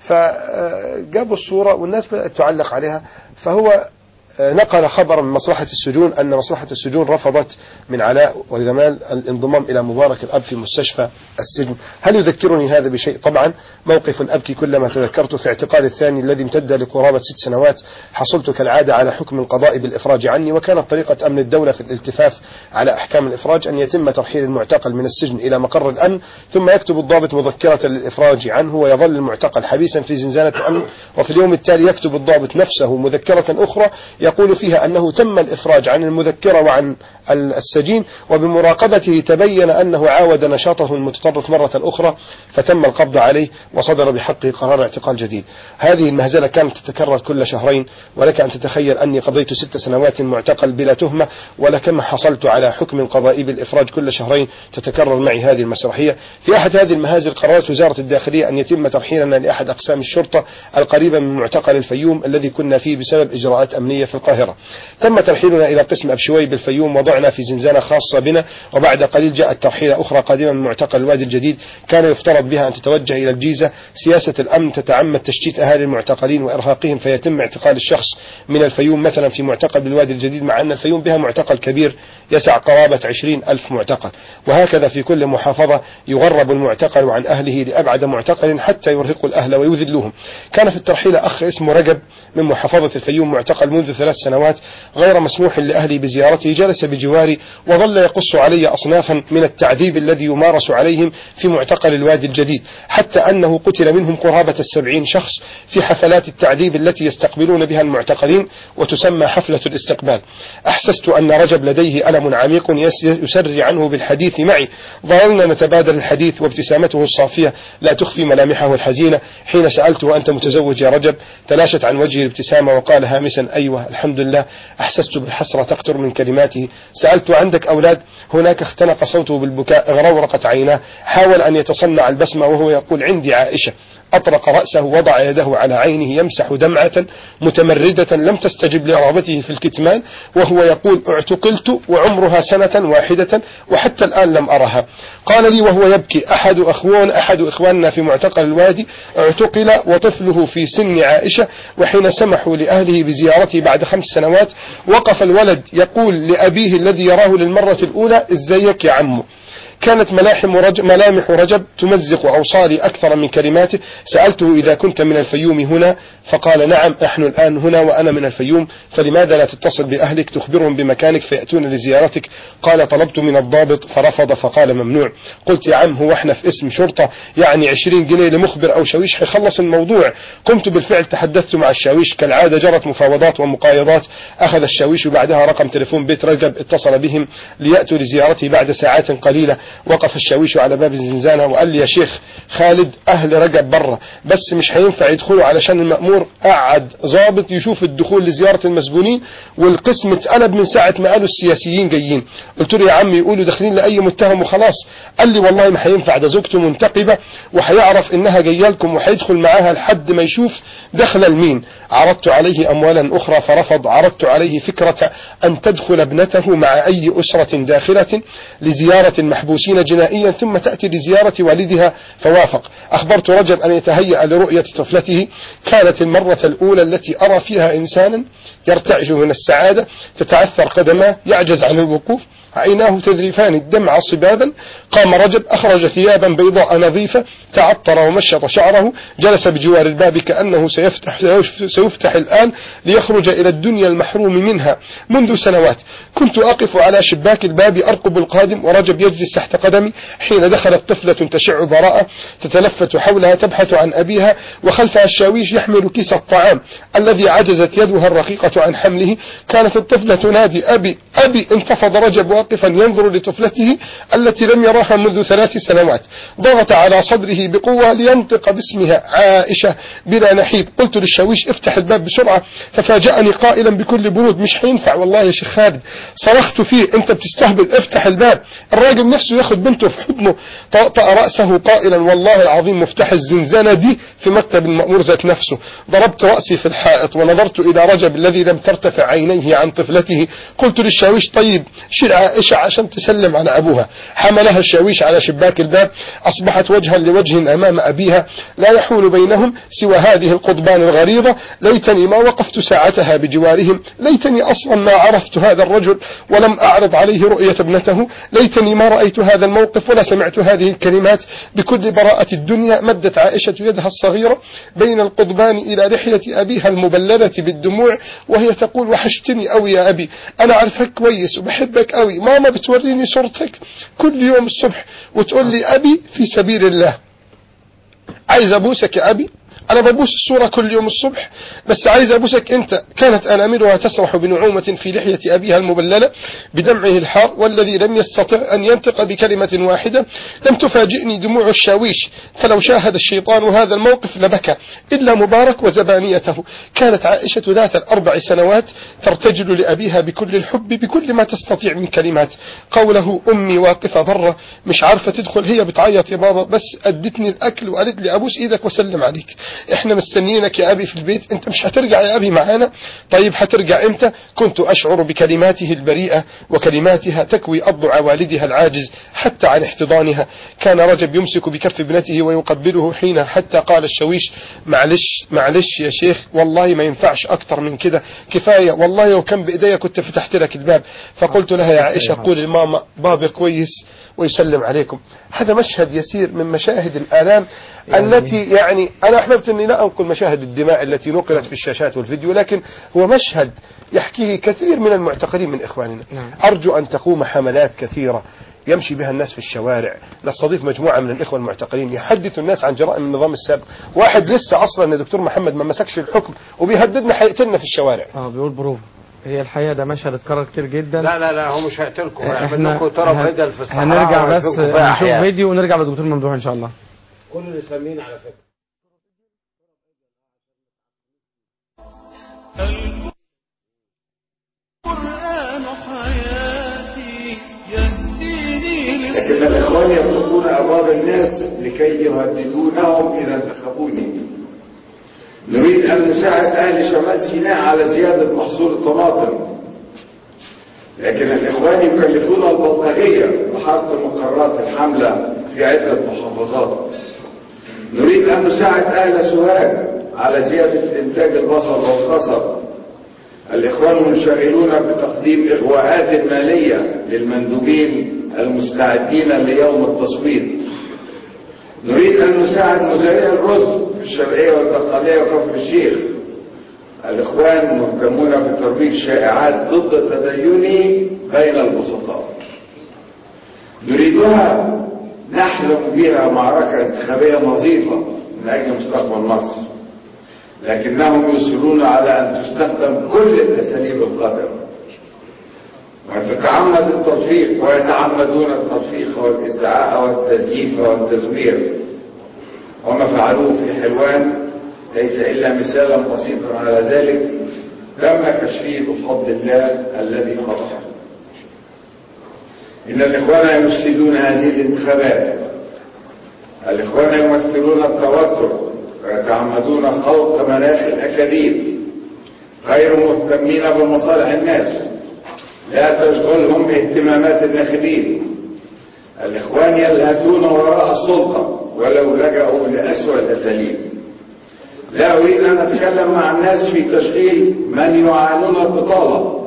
فجابوا الصورة والناس بدأت تعلق عليها فهو نقل خبرا من مصلحة السجون أن مصلحة السجون رفضت من علاء وجمال الانضمام إلى مبارك الأب في مستشفى السجن هل يذكرني هذا بشيء طبعا موقف أبكي كلما تذكرته في اعتقال الثاني الذي امتد لقرابة ست سنوات حصلت كالعادة على حكم القضاء بالإفراج عني وكانت طريقة أمن الدولة في الالتفاف على أحكام الإفراج أن يتم ترحيل المعتقل من السجن إلى مقر الأمن ثم يكتب الضابط مذكرة للإفراج عنه ويظل المعتقل حبيسا في زنزانة أمن وفي اليوم التالي يكتب الضابط نفسه مذكرة أخرى يقول فيها أنه تم الإفراج عن المذكرة وعن السجين وبمراقبته تبين أنه عاود نشاطه المتطرف مرة أخرى فتم القبض عليه وصدر بحقه قرار اعتقال جديد هذه المهزلة كانت تتكرر كل شهرين ولك أن تتخيل أني قضيت ست سنوات معتقل بلا تهمة ولكما حصلت على حكم قضائي بالإفراج كل شهرين تتكرر معي هذه المسرحية في أحد هذه المهازل قررت وزارة الداخلية أن يتم ترحيلنا لأحد أقسام الشرطة القريبة من معتقل الفيوم الذي كنا فيه بسبب إجراءات أمنية في القاهرة تم ترحيلنا إلى قسم أبشوي بالفيوم وضعنا في زنزانة خاصة بنا وبعد قليل جاءت ترحيلة أخرى قادمة من معتقل الوادي الجديد كان يفترض بها أن تتوجه إلى الجيزة سياسة الأمن تتعمد تشتيت أهالي المعتقلين وإرهاقهم فيتم اعتقال الشخص من الفيوم مثلا في معتقل بالوادي الجديد مع أن الفيوم بها معتقل كبير يسع قرابة عشرين ألف معتقل وهكذا في كل محافظة يغرب المعتقل عن أهله لأبعد معتقل حتى يرهقوا الأهل ويذلوهم كان في الترحيل أخ اسمه رجب من محافظة الفيوم معتقل منذ ثلاث سنوات غير مسموح لأهلي بزيارته جلس بجواري وظل يقص علي أصنافا من التعذيب الذي يمارس عليهم في معتقل الوادي الجديد حتى أنه قتل منهم قرابة السبعين شخص في حفلات التعذيب التي يستقبلون بها المعتقلين وتسمى حفلة الاستقبال أحسست أن رجب لديه ألم عميق يس- يسري عنه بالحديث معي ظللنا نتبادل الحديث وابتسامته الصافية لا تخفي ملامحه الحزينة حين سألته أنت متزوج يا رجب تلاشت عن وجهه الابتسامة وقال هامسا أيوة الحمد لله أحسست بالحسرة تقطر من كلماته سألت عندك أولاد هناك اختنق صوته بالبكاء غرورقت عيناه حاول أن يتصنع البسمة وهو يقول عندي عائشة أطرق رأسه وضع يده على عينه يمسح دمعة متمردة لم تستجب لرغبته في الكتمان وهو يقول اعتقلت وعمرها سنة واحدة وحتى الآن لم أرها قال لي وهو يبكي أحد أخوان أحد إخواننا في معتقل الوادي اعتقل وطفله في سن عائشة وحين سمحوا لأهله بزيارته بعد خمس سنوات وقف الولد يقول لأبيه الذي يراه للمرة الأولى ازيك يا عمو كانت ملاحم رجب ملامح رجب تمزق أوصالي أكثر من كلماته سألته إذا كنت من الفيوم هنا فقال نعم نحن الآن هنا وأنا من الفيوم فلماذا لا تتصل بأهلك تخبرهم بمكانك فيأتون لزيارتك قال طلبت من الضابط فرفض فقال ممنوع قلت يا عم هو احنا في اسم شرطة يعني 20 جنيه لمخبر أو شاويش حيخلص الموضوع قمت بالفعل تحدثت مع الشاويش كالعادة جرت مفاوضات ومقايضات أخذ الشاويش بعدها رقم تليفون بيت رجب اتصل بهم ليأتوا لزيارته بعد ساعات قليلة وقف الشاويش على باب الزنزانة وقال لي يا شيخ خالد أهل رجب برا بس مش هينفع يدخلوا علشان المأمور قعد ضابط يشوف الدخول لزيارة المسجونين والقسم اتقلب من ساعة ما قالوا السياسيين جايين قلت له يا عم يقولوا داخلين لأي متهم وخلاص قال لي والله ما هينفع ده زوجته منتقبة وهيعرف إنها جايه لكم وهيدخل معاها لحد ما يشوف دخل المين عرضت عليه أموالا أخرى فرفض عرضت عليه فكرة أن تدخل ابنته مع أي أسرة داخلة لزيارة المحبوسين جنائيا ثم تأتي لزيارة والدها فوافق أخبرت رجب أن يتهيأ لرؤية طفلته كانت المرة الأولى التي أرى فيها إنسانا يرتعش من السعادة تتعثر قدماه يعجز عن الوقوف عيناه تذرفان الدمع صبابا قام رجب أخرج ثيابا بيضاء نظيفة تعطر ومشط شعره جلس بجوار الباب كأنه سيفتح, سيفتح الآن ليخرج إلى الدنيا المحروم منها منذ سنوات كنت أقف على شباك الباب أرقب القادم ورجب يجلس تحت قدمي حين دخلت طفلة تشع براءة تتلفت حولها تبحث عن أبيها وخلفها الشاويش يحمل كيس الطعام الذي عجزت يدها الرقيقة عن حمله كانت الطفلة تنادي أبي أبي انتفض رجب واقفا ينظر لطفلته التي لم يراها منذ ثلاث سنوات ضغط على صدره بقوة لينطق باسمها عائشة بلا نحيب قلت للشاويش افتح الباب بسرعة ففاجأني قائلا بكل برود مش حينفع والله يا شيخ خالد صرخت فيه انت بتستهبل افتح الباب الراجل نفسه ياخد بنته في حضنه طأطأ رأسه قائلا والله العظيم مفتاح الزنزانة دي في مكتب المأمور ذات نفسه ضربت رأسي في الحائط ونظرت إلى رجب الذي لم ترتفع عينيه عن طفلته قلت للشاويش طيب شيل عائشة عشان تسلم على أبوها حملها الشاويش على شباك الباب أصبحت وجها لوجه أمام أبيها لا يحول بينهم سوى هذه القضبان الغريضة ليتني ما وقفت ساعتها بجوارهم ليتني أصلا ما عرفت هذا الرجل ولم أعرض عليه رؤية ابنته ليتني ما رأيت هذا الموقف ولا سمعت هذه الكلمات بكل براءة الدنيا مدت عائشة يدها الصغيرة بين القضبان إلى لحية أبيها المبللة بالدموع وهي تقول وحشتني أوي يا أبي أنا عارفك كويس وبحبك أوي ماما بتوريني صورتك كل يوم الصبح وتقول لي أبي في سبيل الله عايز أبوسك يا أبي أنا ببوس الصورة كل يوم الصبح بس عايز أبوسك أنت كانت أناملها تسرح بنعومة في لحية أبيها المبللة بدمعه الحار والذي لم يستطع أن ينطق بكلمة واحدة لم تفاجئني دموع الشاويش فلو شاهد الشيطان هذا الموقف لبكى إلا مبارك وزبانيته كانت عائشة ذات الأربع سنوات ترتجل لأبيها بكل الحب بكل ما تستطيع من كلمات قوله أمي واقفة برا مش عارفة تدخل هي بتعيط يا بابا بس أدتني الأكل وقالت لي أبوس إيدك وسلم عليك احنا مستنيينك يا ابي في البيت انت مش هترجع يا ابي معانا طيب هترجع امتى كنت اشعر بكلماته البريئة وكلماتها تكوي اضلع والدها العاجز حتى عن احتضانها كان رجب يمسك بكف ابنته ويقبله حين حتى قال الشويش معلش معلش يا شيخ والله ما ينفعش اكتر من كده كفاية والله لو كان بايديا كنت فتحت لك الباب فقلت لها يا عائشة قولي لماما بابي كويس ويسلم عليكم هذا مشهد يسير من مشاهد الآلام التي يعني أنا أحببت أني لا أنقل مشاهد الدماء التي نقلت في الشاشات والفيديو لكن هو مشهد يحكيه كثير من المعتقلين من إخواننا أرجو أن تقوم حملات كثيرة يمشي بها الناس في الشوارع نستضيف مجموعة من الإخوة المعتقلين يحدثوا الناس عن جرائم النظام السابق واحد لسه أصلا دكتور محمد ما مسكش الحكم وبيهددنا حيقتلنا في الشوارع اه بيقول بروف هي الحقيقة ده مشهد اتكرر كتير جدا لا لا لا هو مش هيقتلكم هيعمل احنا لكم طرف هن- عدل في الصحراء هنرجع بس ويعمل لكم فيها نشوف أحياء. فيديو ونرجع للدكتور ممدوح ان شاء الله كل الإسلاميين على فكرة القرآن حياتي يهديني لكن الإخوان يطلبون أبواب الناس لكي يهددونهم إذا انتخبوني نريد أن نساعد أهل شمال سيناء على زيادة محصول الطماطم لكن الإخوان يكلفون البلطجية بحرق مقرات الحملة في عدة محافظات نريد أن نساعد أهل سوهاج على زيادة إنتاج البصل والقصب الإخوان منشغلون بتقديم إغواءات مالية للمندوبين المستعدين ليوم التصويت نريد أن نساعد مزارعي الرز في الشرقية والدقالية وكفر الشيخ الإخوان مهتمون بترويج شائعات ضد التدين بين البسطاء نريدها نحلم بها معركة انتخابية نظيفة من أجل مستقبل مصر لكنهم يصرون على أن تستخدم كل الأساليب القادرة وتتعمد الترفيق ويتعمدون الترفيق والادعاء والتزييف والتزوير وما فعلوه في حلوان ليس إلا مثالا بسيطا على ذلك تم كشفه بفضل الله الذي خطأ إن الإخوان يفسدون هذه الانتخابات الإخوان يمثلون التوتر ويتعمدون خلق مناخ الأكاذيب غير مهتمين بمصالح الناس لا تشغلهم اهتمامات الناخبين الإخوان يلهثون وراء السلطة ولو لجأوا لأسوأ الأساليب لا أريد أن أتكلم مع الناس في تشغيل من يعانون البطالة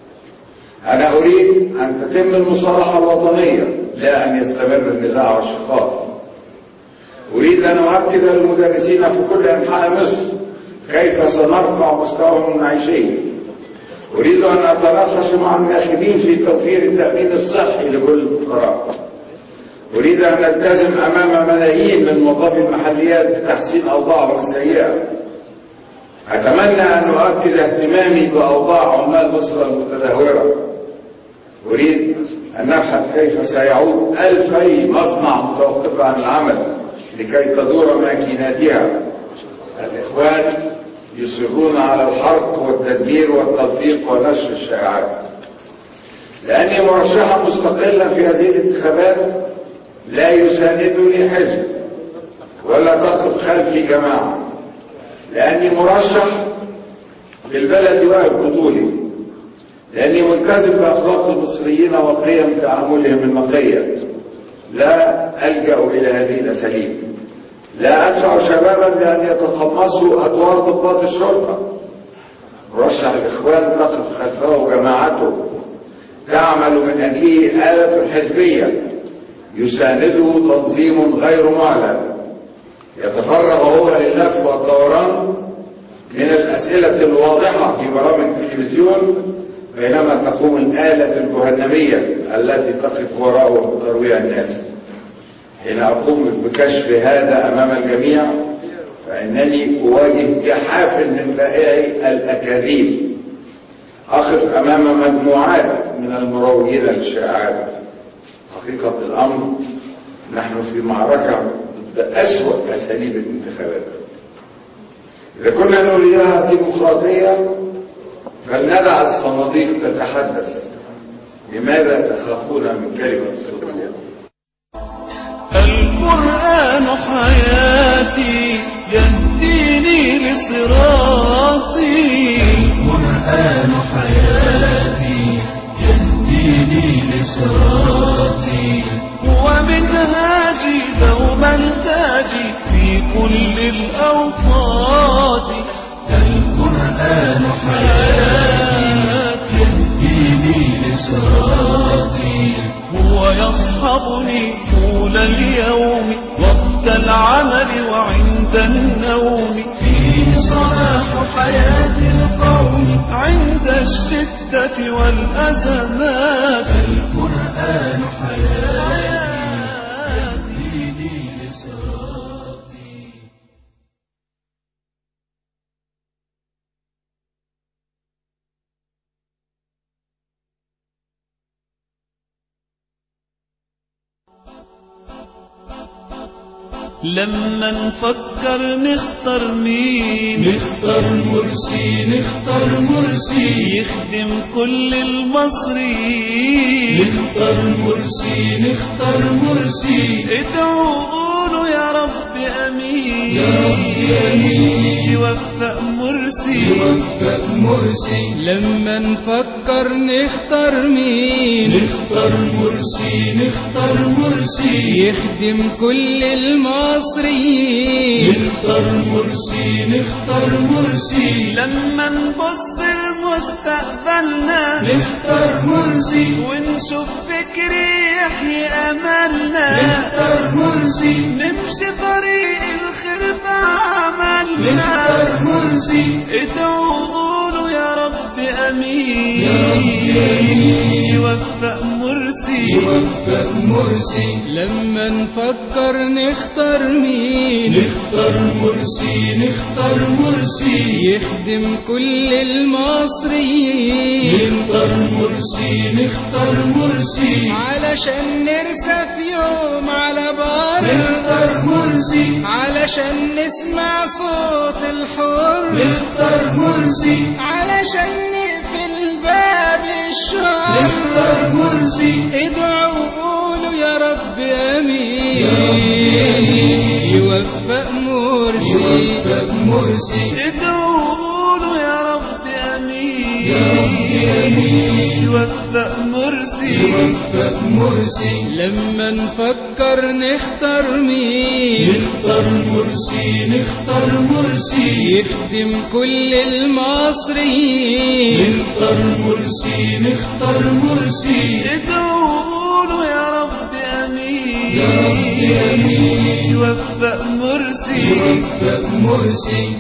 أنا أريد أن تتم المصالحة الوطنية لا أن يستمر النزاع والشقاق أريد أن أؤكد للمدرسين في كل أنحاء مصر كيف سنرفع مستواهم المعيشي أريد أن أتناقش مع الناخبين في توفير التأمين الصحي لكل الفقراء أريد أن نلتزم أمام ملايين من موظفي المحليات بتحسين أوضاعهم السيئة أتمنى أن أؤكد اهتمامي بأوضاع عمال مصر المتدهورة أريد أن نبحث كيف سيعود ألفي مصنع متوقفة عن العمل لكي تدور ماكيناتها الإخوان يصرون على الحرق والتدمير والتلفيق ونشر الشائعات لأني مرشحا مستقلا في هذه الانتخابات لا يساندني حزب ولا تقف خلفي جماعة لأني مرشح للبلد واقف بطولي لأني ملتزم بأخلاق المصريين وقيم تعاملهم النقية لا ألجأ إلى هذه الأساليب لا أدفع شبابا لأن يتقمصوا أدوار ضباط الشرطة مرشح الإخوان تقف خلفه جماعته تعمل من أجله آلة حزبية يسانده تنظيم غير معلن يتفرغ هو لللف والدوران من الأسئلة الواضحة في برامج التلفزيون بينما تقوم الآلة الجهنمية التي تقف وراءه ترويع الناس حين أقوم بكشف هذا أمام الجميع فإنني أواجه جحاف من بائعي الأكاذيب أقف أمام مجموعات من المروجين للشائعات حقيقة الأمر نحن في معركة ضد أسوأ أساليب الانتخابات إذا كنا نريدها ديمقراطية فلندع الصناديق تتحدث لماذا تخافون من كلمة السلطان القرآن حياتي يهديني لصراطي القرآن حياتي يهديني لصراطي هو منهاجي دوما تاجي في كل الأوقات القرآن حياتي يهديني لصراطي هو يصحبني طول اليوم وقت العمل وعند النوم فيه صلاح حياة القوم عند الشدة والأزمات القرآن حياتي يهديني لصراطي لما نفكر نختار مين نختار مرسي نختار مرسي يخدم كل المصريين نختار مرسي نختار مرسي ادعوا قولوا يا رب امين يا رب امين يوفق مرسي يوفق مرسي لما نفكر نختار مين نختار مرسي نختار مرسي يخدم كل المصريين نختار مرسي نختار مرسي لما نبص لمستقبلنا نختار مرسي ونشوف فكر يحيي املنا نختار مرسي نمشي طريق الخير بعملنا نختار مرسي ادعوا قولوا يا رب امين يا رب امين يوفق مرسي يوفق مرسي لما نفكر نختار مين نختار مرسي نختار مرسي يخدم كل المصريين نختار مرسي نختار مرسي علشان نرسى في يوم على بر نختار مرسي علشان نسمع صوت الحر نختار مرسي علشان نقفل باب الشر نختار مرسي ادعوا وقولوا يا رب امين يا رب آمين. يوفق مرسي يوفق مرسي ادعوا قولوا يا رب امين يا رب امين يوفق مرسي يوفق مرسي لما نفكر نختار مين نختار مرسي نختار مرسي يخدم كل المصريين نختار مرسي نختار مرسي ادعوا قولوا يا رب امين يا رب امين يوفق مرسي يوفق مرسي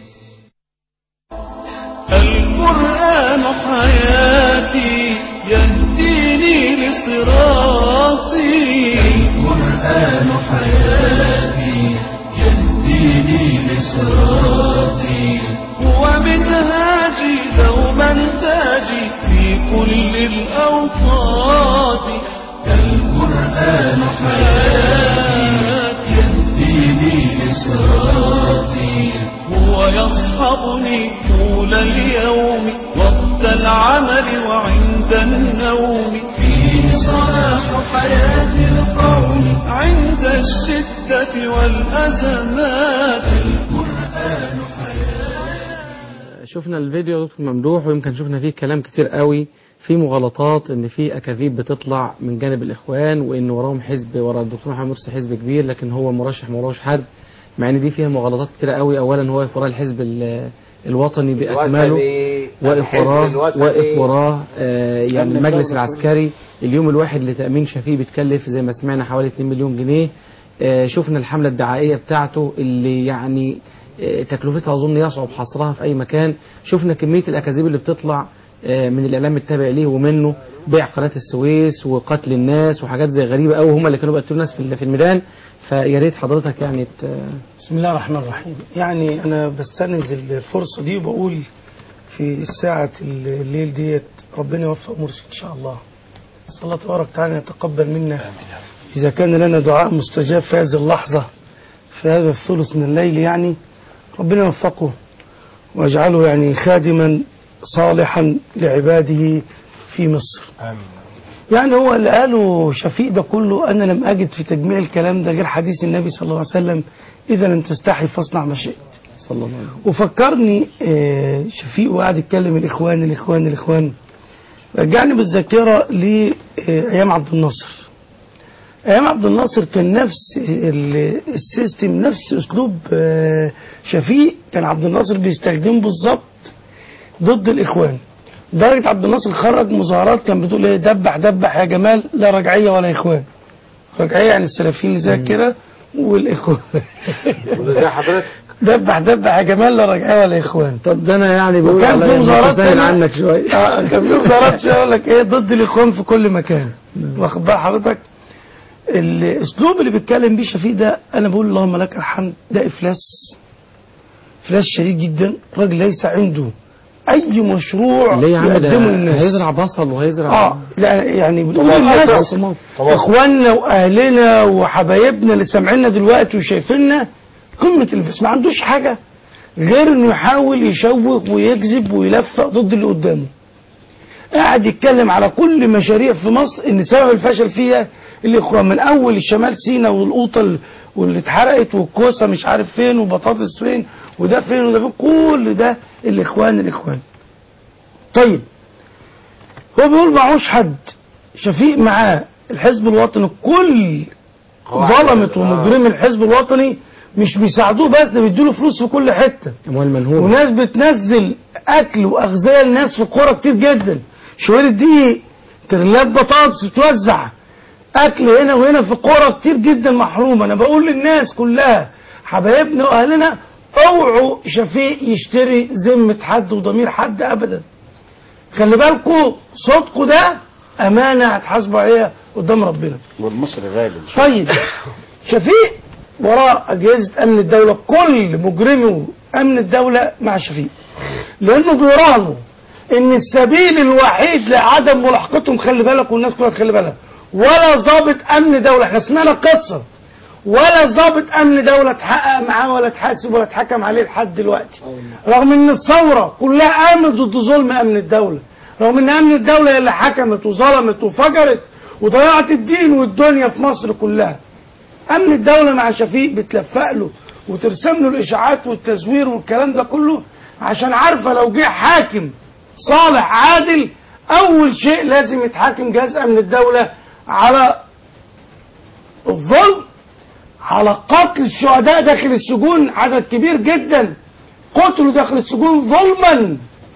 القرآن حياتي يهديني لصراطي القرآن حياتي يهديني لصراطي هو منهاجي دوما تاجي في كل الأوقات القرآن حياتي يهديني لصراطي هو يصحبني طول اليوم وقت العمل وعند النوم فيه صلاح حياة القوم عند الشدة والأزمات القرآن شفنا الفيديو يا دكتور ممدوح ويمكن شفنا فيه كلام كتير قوي في مغالطات ان في اكاذيب بتطلع من جانب الاخوان وان وراهم حزب ورا الدكتور محمد مرسي حزب كبير لكن هو مرشح ما وراهوش حد مع ان دي فيها مغالطات كتير قوي اولا هو واقف وراه الحزب ال- الوطني باكمله الوثني، واقف الحزب وراه الوثني. واقف وراه آه، يعني أمن المجلس الدولة العسكري اليوم الواحد لتامين شفيه بيتكلف زي ما سمعنا حوالي 2 مليون جنيه آه، شفنا الحمله الدعائيه بتاعته اللي يعني آه، تكلفتها اظن يصعب حصرها في اي مكان شفنا كميه الاكاذيب اللي بتطلع آه، من الاعلام التابع ليه ومنه بيع قناه السويس وقتل الناس وحاجات زي غريبه قوي هم اللي كانوا بيقتلوا الناس في في الميدان فيا ريت حضرتك يعني ت- بسم الله الرحمن الرحيم يعني أنا بستنز الفرصة دي وبقول في ساعة الليل ديت ربنا يوفق مرسي إن شاء الله صلى الله تبارك وتعالى يتقبل منا إذا كان لنا دعاء مستجاب في هذه اللحظة في هذا الثلث من الليل يعني ربنا يوفقه واجعله يعني خادما صالحا لعباده في مصر آمين يعني هو اللي قاله شفيق ده كله أنا لم أجد في تجميع الكلام ده غير حديث النبي صلى الله عليه وسلم إذا لم تستحي فاصنع ما شئت صلى الله عليه وسلم وفكرني آه، شفيق وقعد يتكلم الإخوان الإخوان الإخوان رجعني بالذاكرة لأيام عبد الناصر أيام عبد الناصر كان نفس ال- السيستم نفس أسلوب آه، شفيق كان عبد الناصر بيستخدمه بالظبط ضد الإخوان درجة عبد الناصر خرج مظاهرات كان بتقول ايه دبح دبح يا جمال لا رجعية ولا إخوان رجعية يعني السلفيين اللي زي كده والإخوان زي حضرتك دبح دبح يا جمال لا رجعية ولا إخوان طب ده انا يعني بقول وكان في عليا مظاهرات متساهل تانية- عنك شويه آه كان في مظاهرات شويه يقول لك ايه ضد الاخوان في كل مكان واخد بال حضرتك الاسلوب اللي بيتكلم بيه شفيق ده انا بقول اللهم لك الحمد ده افلاس افلاس شديد جدا راجل ليس عنده اي مشروع ليه يا عم يقدمه ده للناس هيزرع بصل وهيزرع اه لا يعني بنقول طماطم. للناس طماطم. اخواننا واهلنا وحبايبنا اللي سامعيننا دلوقتي وشايفيننا قمه الفس ما عندوش حاجه غير انه يحاول يشوه ويكذب ويلفق ضد اللي قدامه قاعد يتكلم على كل مشاريع في مصر ان سبب الفشل فيها الاخوان من اول الشمال سينا والقوطه ال- واللي اتحرقت والكوسه مش عارف فين وبطاطس فين وده فين وده فين كل ده الاخوان الاخوان طيب هو بيقول معهوش حد شفيق معاه الحزب الوطني كل ظلمت ومجرمي الحزب الوطني مش بيساعدوه بس ده بيدوا فلوس في كل حته اموال منهوبه وناس بتنزل اكل واغذيه للناس في قرى كتير جدا شويه دي ترلات بطاطس بتوزع اكل هنا وهنا في قرى كتير جدا محرومه انا بقول للناس كلها حبايبنا واهلنا اوعوا شفيق يشتري ذمه حد وضمير حد ابدا خلي بالكم صوتكم ده امانه هتحاسبوا عليها قدام ربنا والمصري غالي إن شاء طيب شفيق وراء أجهزة أمن الدولة كل مجرمي أمن الدولة مع شفيق لأنه بيرانوا إن السبيل الوحيد لعدم ملاحقتهم خلي بالك والناس كلها تخلي بالها ولا ضابط أمن دولة احنا سمعنا قصة ولا ضابط أمن دولة اتحقق معاه ولا اتحاسب ولا اتحكم عليه لحد دلوقتي رغم إن الثورة كلها قامت ضد ظلم أمن الدولة رغم إن أمن الدولة هي اللي حكمت وظلمت وفجرت وضيعت الدين والدنيا في مصر كلها امن الدوله مع شفيق بتلفق له وترسم له الاشاعات والتزوير والكلام ده كله عشان عارفه لو جه حاكم صالح عادل اول شيء لازم يتحاكم جهاز امن الدوله على الظلم على قتل الشهداء داخل السجون عدد كبير جدا قتلوا داخل السجون ظلما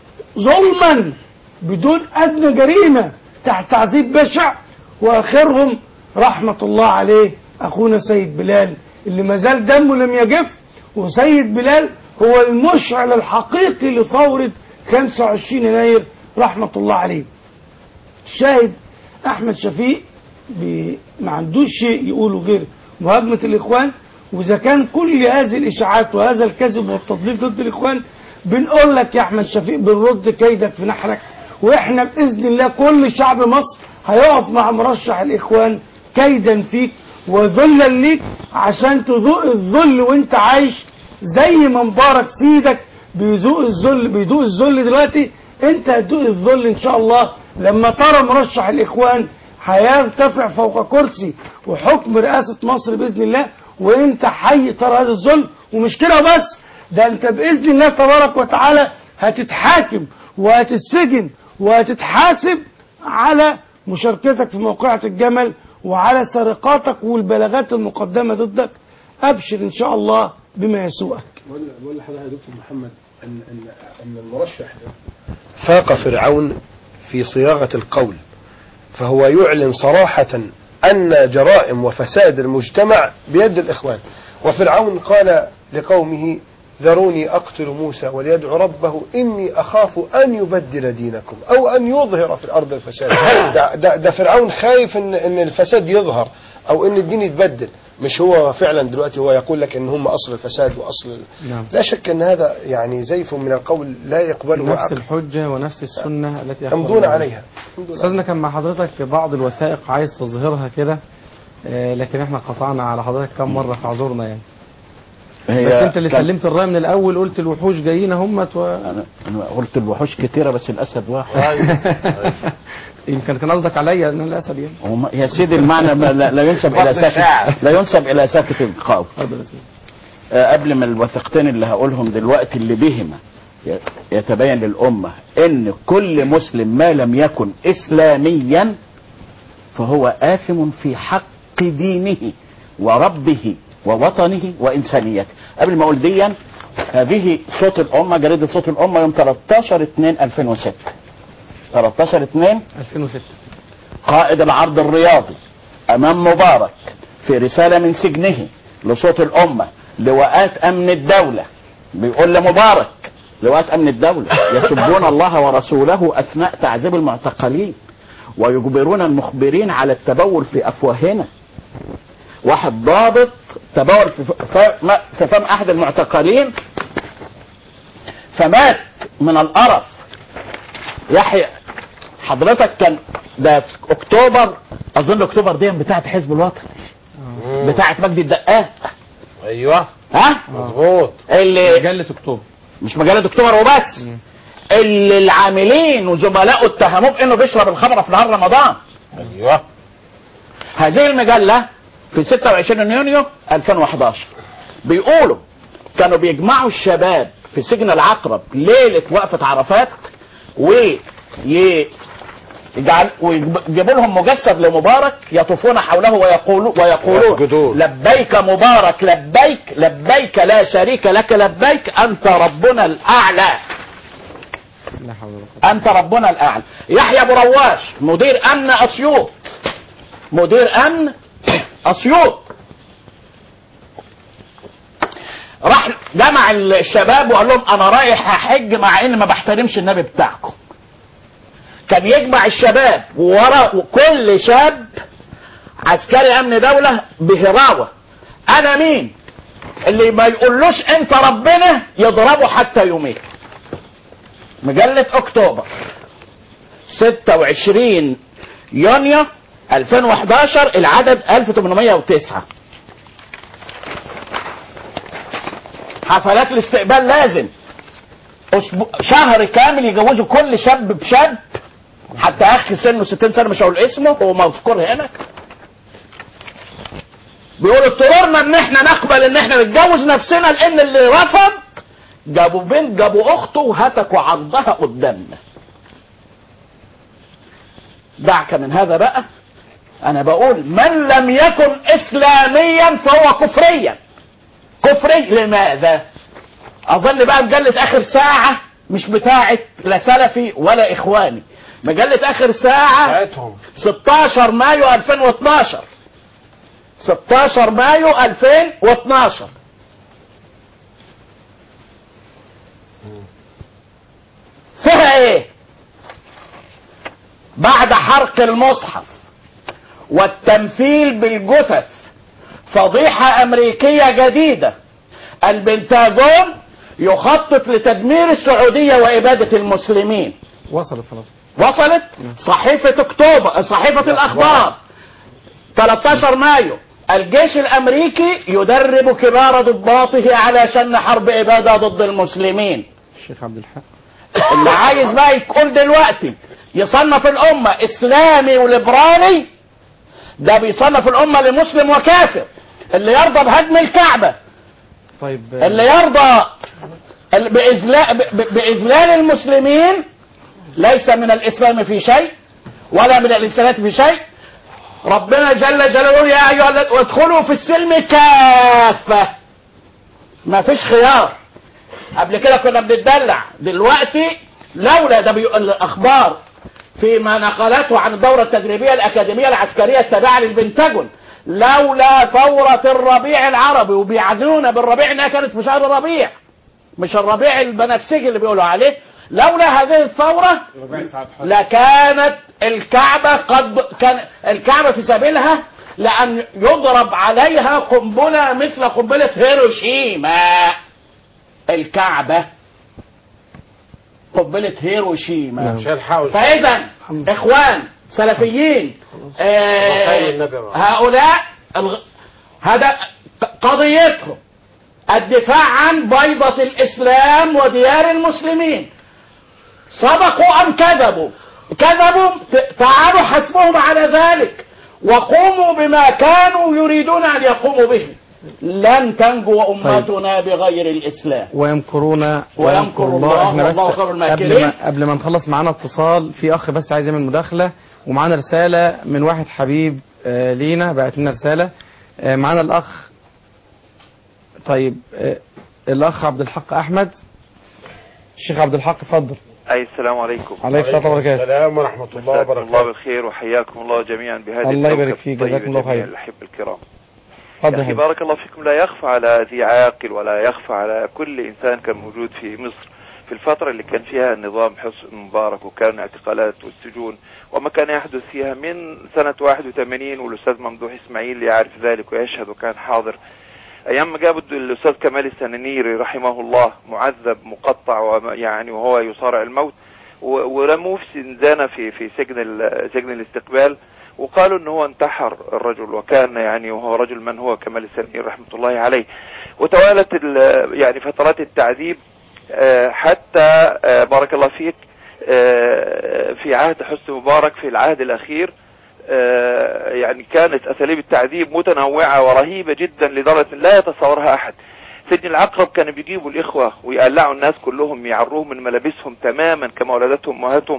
ظلما بدون ادنى جريمه تحت تعذيب بشع واخرهم رحمه الله عليه اخونا سيد بلال اللي ما زال دمه لم يجف وسيد بلال هو المشعل الحقيقي لثوره 25 يناير رحمه الله عليه الشاهد احمد شفيق بي- ما عندوش شيء يقوله غير مهاجمه الاخوان واذا كان كل هذه الاشاعات وهذا الكذب والتضليل ضد الاخوان بنقول لك يا احمد شفيق بنرد كيدك في نحرك واحنا باذن الله كل شعب مصر هيقف مع مرشح الاخوان كيدا فيك وذلا ليك عشان تذوق الذل وانت عايش زي ما مبارك سيدك بيذوق الذل بيذوق الذل دلوقتي انت هتذوق الذل ان شاء الله لما ترى مرشح الاخوان هيرتفع فوق كرسي وحكم رئاسة مصر بإذن الله وانت حي ترى هذا الذل ومش كده وبس ده انت بإذن الله تبارك وتعالى هتتحاكم وهتتسجن وهتتحاسب على مشاركتك في موقعة الجمل وعلى سرقاتك والبلاغات المقدمة ضدك أبشر إن شاء الله بما يسوءك بقول بقول لحضرتك يا دكتور محمد ان ان ان المرشح ده فاق فرعون في صياغه القول فهو يعلن صراحه ان جرائم وفساد المجتمع بيد الاخوان وفرعون قال لقومه ذروني اقتل موسى وليدعو ربه اني اخاف ان يبدل دينكم او ان يظهر في الارض الفساد ده, ده, ده فرعون خايف ان ان الفساد يظهر او ان الدين يتبدل مش هو فعلا دلوقتي هو يقول لك ان هم اصل الفساد واصل ال- نعم لا شك ان هذا يعني زيف من القول لا يقبله نفس عقل الحجة ونفس السنة التي يمضون أخبرنا عليها أستاذنا كان مع حضرتك بعض الوثائق عايز تظهرها كده آه، لكن احنا قطعنا على حضرتك كم مرة فاعذرنا يعني هي بس انت اللي كان- سلمت الرأي من الأول قلت الوحوش جايين همت و... انا قلت الوحوش كتيره بس الاسد واحد يمكن كان قصدك عليا ان أنا الأسد يعني وما- يا سيدي المعنى ما- لا, لا ينسب الى ساكت لا ينسب الى ساكت القول آه، قبل ما الوثيقتين اللي هقولهم دلوقتي اللي بهما ي- يتبين للأمة إن كل مسلم ما لم يكن إسلاميا فهو آثم في حق دينه وربه ووطنه وإنسانيته قبل ما أقول ديا هذه صوت الأمة جريدة صوت الأمة يوم 13 2 2006 13 2 2006 قائد العرض الرياضي امام مبارك في رساله من سجنه لصوت الامه لواءات امن الدوله بيقول لمبارك لواءات امن الدوله يسبون الله ورسوله اثناء تعذيب المعتقلين ويجبرون المخبرين على التبول في افواهنا واحد ضابط تبول في ف- في فم احد المعتقلين فمات من القرف يحيى حضرتك كان ده في اكتوبر اظن اكتوبر دي بتاعت حزب الوطن بتاعت مجدي الدقاق ايوه ها مظبوط اللي مجلة اكتوبر مش مجلة اكتوبر وبس اللي العاملين وزملائه اتهموه بانه بيشرب الخمره في نهار رمضان ايوه هذه المجلة في 26 يونيو 2011 بيقولوا كانوا بيجمعوا الشباب في سجن العقرب ليلة وقفة عرفات و يجعل ويجيبوا لهم مجسد لمبارك يطوفون حوله ويقولوا ويقولون لبيك مبارك لبيك لبيك لا شريك لك لبيك انت ربنا الاعلى لا حول ولا قوة انت ربنا الاعلى يحيى ابو رواش مدير امن اسيوط مدير امن اسيوط راح جمع الشباب وقال لهم انا رايح احج مع ان ما بحترمش النبي بتاعكم كان يجمع الشباب ورا كل شاب عسكري امن دوله بهراوه انا مين اللي ما يقولوش انت ربنا يضربه حتى يومين مجلة اكتوبر 26 يونيو 2011 العدد 1809 حفلات الاستقبال لازم أسبوع شهر كامل يجوزوا كل شاب بشاب حتى اخ سنه 60 سنه مش هقول اسمه هو مذكور هنا بيقول اضطررنا ان احنا نقبل ان احنا نتجوز نفسنا لان اللي رفض جابوا بنت جابوا اخته وهتكوا عرضها قدامنا دعك من هذا بقى انا بقول من لم يكن اسلاميا فهو كفريا كفري لماذا اظن بقى مجلة اخر ساعة مش بتاعت لا سلفي ولا اخواني مجلة اخر ساعة 16 مايو 2012 16 مايو 2012 فيها ايه بعد حرق المصحف والتمثيل بالجثث فضيحة امريكية جديدة البنتاجون يخطط لتدمير السعودية وابادة المسلمين وصلت خلاص وصلت صحيفة اكتوبر صحيفة الاخبار 13 مايو الجيش الامريكي يدرب كبار ضباطه على شن حرب ابادة ضد المسلمين الشيخ عبد الحق اللي عايز بقى يقول دلوقتي يصنف الامة اسلامي وليبرالي ده بيصنف الامة لمسلم وكافر اللي يرضى بهدم الكعبة طيب اللي يرضى ال- بإذلاء ب- ب- بإذلال المسلمين ليس من الإسلام في شيء ولا من الإنسانات في شيء ربنا جل جلاله يا أيها الذين وادخلوا في السلم كافة ما فيش خيار قبل كده كنا بنتدلع دلوقتي لولا ده بيقول الأخبار فيما نقلته عن الدورة التدريبية الأكاديمية العسكرية التابعة للبنتاجون لولا ثورة الربيع العربي وبيعدلونا بالربيع انها كانت في شهر الربيع مش الربيع البنفسجي اللي بيقولوا عليه لولا هذه الثورة لكانت الكعبة قد كان الكعبة في سبيلها لأن يضرب عليها قنبلة مثل قنبلة هيروشيما الكعبة قنبلة هيروشيما مش هيلحقوا فإذا إخوان سلفيين آه خير النبي معه. هؤلاء الغ... هذا قضيتهم الدفاع عن بيضة الإسلام وديار المسلمين صدقوا أم كذبوا كذبوا ت- تعالوا حسبهم على ذلك وقوموا بما كانوا يريدون أن يقوموا به لن تنجو أمتنا بغير الإسلام ويمكرون ويمكر الله احنا بس والله خير قبل الماكرين. ما قبل ما نخلص معانا اتصال في اخ بس عايز يعمل مداخله ومعانا رساله من واحد حبيب آه، لينا بعت لنا رساله آه، معانا الاخ طيب آه، الاخ عبد الحق احمد الشيخ عبد الحق اتفضل أي السلام عليكم عليكم السلام وبركاته السلام ورحمة الله مساكم الله وبركاته بالخير وحياكم الله جميعا بهذه الله يبارك الكوكب فيك، الطيب جزاكم الله جميعا خير. الأحبة الكرام اتفضل يا يا أخي حبيبي. بارك الله فيكم لا يخفى على ذي عاقل ولا يخفى على كل إنسان كان موجود في مصر في الفترة اللي كان فيها النظام حسن مبارك وكان اعتقالات والسجون وما كان يحدث فيها من سنة 81 والأستاذ ممدوح إسماعيل يعرف ذلك ويشهد وكان حاضر أيام ما جابوا الأستاذ كمال السنانيري رحمه الله معذب مقطع وما- يعني وهو يصارع الموت و- ورموه في زنزانة في في سجن ال- سجن الاستقبال وقالوا ان هو انتحر الرجل وكان يعني وهو رجل من هو كمال السنين رحمة الله عليه وتوالت ال- يعني فترات التعذيب آه، حتى آه، بارك الله فيك آه، في عهد حسني مبارك في العهد الأخير آه، يعني كانت أساليب التعذيب متنوعة ورهيبة جدا لدرجة لا يتصورها أحد سجن العقرب كانوا بيجيبوا الإخوة ويقلعوا الناس كلهم يعروهم من ملابسهم تماما كما ولدتهم أمهاتهم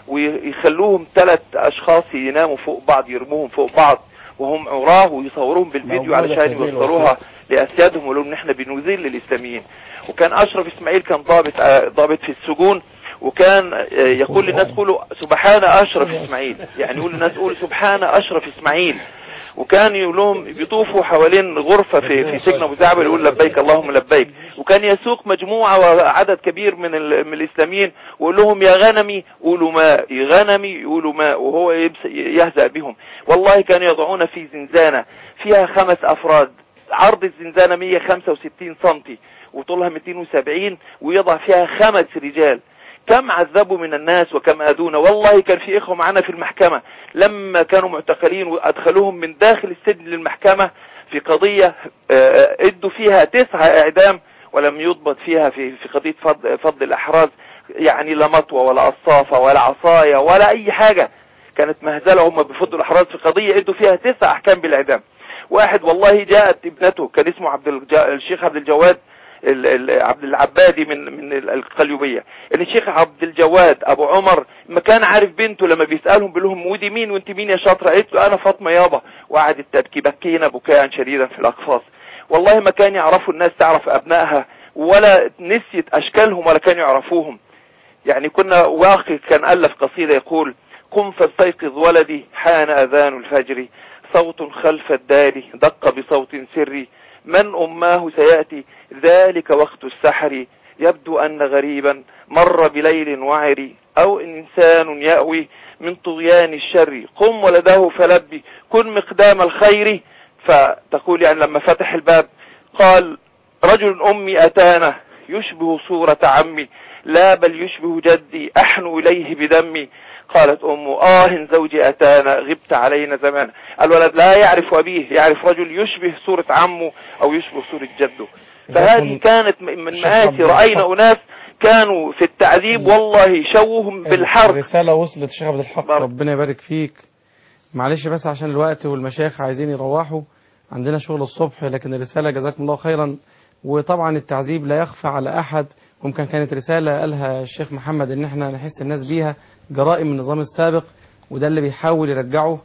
ويخلوهم ثلاث أشخاص يناموا فوق بعض يرموهم فوق بعض وهم عراه ويصوروهم بالفيديو موجودة علشان في ذيل يوصلوها وثيق. لأسيادهم ويقولوا إن إحنا بنذل الإسلاميين وكان أشرف إسماعيل كان ضابط آه، ضابط في السجون وكان آه، يقول للناس قولوا سبحان أشرف إسماعيل يعني يقول للناس قولوا سبحان أشرف إسماعيل وكان يقول لهم بيطوفوا حوالين غرفة في في سجن أبو زعبل يقول لبيك اللهم لبيك وكان يسوق مجموعة وعدد كبير من ال- من الإسلاميين ويقول لهم يا غنمي قولوا ماء يا غنمي يقولوا ماء وهو يبس- يهزأ بهم والله كانوا يضعون في زنزانة فيها خمس أفراد عرض الزنزانة 165 سنتي وطولها 270 ويضع فيها خمس رجال كم عذبوا من الناس وكم أذونا والله كان في إخوة معنا في المحكمة لما كانوا معتقلين وأدخلوهم من داخل السجن للمحكمة في قضية آه، ادوا فيها تسعة إعدام ولم يضبط فيها في في قضية فض, فض الأحراز يعني لا مطوة ولا قصافة ولا عصاية ولا أي حاجة كانت مهزلة هم بفضوا الأحراز في قضية ادوا فيها تسع أحكام بالإعدام واحد والله جاءت ابنته كان اسمه عبد الج- الشيخ عبد الجواد ال- ال- عبد العبادي من من ال- القليوبيه ان الشيخ عبد الجواد ابو عمر ما كان عارف بنته لما بيسالهم بيقول لهم ودي مين وانت مين يا شاطره قالت له انا فاطمه يابا وقعدت تبكي بكينا بكاء شديدا في الاقفاص والله ما كان يعرفوا الناس تعرف ابنائها ولا نسيت اشكالهم ولا كانوا يعرفوهم يعني كنا واقف كان ألف قصيدة يقول قم فاستيقظ ولدي حان أذان الفجر صوت خلف الدار دق بصوت سري من أماه سيأتي ذلك وقت السحر يبدو أن غريبا مر بليل وعري أو إنسان يأوي من طغيان الشر قم ولده فلبي كن مقدام الخير فتقول يعني لما فتح الباب قال رجل أمي أتانا يشبه صورة عمي لا بل يشبه جدي أحنو إليه بدمي قالت أمه آه زوجي أتانا غبت علينا زمان الولد لا يعرف أبيه يعرف رجل يشبه صورة عمه أو يشبه صورة جده فهذه كانت من مآسي رأينا أناس كانوا في التعذيب والله يشوهم بالحرب الرسالة وصلت شيخ عبد الحق ربنا يبارك فيك معلش بس عشان الوقت والمشايخ عايزين يروحوا عندنا شغل الصبح لكن الرسالة جزاكم الله خيرا وطبعا التعذيب لا يخفى على أحد ممكن كانت رسالة قالها الشيخ محمد ان احنا نحس الناس بيها جرائم النظام السابق وده اللي بيحاول يرجعه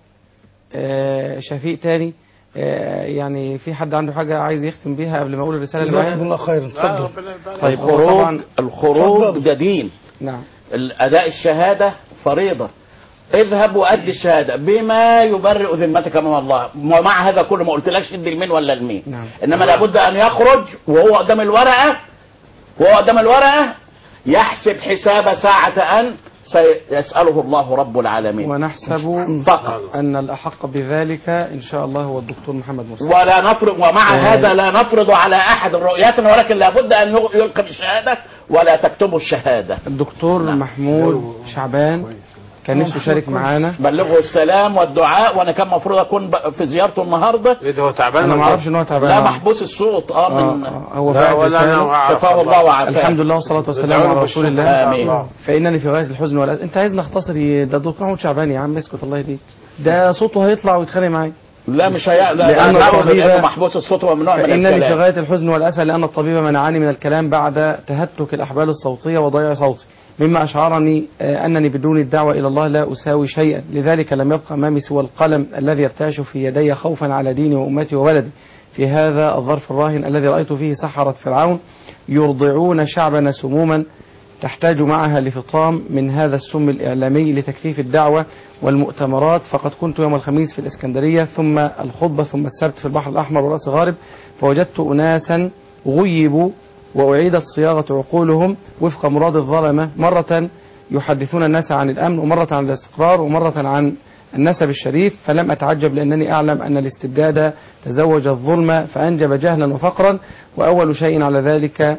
آه، شفيق تاني آه، يعني في حد عنده حاجة عايز يختم بيها قبل ما اقول الرسالة اللي جزاكم معايا الله خيرا اتفضل طيب هو الخروج طبعا الخروج اتفضل. ده دين نعم الأداء الشهادة فريضة اذهب وأدي الشهادة بما يبرئ ذمتك أمام الله ومع هذا كله ما قلتلكش ادي لمين ولا لمين نعم. إنما لابد أن يخرج وهو قدام الورقة وهو قدام الورقة يحسب حساب ساعة أن سيسأله الله رب العالمين ونحسب فقط أن الأحق بذلك إن شاء الله هو الدكتور محمد مرسي ولا نفرض ومع آه. هذا لا نفرض على أحد الرؤيات ولكن لابد أن يلقي بالشهادة ولا تكتبوا الشهادة الدكتور محمود شعبان كان نفسه يشارك معانا بلغه السلام والدعاء وانا كان المفروض اكون ب- في زيارته النهارده ايه ده هو تعبان انا ما ولا اعرفش ان هو تعبان لا محبوس الصوت اه من آه، هو لا، فعلا ولا أنا رسالة. أعرف شفاه الله وعافاه الحمد لله والصلاة والسلام ادعوا له على رسول بالشكر. الله آمين. فإنني في غاية الحزن والأسى أنت عايز نختصر ي- ده الدكتور محمود شعبان يا عم اسكت الله يهديك ده صوته هيطلع ويتخانق معايا لا مش هي لا لأن لا الطبيب- لانه محبوس الصوت وممنوع من فإنني في الكلام غاية الحزن والأسى لأن الطبيب منعني من الكلام بعد تهتك الأحبال الصوتية وضياع صوتي مما أشعرني آه، أنني بدون الدعوة إلى الله لا أساوي شيئا لذلك لم يبقى أمامي سوى القلم الذي يرتعش في يدي خوفا على ديني وأمتي وولدي في هذا الظرف الراهن الذي رأيت فيه سحرة فرعون يرضعون شعبنا سموما تحتاج معها لفطام من هذا السم الإعلامي لتكثيف الدعوة والمؤتمرات فقد كنت يوم الخميس في الإسكندرية ثم الخطبة ثم السبت في البحر الأحمر ورأس غارب فوجدت أناسا غيبوا وأعيدت صياغة عقولهم وفق مراد الظلمة مرة يحدثون الناس عن الأمن ومرة عن الاستقرار ومرة عن النسب الشريف فلم أتعجب لأنني أعلم أن الاستبداد تزوج الظلم فأنجب جهلا وفقرا وأول شيء على ذلك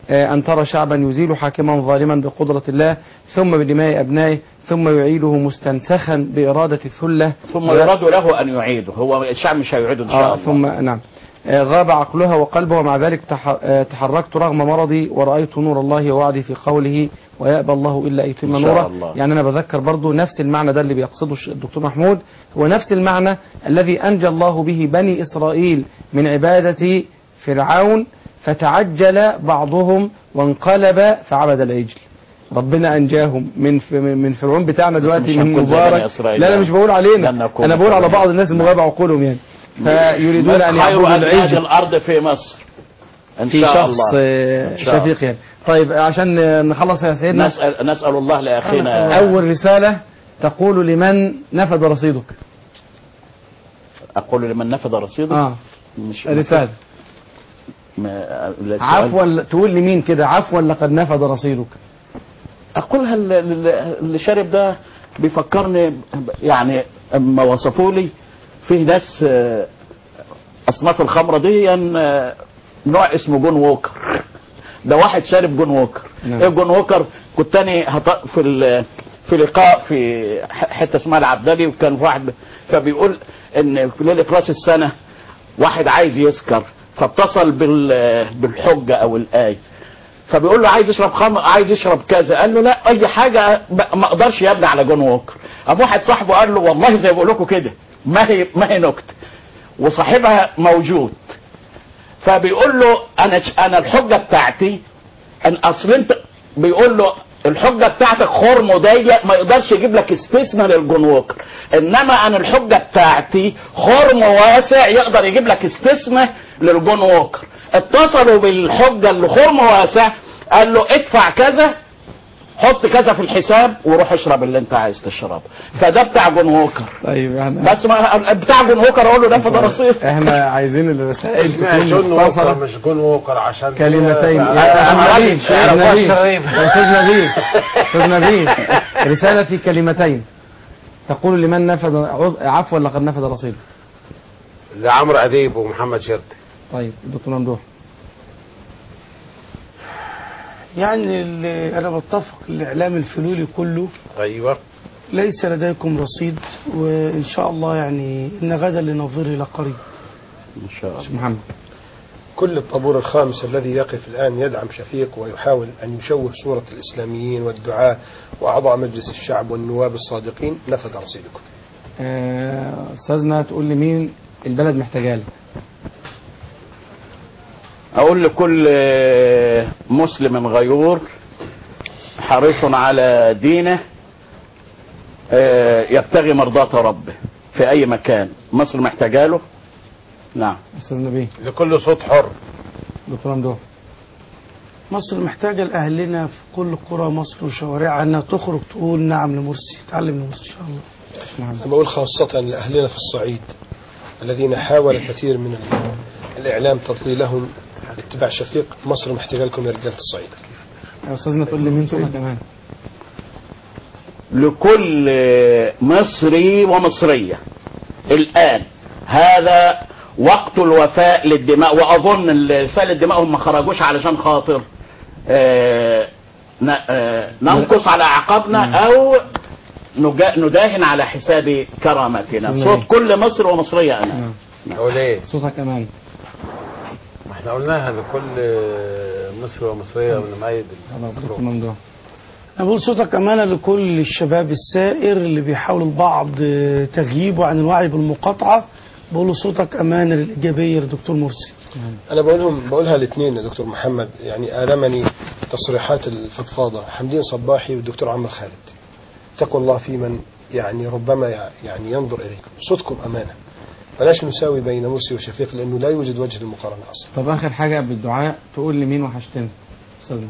آه، أن ترى شعبا يزيل حاكما ظالما بقدرة الله ثم بدماء أبنائه ثم يعيده مستنسخا بإرادة الثلة ثم يراد له ان يعيده هو الشعب مش هيعيده ان شاء آه الله ثم نعم آه، غاب عقلها وقلبها ومع ذلك تح- آه، تحركت رغم مرضي ورأيت نور الله ووعدي في قوله ويأبى الله إلا أن يتم إن شاء نوره الله. يعني أنا بذكر برضو نفس المعنى ده اللي بيقصده الش- الدكتور محمود هو نفس المعنى الذي أنجى الله به بني إسرائيل من عبادة فرعون فتعجل بعضهم وانقلب فعبد العجل ربنا انجاهم من ف- من فرعون بتاعنا بس دلوقتي مش من هنكون زي بني مبارك إسرائيل لا لا يعني. مش بقول لن علينا نكون انا بقول على كبني بعض الناس اللي إسرائيل. مغاب عقولهم يعني فيريدون ان خير يعبدوا أبناء العجل الارض في مصر ان في شاء شخص الله آه، إن شاء الله. شفيق يعني طيب عشان آه، نخلص يا سيدنا نسال نسال الله لاخينا اول رساله تقول لمن نفد رصيدك اقول لمن نفذ رصيده اه مش رساله ما- لا سؤال. عفوا تقول لمين كده عفوا لقد نفد رصيدك اقولها ال- ال- اللي شارب ده بيفكرني ب- يعني اما وصفوا لي في ناس آه، اصناف الخمره دي آه، نوع اسمه جون ووكر ده واحد شارب جون ووكر نعم. ايه جون ووكر كنت تاني هط- في ال- في لقاء في ح- حته اسمها العبدلي وكان واحد فبيقول ان في ليله راس السنه واحد عايز يسكر فاتصل بال بالحجه او الايه فبيقول له عايز يشرب خمر عايز يشرب كذا قال له لا اي حاجه ب- ما اقدرش يبني على جون ووكر قام واحد صاحبه قال له والله زي ما بقول لكم كده ما هي ما هي نكته وصاحبها موجود فبيقول له انا انا الحجه بتاعتي ان اصل انت بيقول له الحجه بتاعتك خرم ضيق ما يقدرش يجيب لك استثناء للجون ووكر انما انا الحجه بتاعتي خرم واسع يقدر يجيب لك استثناء للجون ووكر اتصلوا بالحجه اللي خرم واسع قال له ادفع كذا حط كذا في الحساب وروح اشرب اللي انت عايز تشربه فده بتاع جون ووكر طيب احنا بس ما بتاع جون ووكر اقول له ده فده رصيد احنا عايزين الرسائل اسمها تكون جون ووكر مختصرة مش جون ووكر عشان كلمتين كده- يا آه، نبيل شيء يا عرفوها نبيل الشريف. يا استاذ نبيل استاذ نبيل رسالة في كلمتين تقول لمن نفذ عض- عفوا لقد نفذ رصيده لعمرو اديب ومحمد شرطي طيب دكتور ممدوح يعني اللي انا بتفق الاعلام الفلولي كله ايوه ليس لديكم رصيد وان شاء الله يعني ان غدا لنظيره لقريب ان شاء الله محمد كل الطابور الخامس الذي يقف الآن يدعم شفيق ويحاول أن يشوه صورة الإسلاميين والدعاة وأعضاء مجلس الشعب والنواب الصادقين نفذ رصيدكم آه، استاذنا تقول لي مين البلد محتاجاه لك اقول لكل آه، مسلم غيور حريص على دينه آه، يبتغي مرضاة ربه في اي مكان مصر محتاجه له نعم استاذ نبيل لكل صوت حر دكتور ممدوح مصر محتاجة لأهلنا في كل قرى مصر وشوارعها أنها تخرج تقول نعم لمرسي تعلم لمرسي إن شاء الله أنا بقول خاصة لأهلنا في الصعيد الذين حاول كثير من ال- الإعلام تضليلهم اتباع شفيق مصر محتاجة لكم يا رجالة الصعيد يا استاذنا تقول لي مين ثم كمان لكل آه، مصري ومصرية الآن هذا وقت الوفاء للدماء وأظن الوفاء للدماء هم ما خرجوش علشان خاطر آه، ن- آه، ننقص على أعقابنا أو نجا- نداهن على حساب كرامتنا نعم. صوت كل مصر ومصرية أنا اقول ايه صوتك امان ما احنا قلناها لكل مصري ومصريه ونميد خلاص دكتور ممدوح أنا بقول صوتك أمانة لكل الشباب السائر اللي بيحاولوا البعض آه، تغييبه عن الوعي بالمقاطعة بقول صوتك أمانة للإيجابية لدكتور مرسي أنا بقولهم بقولها الاثنين يا دكتور محمد يعني آلمني تصريحات الفضفاضة حمدين صباحي والدكتور عمرو خالد اتقوا الله في من يعني ربما يعني ينظر إليكم صوتكم أمانة بلاش نساوي بين مرسي وشفيق لأنه لا يوجد وجه للمقارنة أصلا طب اخر حاجه قبل الدعاء تقول لي مين وحشتني استاذنا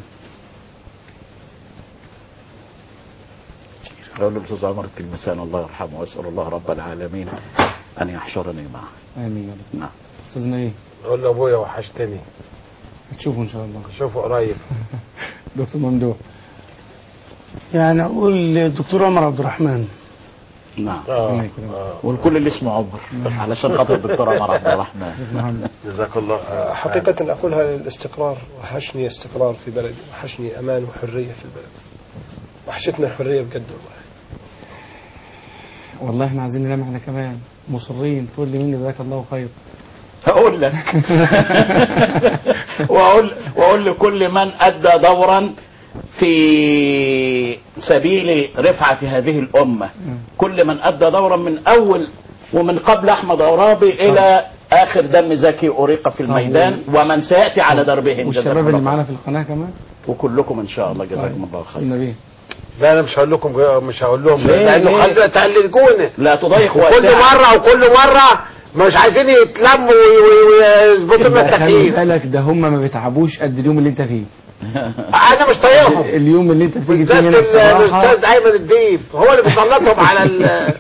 أقول للأستاذ عمر التلمسان الله يرحمه وأسأل الله رب العالمين أن يحشرني معه امين يا رب نعم استاذنا ايه اقول له وحشتني هتشوفه ان شاء الله اشوفه قريب دكتور ممدوح يعني أقول للدكتور عمر عبد الرحمن نعم ربنا يكرمك. والكل اللي اسمه عمر علشان خاطر الدكتور عمر عبد الرحمن جزاك الله حقيقة أقولها للاستقرار وحشني استقرار في بلدي وحشني أمان وحرية في البلد وحشتنا الحرية بجد والله والله احنا عايزين ننام احنا كمان مصرين تقول لي مين جزاك الله خير هقول لك واقول واقول لكل من ادى دورا في سبيل رفعه هذه الامه كل من ادى دورا من اول ومن قبل احمد عرابي الى اخر دم زكي اريق في الميدان ومن سياتي على دربهم والشباب جزاكم اللي الله معانا في القناه كمان وكلكم ان شاء الله جزاكم الله خير النبي لا انا مش هقول لكم مش هقول لهم ليه؟ لانه ليه؟ خلوا تقلدوني لا تضيق كل واسعة. مره وكل مره مش عايزين يتلموا وي- وي- ويظبطوا لنا خلي التكييف بالك ده هم ما بيتعبوش قد اليوم اللي انت فيه انا مش طايقهم اليوم اللي انت بتيجي فيه بالذات هنا ال- بصراحه الاستاذ ايمن الديب هو اللي بيسلطهم على ال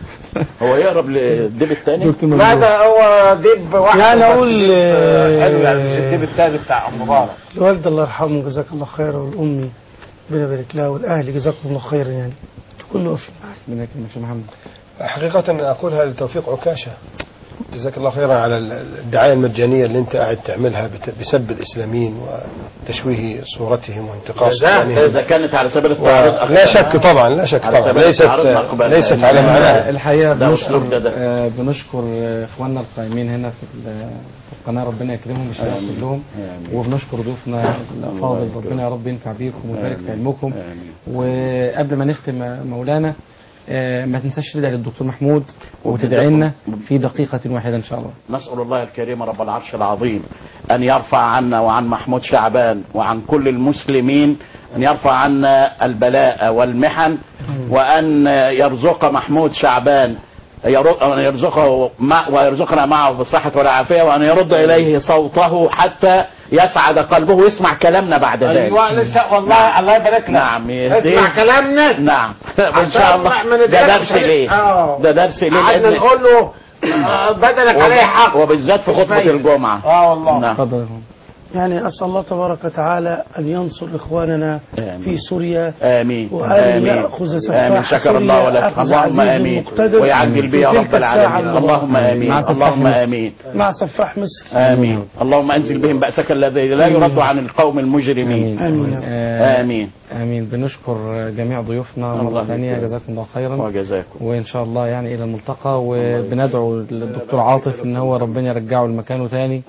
هو يقرب للدب الثاني لا ده هو ديب واحد يعني بس أقول، ديب، آه، حلو يعني مش آه، الديب الثاني بتاع مبارك الوالد الله يرحمه جزاك الله خيرا والأمي ربنا يبارك لها والأهل جزاكم الله خيرا يعني كله واقفين معايا ربنا يكرمك يا محمد حقيقة أقولها لتوفيق عكاشة جزاك الله خيرا على الدعاية المجانية اللي أنت قاعد تعملها بت- بسب الإسلاميين وتشويه صورتهم وانتقاص إذا إذا كانت على سبيل التعريض و- لا شك طبعا لا شك على طبعا سبيل ليست التعريض مقبل. ليست على معناها الحقيقه ده بنشكر أسلوب ده ده. آه، بنشكر آه، اخواننا القائمين هنا في ال- في القناه ربنا يكرمهم الشباب آمين. كلهم آمين. وبنشكر ضيوفنا الافاضل يكرمك. ربنا يا رب ينفع بيكم ويبارك في آمين. علمكم آمين. وقبل ما نختم آه، مولانا آه، ما تنساش تدعي للدكتور محمود وتدعي لنا في دقيقه واحده ان شاء الله نسأل الله الكريم رب العرش العظيم أن يرفع عنا وعن محمود شعبان وعن كل المسلمين أن يرفع عنا البلاء والمحن وأن يرزق محمود شعبان ير- أن يرزقه مع ويرزقنا معه بالصحة والعافية وأن يرد إليه صوته حتى يسعد قلبه ويسمع كلامنا بعد ذلك ايوه لسه والله الله يبارك لك نعم يهديه. اسمع كلامنا نعم وإن عشان شاء الله نسمع من ده الدرس درس الشريف. ليه آه. ده درس ليه قعدنا لأن- نقول له آه، بدلك عليه حق وبالذات في مش خطبة فايدة. الجمعة اه والله نعم. اتفضل يعني أسأل الله تبارك وتعالى أن ينصر إخواننا آمين. في سوريا آمين وأن آمين يأخذ آمين سفاح شكر الله سوريا ولك أخذ اللهم عزيز آمين مقتدر ويعجل بي يا في رب تلك الساعة العالمين اللهم آمين مع سفاح اللهم مصر. آمين مع سفاح مصر آمين اللهم أنزل بهم بأسك الذي لا يرد عن القوم المجرمين آمين. آه، آمين امين بنشكر جميع ضيوفنا الله مره ثانيه يكرمك. جزاكم الله خيرا وجزاكم وان شاء الله يعني الى الملتقى وبندعو الدكتور عاطف ان هو ربنا يرجعه لمكانه تاني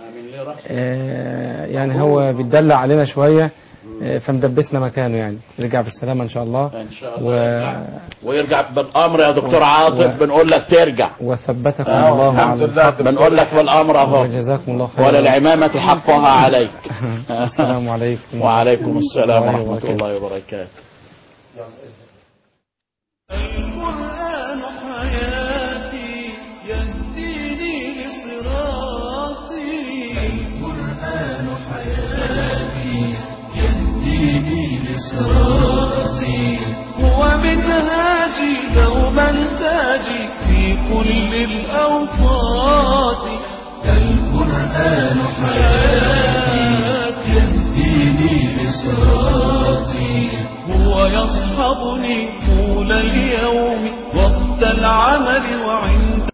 آه، يعني هو بيتدلع علينا شويه آه، فمدبسنا مكانه يعني رجع بالسلامه ان شاء الله إن شاء و... الله ويرجع بالأمر يا دكتور و- عاطف بنقول لك ترجع وثبتكم آه، الله الحمد على لله الحق بنقول لك بالأمر أهو وجزاكم الله خيرا وللعمامة حقها عليك السلام عليكم وعليكم السلام الله ورحمة وبركاته. الله وبركاته القرآن حياتي يهديني لصراطي القرآن حياتي يهديني لصراطي هو منهاجي دوما تاجي في كل الأوقات القرآن حياتي يهديني لصراطي هو يصحبني طول اليوم وقت العمل وعند